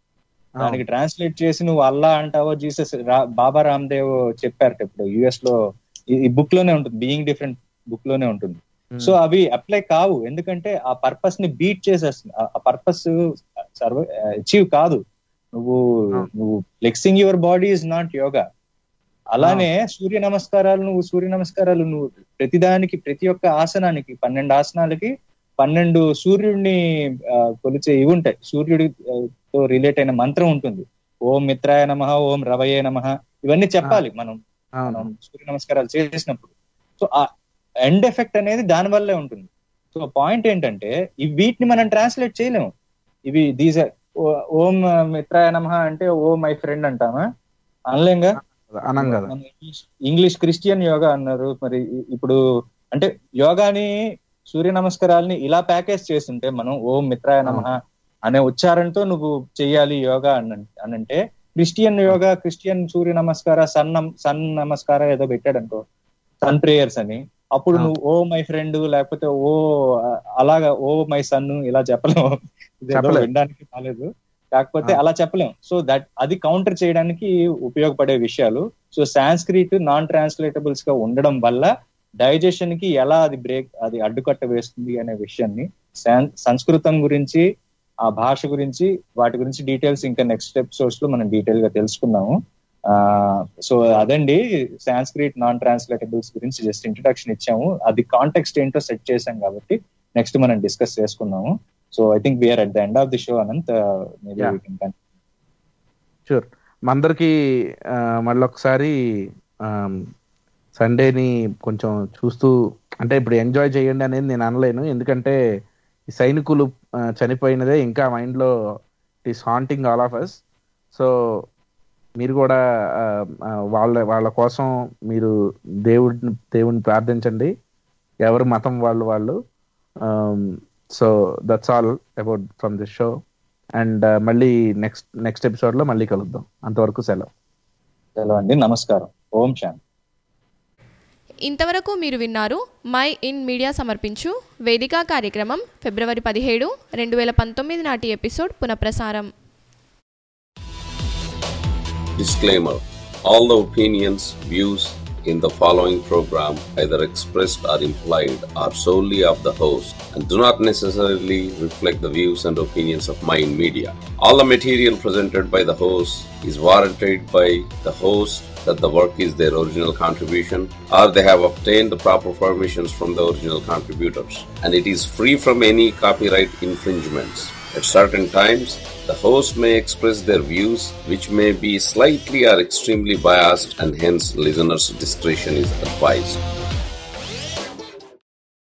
దానికి ట్రాన్స్లేట్ చేసి నువ్వు అల్లా అంటావో జీసస్ రా- బాబా రామ్దేవ్ చెప్పారు ఇప్పుడు యుఎస్ లో ఈ- ఈ బుక్ లోనే ఉంటుంది బీయింగ్ డిఫరెంట్ బుక్ లోనే ఉంటుంది సో అవి అప్లై కావు ఎందుకంటే ఆ పర్పస్ ని బీట్ చేసేస్తుంది ఆ- ఆ పర్పస్ సర్వ అచీవ్ కాదు నువ్వు Ah. నువ్వు flexing your body is not yoga అలానే సూర్య నమస్కారాలు నువ్వు సూర్య నమస్కారాలు నువ్వు ప్రతిదానికి ప్రతి ఒక్క ఆసనానికి పన్నెండు ఆసనాలకి పన్నెండు సూర్యుడిని ఆ, కొలిచే ఇవి ఉంటాయి సూర్యుడి ఆ, తో రిలేట్ అయిన మంత్రం ఉంటుంది ఓం మిత్రాయ నమ ఓం రవయే నమ ఇవన్నీ చెప్పాలి మనం అవును మనం సూర్య నమస్కారాలు చేసినప్పుడు సో ఆ ఎండ్ ఎఫెక్ట్ అనేది దాని వల్లే ఉంటుంది సో పాయింట్ ఏంటంటే ఈ వీటిని మనం ట్రాన్స్లేట్ చేయలేము ఇవి దీస్ ఓం మిత్రాయ నమ అంటే ఓ మై ఫ్రెండ్ అంటామా అనలేంగా అనం కదా మన ఇంగ్లీష్- ఇంగ్లీష్ క్రిస్టియన్ యోగా అన్నారు మరి ఇ- ఇప్పుడు అంటే యోగాని సూర్య నమస్కారాలని ఇలా ప్యాకేజ్ చేస్తుంటే మనం ఓం మిత్రాయ నమ అనే ఉచ్చారణతో నువ్వు చెయ్యాలి యోగా అని అనంటే క్రిస్టియన్ యోగా క్రిస్టియన్ సూర్య నమస్కార సన్ నమ- సన్ నమస్కార ఏదో పెట్టాడు అనుకో సన్ ప్రేయర్స్ అని అప్పుడు ఆ. నువ్వు ఓ మై ఫ్రెండ్ లేకపోతే ఓ ఆ, అలాగా ఓ మై సన్ ఇలా చెప్పలేము ఇదేదో చెప్పలేం. వినడానికి కాలేదు కాకపోతే ఆ. అలా చెప్పలేం సో దట్ అది కౌంటర్ చేయడానికి ఉపయోగపడే విషయాలు సో సాంస్క్రిట్ నాన్ ట్రాన్స్లేటబుల్స్ గా ఉండడం వల్ల డైజెషన్ కి ఎలా అది బ్రేక్ అది అడ్డుకట్ట వేస్తుంది అనే విషయాన్ని సాన్- సంస్కృతం గురించి ఆ భాష గురించి వాటి గురించి డీటెయిల్స్ ఇంకా నెక్స్ట్ ఎపిసోడ్స్ లో మనం డీటెయిల్ గా తెలుసుకుందాము ఆ సో అదండి సాంస్క్రిట్ నాన్ ట్రాన్స్లేటబుల్స్ గురించి జస్ట్ ఇంట్రడక్షన్ ఇచ్చాము అది కాంటెక్స్ట్ ఏంటో సెట్ చేశాం కాబట్టి నెక్స్ట్ మనం డిస్కస్ చేసుకుందాము so I think we are at the end of the show Anant maybe Yeah. Sure అందరికి మళ్ళీ ఒకసారి సండేని కొంచెం చూస్తూ అంటే ఇప్పుడు ఎంజాయ్ చేయండి అనేది నేను అనలేను ఎందుకంటే ఈ సైనికులు ఆ, చనిపోయినదే ఇంకా మైండ్ లో it is haunting all of us so మీరు కూడా ఆ, ఆ, వాళ్ళ వాళ్ళ కోసం మీరు దేవుడిని దేవుడిని ప్రార్థించండి ఎవరు మతం వాళ్ళు వాళ్ళు so that's all about from this show and మళ్ళీ నెక్స్ట్ నెక్స్ట్ ఎపిసోడ్ లో మళ్ళీ కలుద్దాం అంతవరకు సెలవు అండి నమస్కారం ఓం శాంతి ఇంతవరకు మీరు విన్నారు మై ఇన్ మీడియా సమర్పించు వేదిక కార్యక్రమం ఫిబ్రవరి పదిహేడు రెండు వేల పంతొమ్మిది నాటి ఎపిసోడ్ పునఃప్రసారం Disclaimer All the opinions, views in the following program, either expressed or implied, are solely of the host and do not necessarily reflect the views and opinions of Mind Media. All the material presented by the host is warranted by the host that the work is their original contribution or they have obtained the proper permissions from the original contributors and it is free from any copyright infringements. At certain times, the host may express their views which may be slightly or extremely biased and hence listeners' discretion is advised.